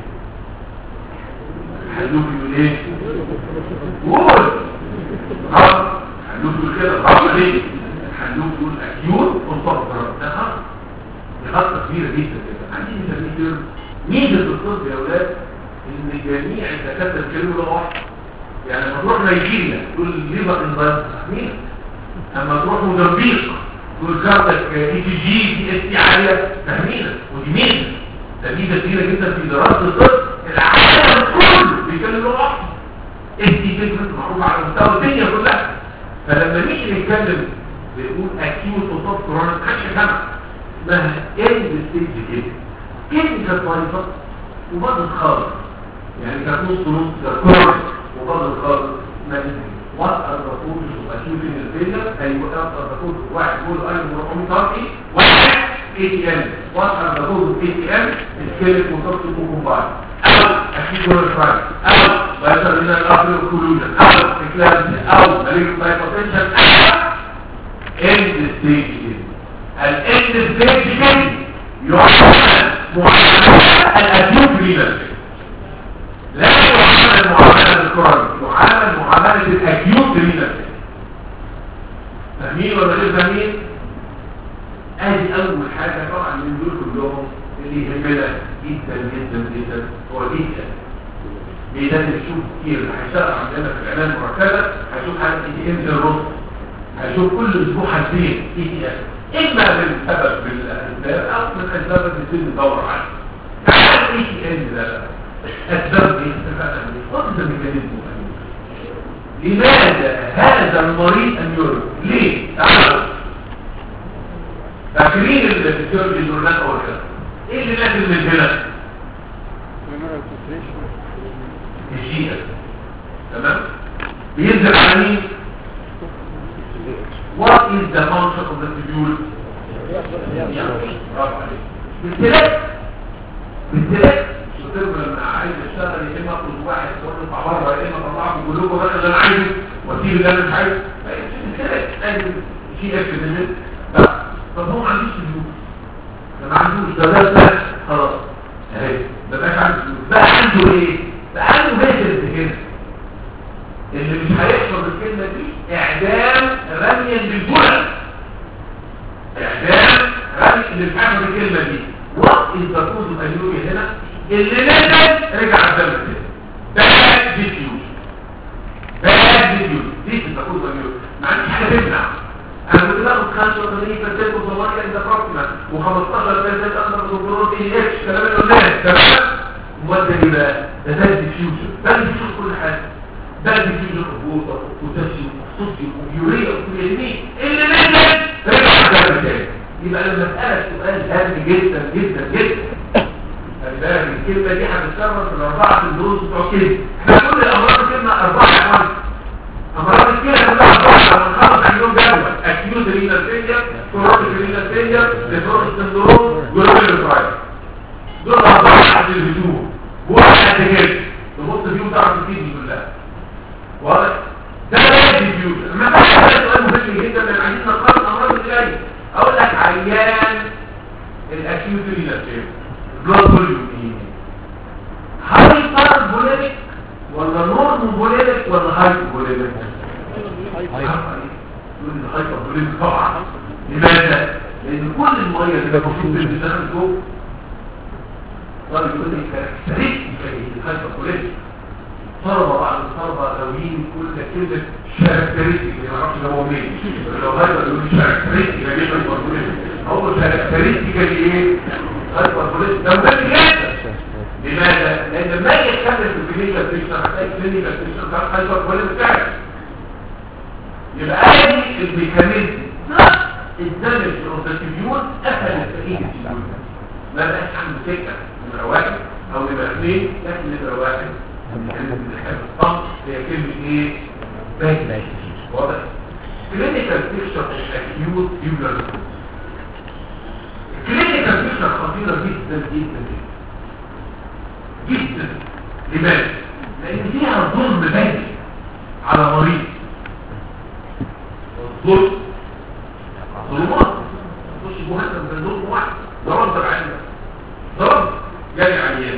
الحلوف يقول ايه قول اه الحلوف يقول كده برافو ليه الحلوف يقول اكيوت وصفر ده خط دي خطه كبيره جدا كده عندي نسميه ميزه الطب يا اولاد ان جميع الدكاتره الكلمه لغه واحده يعني لما تروح نيجيريا تقول ليفر انزايم مين اما تروح موزمبيق تقول كارتك اي تي جي دي اس تي عاليه فاهمين ودي ميزه ده ميزه كبيره جدا في دراسه الطب العالم كله بيتكلم لغه واحده اس تي فكره معروفه على مستوى الدنيا كلها فلما نيجي نتكلم بنقول اكيوت وطب كورونا محدش يفهمها اسمها اند ستيج كده كلمه كانت مريضه وبعض خالص يعني كانت نص نص كورس وبعض خالص وات ار ذا كوزز اوف اكيوت انفيجن اي وات ار ذا كوزز واحد يقول انا 400 طاقي واحد اي تي ام وات ار ذا كوزز اي تي ام سكيلت وتوكسيك وكومباين او اكيد ولا فراي او ويصل الى الابر كولوجن او اكلامسيا او ماليك هايبوتنشن او اند ستيج الاند ستيج كده يعتبر معاملة الأكيوت رينال لا يعامل معاملة الكرونيك يعامل معاملة الأكيوت رينال فاهمين ولا غير فاهمين؟ ادي أول حاجة طبعا من دول كلهم اللي يهمنا جدا جدا جدا هو الايه بيلازم يشوف كتير اللي هيشتغل عندنا في العنايه المركزه هيشوف حاجه اي تي ام في الرص هيشوف كل اسبوع حاجتين اي تي ام اما من سبب من الاسباب او من اسباب اللي بيتم ندور عليها تعال اي تي ام ده بقى اسباب ايه استفادة من ايه وات ذا ميكانيزم لماذا هذا المريض النيورو ليه تعالوا فاكرين الفيزيولوجي النورنات اول كده ايه اللي نازل من هنا الجي اس تمام بينزل على مين what is the function of the tubule برافو عليك بالتلاك بالتلاك الدكتور لما عايز يشتغل يا اما اطلب واحد يقول له اطلع بره يا اما اطلعه من جلوكو بقى اللي انا عايزه واسيب اللي انا مش عايزه بالتلاك لازم شيء اكتب من طب هو ما عندوش فلوس ده ما عندوش ده ده ده خلاص اهي ما بقاش عنده فلوس بقى عنده ايه بقى عنده بيتر كده اللي مش هيحصل بالكلمه دي اعدام رميا بالجرع اعدام رمي اللي مش هيحصل بالكلمه دي وقت الزكوز الانيوريا هنا اللي نزل رجع الدم كده باد ديفيوز باد ديفيوز دي الزكوز الانيوريا ما عنديش حاجه تمنع انا كنت باخد 85% وصوماليا عند بروكسيما و15% اندر كنترول اي اتش كلام الناس تمام امال ده ايه بقى ده ده ديفيوجن ده ديفيوجن كل حاجه ده ديفيوجن ووتر وبوتاسيوم وصوديوم ويوريا وكرياتين اللي نزل رجع الدم تاني يبقى لما اسالك سؤال هام جدا جدا جدا خلي بالك الكلمه دي هتتكرر في الاربعه الدروس بتوع كده احنا كل الامراض كلمه اربعه يا اخوان امراض كتير كلها اربعه لما نخلص عندهم جدول اكيوت رينال فيلير كورونيك رينال فيلير نيفروز سندروم جلوبال فرايد دول اربعه قد الهدوء واحد قد كده تبص فيهم تعرف الكيدني كلها واضح ده لازم فيوز اما بقى سؤال مهم جدا لان عايزين نقارن الامراض اللي جايه اقول لك عيان الاكيوت رينال فيلير بلاد فوليوم ايه هايبر بوليميك ولا نورمال بوليميك ولا هايبر بوليميك هايبر بوليميك طبعا لماذا لان كل الميه اللي المفروض تنزل فوق صار يقول لي كاركترستيك الهايبر بوليميك طلبه بعد الطلبه غاويين كل كلمه كاركترستيك ما يعرفش ده هو مين لو هايبر يقول كاركترستيك يبقى هايبر بوليميك هو كاركترستيك ايه هايبر بوليميك ده مهم جدا لماذا؟ لأن لما يجي يتكلم في الكلينيكال بيكتشر هتلاقي الكلينيكال بيكتشر بتاع الهايبر بوليميك فعلا يبقى ادي الميكانيزم نفس الدمج الروتاتيبيون اسهل التأكيد ما بقاش عنده سكه نمره واحد او نمره اثنين لكن نمره واحد الصمت هي كلمه ايه؟ باك واضح؟ كلينيكال بيكتشر الاكيوت يوبلر الكلينيكال بيكتشر خطيره جدا جدا جدا جدا لماذا؟ لان فيها ظلم باين على مريض الظلم ظلمات مش مهتم بالظلم واحد ضرب العين ضرب جاي عيان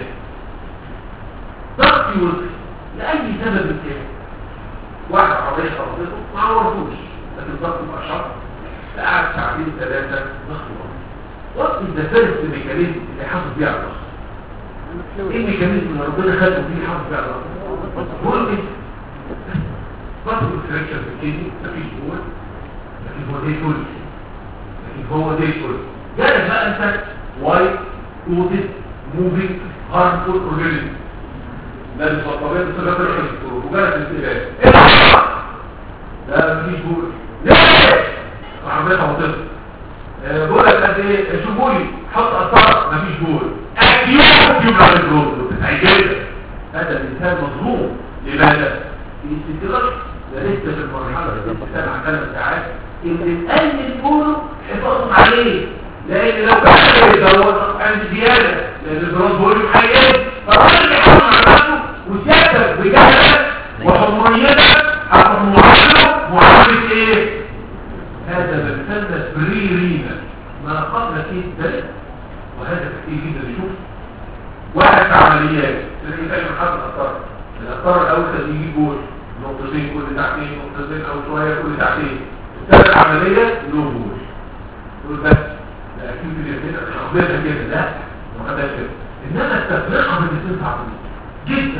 ضغط يوصل لأي سبب كان واحد عربية خبطته ما عورتوش لكن ضغط يبقى شرط قعد ساعتين ثلاثة ضغط وقت ده فيرست ميكانيزم اللي حافظ بيها على الضغط ايه الميكانيزم اللي ربنا خلقه فيه حافظ بيها على الضغط هو ايه ضغط الفريكشن في الكيدني مفيش جوه لكن هو زي الفل لكن هو زي الفل جالك بقى انت وايت كوتد موفينج هارمفول اورجانيزم ده اللي الطبيعه بتصير غير الدكتور وجالك الاستقبال ايه الحرام ده مفيش جوه ليه عمليه خبطت بقول لك قد ايه شوفوا لي حط اثار مفيش جوه اكيوت يبقى الجوه جدا هذا الانسان مظلوم لماذا الاستدراج ده لسه في المرحله الانسان عندنا ساعات اللي تقلل كله حفاظ عليه لان لو كان يدور عند زياده لان الجراس بيقول حياه فالراجل بيحافظ على نفسه وسيادتك بجهلك وحريتك او معامله معامله ايه؟ هذا ما يسمى بريرينا ما قبل فيه الدليل وهذا كثير جدا نشوف واحد في عمليات تلاقي كلمة حد أثر الأثر الأول كان يجي جول نقطتين كل تحتين نقطتين أو شوية كل تحتين الثالث عملية له جول تقول بس ده أكيد اللي كده خبرتها كده لا ما خدهاش كده إنما التفرقة بين الاثنين صعبة جدا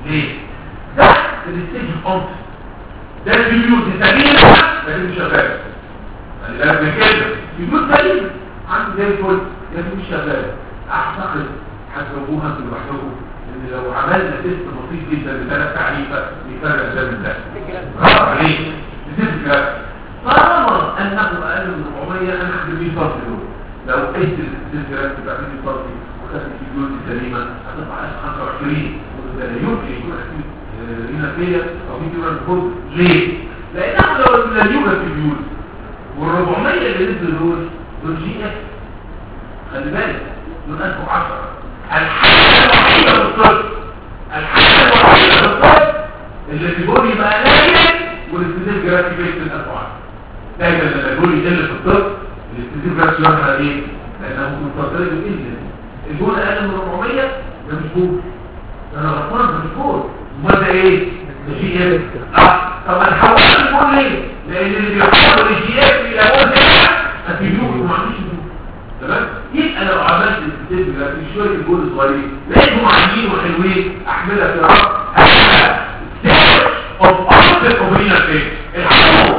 ليه؟ ده الستيج اوف ده البيوت سليمة لكن مش شغالة خلي بالك من كده بيوت سليمة عنده زي الفل لكن مش شغالة اعتقد هتجاوبوها انتوا لوحدكم ان لو عملنا تيست بسيط جدا لثلاث تعريفة يفرق ده من ده برافو عليك بتدي كلام طالما انه اقل من 400 انا هكتب بيه فرق دول لو قلت السلسلة تبقى فيه فرق وخدت البيوت سليمة هتطلع 25 وده لا يمكن يكون اكيد هنا فيا او في كمان الكود ليه؟ لانه لو لا يوجد في بيوت وال400 اللي نزلوا دول دول جي اف خلي بالك دول 1010 الحاجه الوحيده في الطب الحاجه الوحيده في الطب اللي في بولي بقى قليل والاستديف جرافي بيت الافعال دايما لما البولي يقل في الطب الاستديف جرافي يظهر ايه؟ لانه منتظر جدا البول اقل من 400 ده مش بول انا غلطان ده مش بول امال ده ايه الجي اف اه طب انا حولت البول ليه لان اللي بيحول الجي اف الى بول كده هتجيبوه وما عنديش بول تمام يبقى لو عملت الستيب ده في شويه البول صغيرين لقيتهم عاليين وحلوين احملها في رأس ستيب اوف اصل اوبرينا فين الحقوق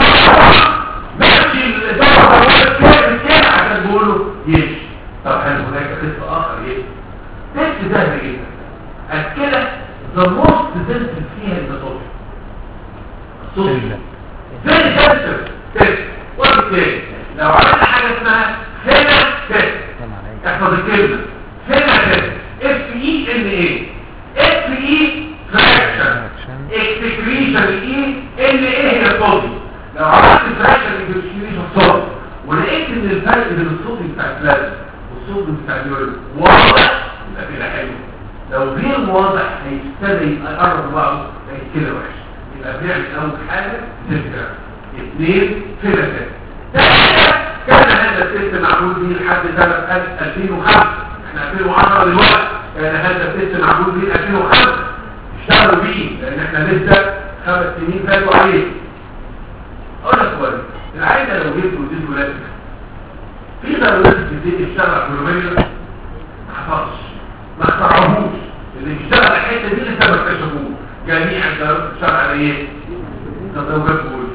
ماشي الدكتور هو كده كده عشان بيقولوا يمشي طب هل هناك تست اخر ايه تست سهل جدا الكلى the most sensitive فيها النصوص الصوت very sensitive test وبالتالي لو عملنا حاجة اسمها هنا تست احفظ الكلمة هنا تست اف اي ان ايه اف اي فراكشن اكسكريشن اي ان ايه هي الصوت لو عملت فراكشن اكسكريشن صوت ولقيت ان الفرق بين الصوت بتاع البلازما والصوت بتاع اليورين واضح يبقى كده حلو لو غير واضح هيبتدي يبقى يقرب بعضه هيبقى كده وحش يبقى بنعمل اول حاجه تذكره اثنين فلسفه ثلاثه كان هذا التست معمول به لحد سنه 2005 احنا 2010 دلوقتي كان هذا التست معمول به 2005 اشتغلوا بيه لان احنا لسه خمس سنين فاتوا عليه اقول لك كويس العيله لو جبت وديت ولادك في ضرورات تبتدي تشتغل على الكلوميريا ما حصلش ما اخترعوهوش اللي بيشتغل على الحته دي لسه ما اكتشفوه جميع الضرورات بتشتغل على ايه؟ تدورات بول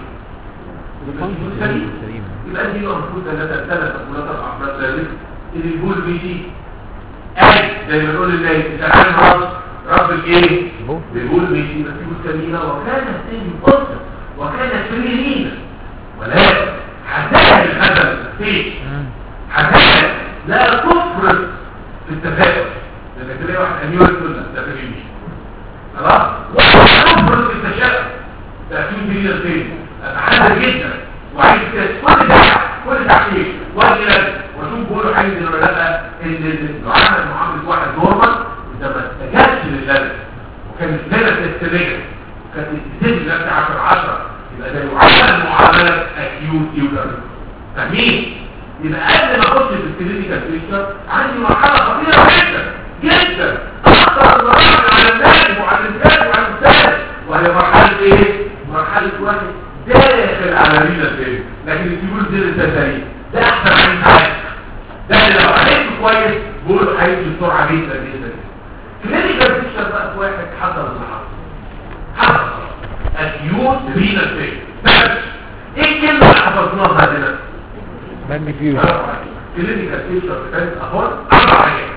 يبقى دي المفروض ثلاثة ثلاثة ثلاثة أفراد ذلك اللي البول بيجي أي زي ما نقول اللي تعال رب رب الايه؟ البول بيجي مسيبه سمينة وكان السن قصة وكان سمينين ولكن حسنا الخزل فيه حسنا لا تفرط في التفاؤل لما تلاقي واحد امير يقول لك ده تميمي خلاص ولا تفرط في التشاؤم ده في دليل الخير اتحدى جدا وعايز كل ده كل تعطيل واجي لازم واشوف بقوله حاجه ولا لا ان لو عمل معامله واحد نورمال ده ما استجابش للجلد وكان لنا تستمر وكانت السن نفسها 10 10 يبقى ده يعامل معامله اكيوت يوزر فاهمين يبقى قبل ما اخش في الكلينيكال بيكتشر عندي مرحله خطيره جدا جدا اخطر مراحل على الناس وعلى الانسان وعلى الانسان وهي مرحله ايه مرحله واحد داخل على رينا فين لكن السيول دي لسه سريع ده احسن عين عين ده اللي لو عرفته كويس بقول هيمشي بسرعه جدا جدا جدا كلينيكال بيكتشر بقى في واحد حصل اللي حصل حصل اكيوت رينا فين بس ايه الكلمه اللي حفظناها هنا ماجنيفيوجن كلينيكال بيكتشر ديفنس اهو اربع حاجات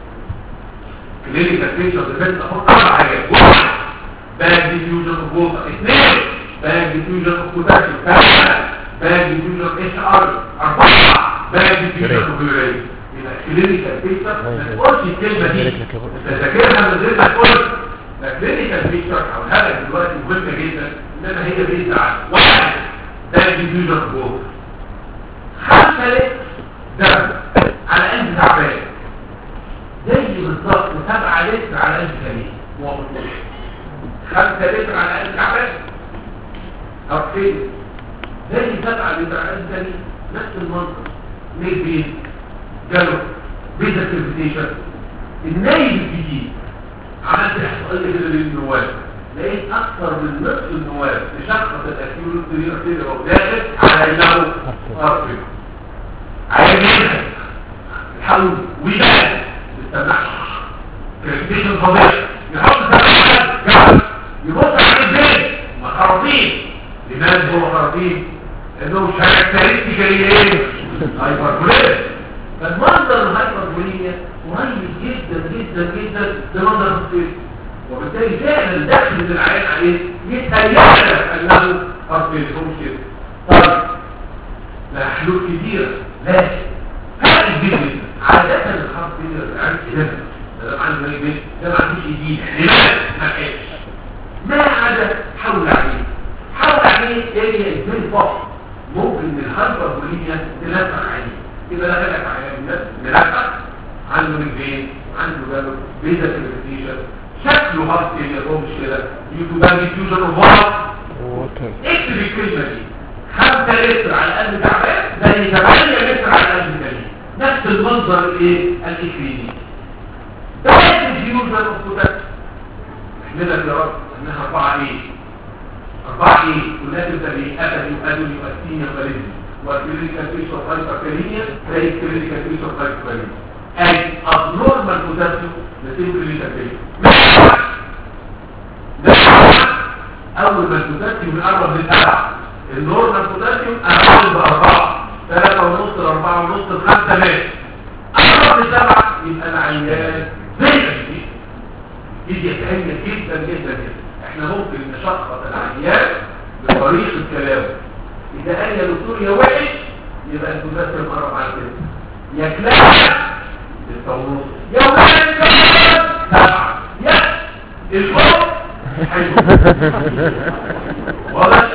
كلينيكال بيكتشر ديفنس اهو اربع حاجات واحد باك ديفيوجن اوف ووتر اثنين باك ديفيوجن اوف بوتاسيوم ثلاثه باك ديفيوجن اوف اتش ار اربعه باك ديفيوجن اوف يورين يبقى كلينيكال بيكتشر ما تقولش الكلمه دي تذاكرها من غير ما تقول كلينيكال بيكتشر او الهدف دلوقتي مهمه جدا انما هي بيت على واحد باك ديفيوجن اوف ووتر خمسة لتر دم على قلب تعبان زي بالظبط سبعة لتر على قلب سليم واضح خمسة لتر على قلب تعبان أو فين زي سبعة لتر على قلب سليم نفس المنطق ليه بين جاله بيزا كريفيتيشن النايب الجديد عملت احصائية كده للنواب لقيت اكثر من نصف النواب تشخص الاكيول الطريقة داخل على انه ارفق عايزينها الحول ويبان السماح كريستيشن فضيح يحط سماح كعب يبص على البيت ما خراطيم لماذا هو خراطيم لانه مش كاركترستيكالي ايه هايبربوليه فالمنظر الهايبربوليه قريب جدا جدا جدا لمنظر الصيف وبالتالي فعلا دخل العين عليه يتهيأ لك انه هايبربوليه مش كده طيب لا حلول كتيرة لكن هذا الجديد عادة الخط كده العين كده ده عنده ايه بيت ده ما عندوش جديد لماذا ما كانش ما عدا حول عليه حول عليه ايه ازاي فقط ممكن الهايبربولية تلفق عليه يبقى لا تلفق عليه الناس ملفق عنده رجلين عنده جبل بيزا كريتيشن شكله هارت هو مش كده يوتيوبان ديفيوجن اوف هارت ووتر اكتب الكلمة دي خمسة لتر على قلب تعبان زي ثمانية لتر على قلب كريم نفس المنظر الايه الاكليني ده الديفيوجن اوف بوتاسيوم احمدك يا رب انها اربعة ايه اربعة ايه كلها تبدا بايه ابدي وادولي واستينيا وفاليزي والكلينيكال فيشر هايبركاليميا زي الكلينيكال فيشر هايبركاليميا اي ابنورمال بوتاسيوم نتيجه كلينيكال فيشر ده اول ما البوتاسيوم يقرب للسبعه النورمال بوتاسيوم اقل باربعه ثلاثة ونص لاربعة ونص لخمسة متر قرب لسبعة يبقى العيان زي الشيء دي سهلة جدا جدا جدا احنا ممكن نشخص العيان بطريقة كلامه اذا قال يا دكتور يا وحش يبقى البوتاسيوم قرب على كده يا كلام ستة ونص يا وحش سبعة يا الحب حلو واضح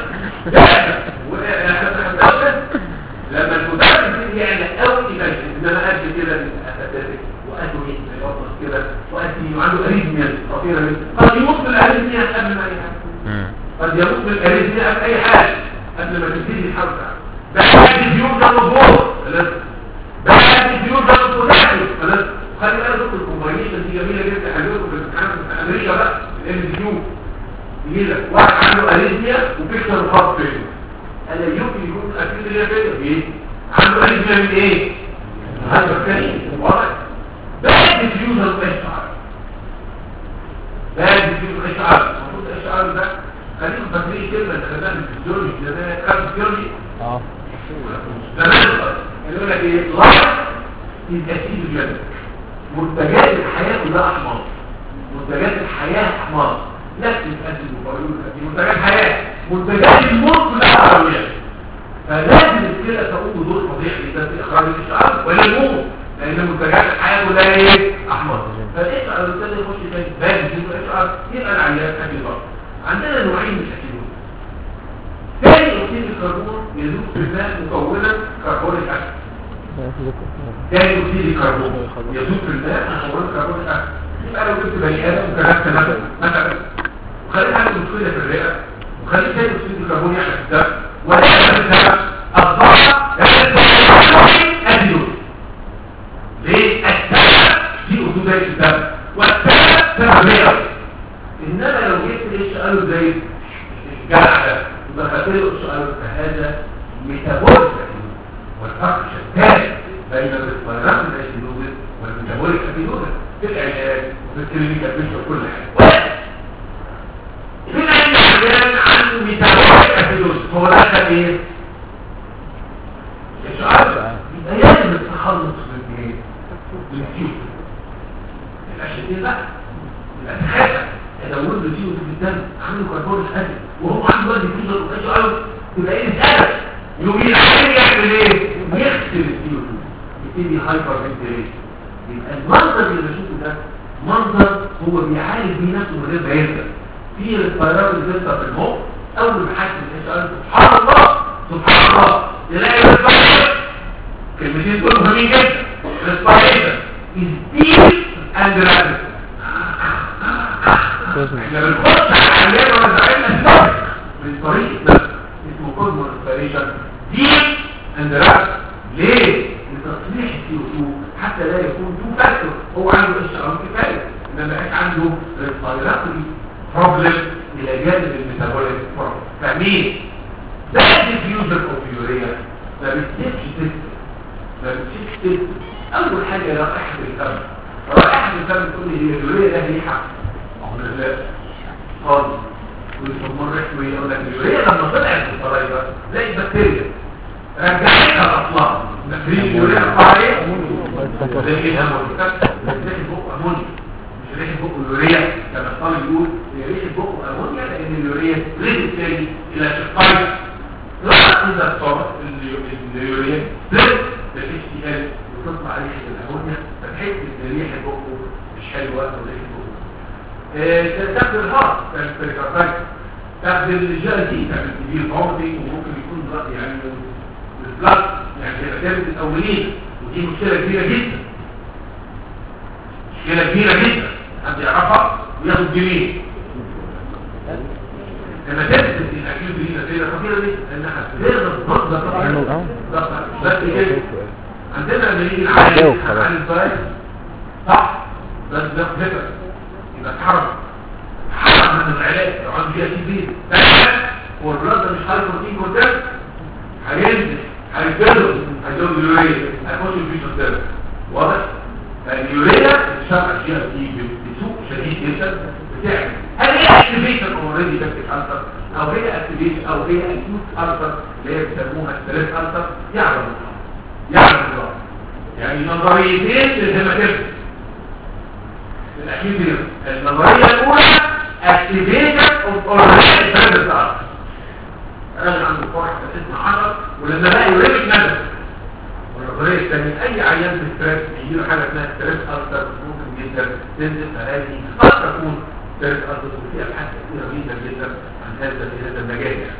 لما المدرس يجي يعني قوي يبقى انما قد كده اساساتك وادويه يوضح كده وادي وعنده اريثميا خطيره جدا قد يموت بالاريثميا قبل ما اي حاجه قد يموت بالاريثميا قبل اي حاجه قبل ما تبتدي الحركه بعد الديون ده مظبوط بعد الديون ده مظبوط خلاص خلي بالك الكومباينيشن دي جميله جدا حلوه في الامتحان في امريكا بقى الام دي يو يجي لك واحد عنده اريثميا وبيكسر الخط فين انا يمكن يكون اكيد اللي هي فين ايه عنده اريثميا من ايه هذا كريم واضح بعد ديفيوجن اشعار بعد ديفيوجن اشعار المفروض الاشعار ده خلينا فاكرين كلمه اللي خدناها في الفيزيولوجي زمان خدت فيزيولوجي اه زمان يقول لك ايه لايف از اسيد جدا منتجات الحياه كلها احمر منتجات الحياه احمر لاكتيك اسيد وفيروس دي منتجات حياه منتجات الموت كلها حيويات فلازم الكلى تقوم بدور طبيعي ده في اخراج الاشعاع ولا الموت لان منتجات الحياه كلها ايه احمر فالاشعاع الثاني يخش تاني باقي في الاشعاع يبقى العيان اكيد غلط عندنا نوعين من الاكيدون ثاني اكسيد الكربون يذوب في الماء مكونا كربونيك اسيد ثاني اكسيد الكربون يذوب في الماء مكونا كربونيك اسيد يبقى لو كنت بني ادم وكتبت مثلا مثلا وخليت عنده مشكله في الرئه وخليت ثاني اكسيد الكربون يحدث الدم ولا السبب الضغط أديوس ليه؟ السبب دي أسودية الدم والسبب سبب غيره إنما لو جبت إيش قالوا زي الجرع ده يبقى خدت له سؤال فهذا ميتابوليك والفرق شتان بين الفيروس الأسيدوزيس والميتابوليك أسيدوزيس في العلاج وفي الكلينيكال بيشر وكل حاجة في العيان عنده ميتابوليك أسيدوزيس هو الأسد إيه؟ الشعار يبقى لازم التخلص من ايه؟ بالفيوز الاشياء بقى يبقى تخافى ادور له فيوز في الدم عنده كربون اسيد وهو عنده وزن فيوز وكاش قوي يبقى ايه السبب؟ يقوم العين يعمل ايه؟ يغسل الفيوز يبتدي هايبر فنتريشن يبقى المنظر اللي بشوفه ده منظر هو بيعالج بيه نفسه من غير ما يرجع في الفيروس اللي بيطلع في المخ اول ما حد الاشعار سبحان الله سبحان الله تلاقي الاسباير كلمتين دول مهمين جدا الاسباير is deep and rapid احنا بنخش على العيان ولا زعلنا سبب من طريق ده اسمه كوزمو اسبيريشن deep and rapid ليه؟ لتصليح السي او 2 حتى لا يكون تو فاكتور هو عنده اشعار كفايه انما بقاش عنده ريسبيراتوري بروبلم الى جانب الميتابوليك بروبلم فاهمين؟ ده الديفيوجن اوف يوريا ما بتسيبش سيستم ما بتسيبش سيستم اول حاجه رائحه الفم رائحه الفم تقول لي هي اليوريا ده ريحه لا خالص ويسموه ريحته يقول لك اليوريا لما طلعت في الصلايبه زي البكتيريا رجعتها لاصلها بكتيريا اليوريا القاعدة زي ايه امونيا زي بق امونيا مش ريحه بق اليوريا كما الطالب يقول هي ريحه بق امونيا لان اليوريا ريحه تاني الى شقين لا اذا صارت اليوريا سبلت بالاتش تي ال وتطلع ريحه الامونيا فتحس ان ريحه بقه مش حلوه وريحه بقه آه، تاخد الهارت تعمل بريكاردايت تاخد الجي تي تعمل كبير فومتنج وممكن يكون بقى يعني البلاد يعني كده الاولين ودي مشكله كبيره جدا مشكله كبيره جدا حد يعرفها وياخد جنيه لما تثبت الاكيد دي نتيجه خطيره دي انها تغير مصدر طبعا بس كده عندنا لما نيجي نعالج جاوب خلاص. نعالج الفرايز صح بس ده فكره يبقى اتحرك حرم من العلاج لو عنده فيها تي بي هو البلاد ده مش حاله بروتين كونتاكت هينزل هيتجلد هيزود اليوريا هيخش في الفيتوثيرابي واضح اليوريا بتشتغل فيها تي بسوء شديد جدا بتعمل هل هي اكتيفيشن اوريدي بكتيك السر او هي اكتيفيشن او هي اكيوت السر اللي هي بيسموها ستريس السر يعلم الله يعلم الله يعني نظريتين للهيماتيرس الأكيد دي النظرية الأولى activation of already present ulcer أنا عنده فرح اسم حجر ولما بقى يوريك ندم والنظرية الثانية أي عيان في ستريس يجي له حاجة اسمها ستريس ألسر ممكن جدا تنزل فهذه قد تكون ستريس ألسر وفيها أبحاث كثيرة جدا جدا عن هذا في هذا المجال يعني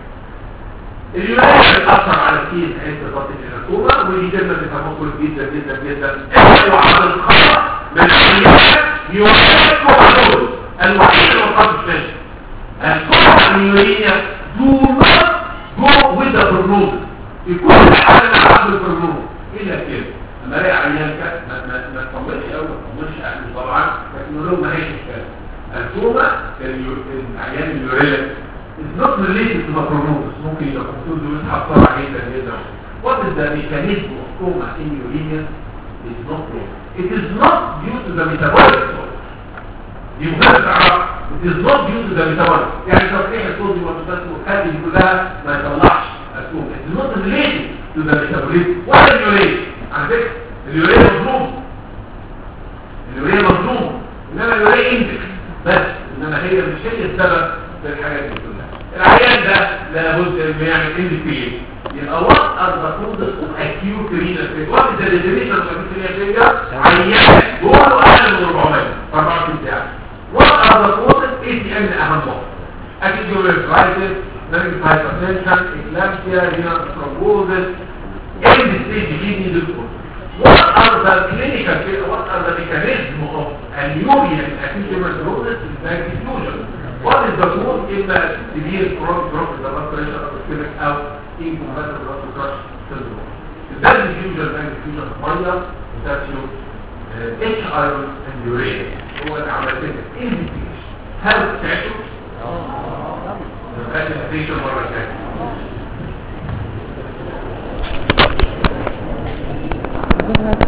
اليونان بتأثر على كيس حيث ضغط الحكومة ودي كلمة بتفهم جدا جدا جدا احنا وعد الخطأ من عمليات يوافق حدود الوحيد المقصد الثاني الصورة اليونانية do not go with the prognosis في كل حالة عبد البرنامج إلا كده لما الاقي عيان كده ما ما ما تطمنش قوي ما تطمنش اهله طبعا لكن نقول لهم ما هيش كده التومة العيان اليوريا is not related to the prognosis ممكن يبقى confused ويصحى بسرعة جدا جدا what is the mechanism of coma in uremia is not known it is not due to the metabolic source دي مهمة تعرف it is not due to the metabolic يعني تصحيح الصوديوم والبوتاسيوم هذه كلها ما يطلعش التومة it is not related to the metabolism ولا اليوريا على فكرة اليوريا مظلوم اليوريا مظلوم انما اليوريا اندكس بس انما هي مش هي السبب في الحاجات دي كلها العيان ده لابد انه يعمل اندكسيشن يبقى وات ار ذا كوزز اوف اكيوت رينال فيلير وات از ذا ديفينيشن اوف اكيوت رينال فيلير عيان جوه اقل من 400 في 24 ساعه وات ار ذا كوزز اي تي ام اهمهم اكيد يوريفرايتس نيرف هايبرتنشن اكلامسيا رينال ثرومبوزس end stage kidney disease what are the clinical what are the mechanism of anuria in acute tuberculosis in back diffusion what is the cause إما severe chronic drop in the blood pressure of the stomach أو incompatible blood crush syndrome الباك diffusion back diffusion مية potassium H iron and urea هو اللي عملتين investigation هل تعيشوا؟ نبقى investigation مرة ثانية Thank you.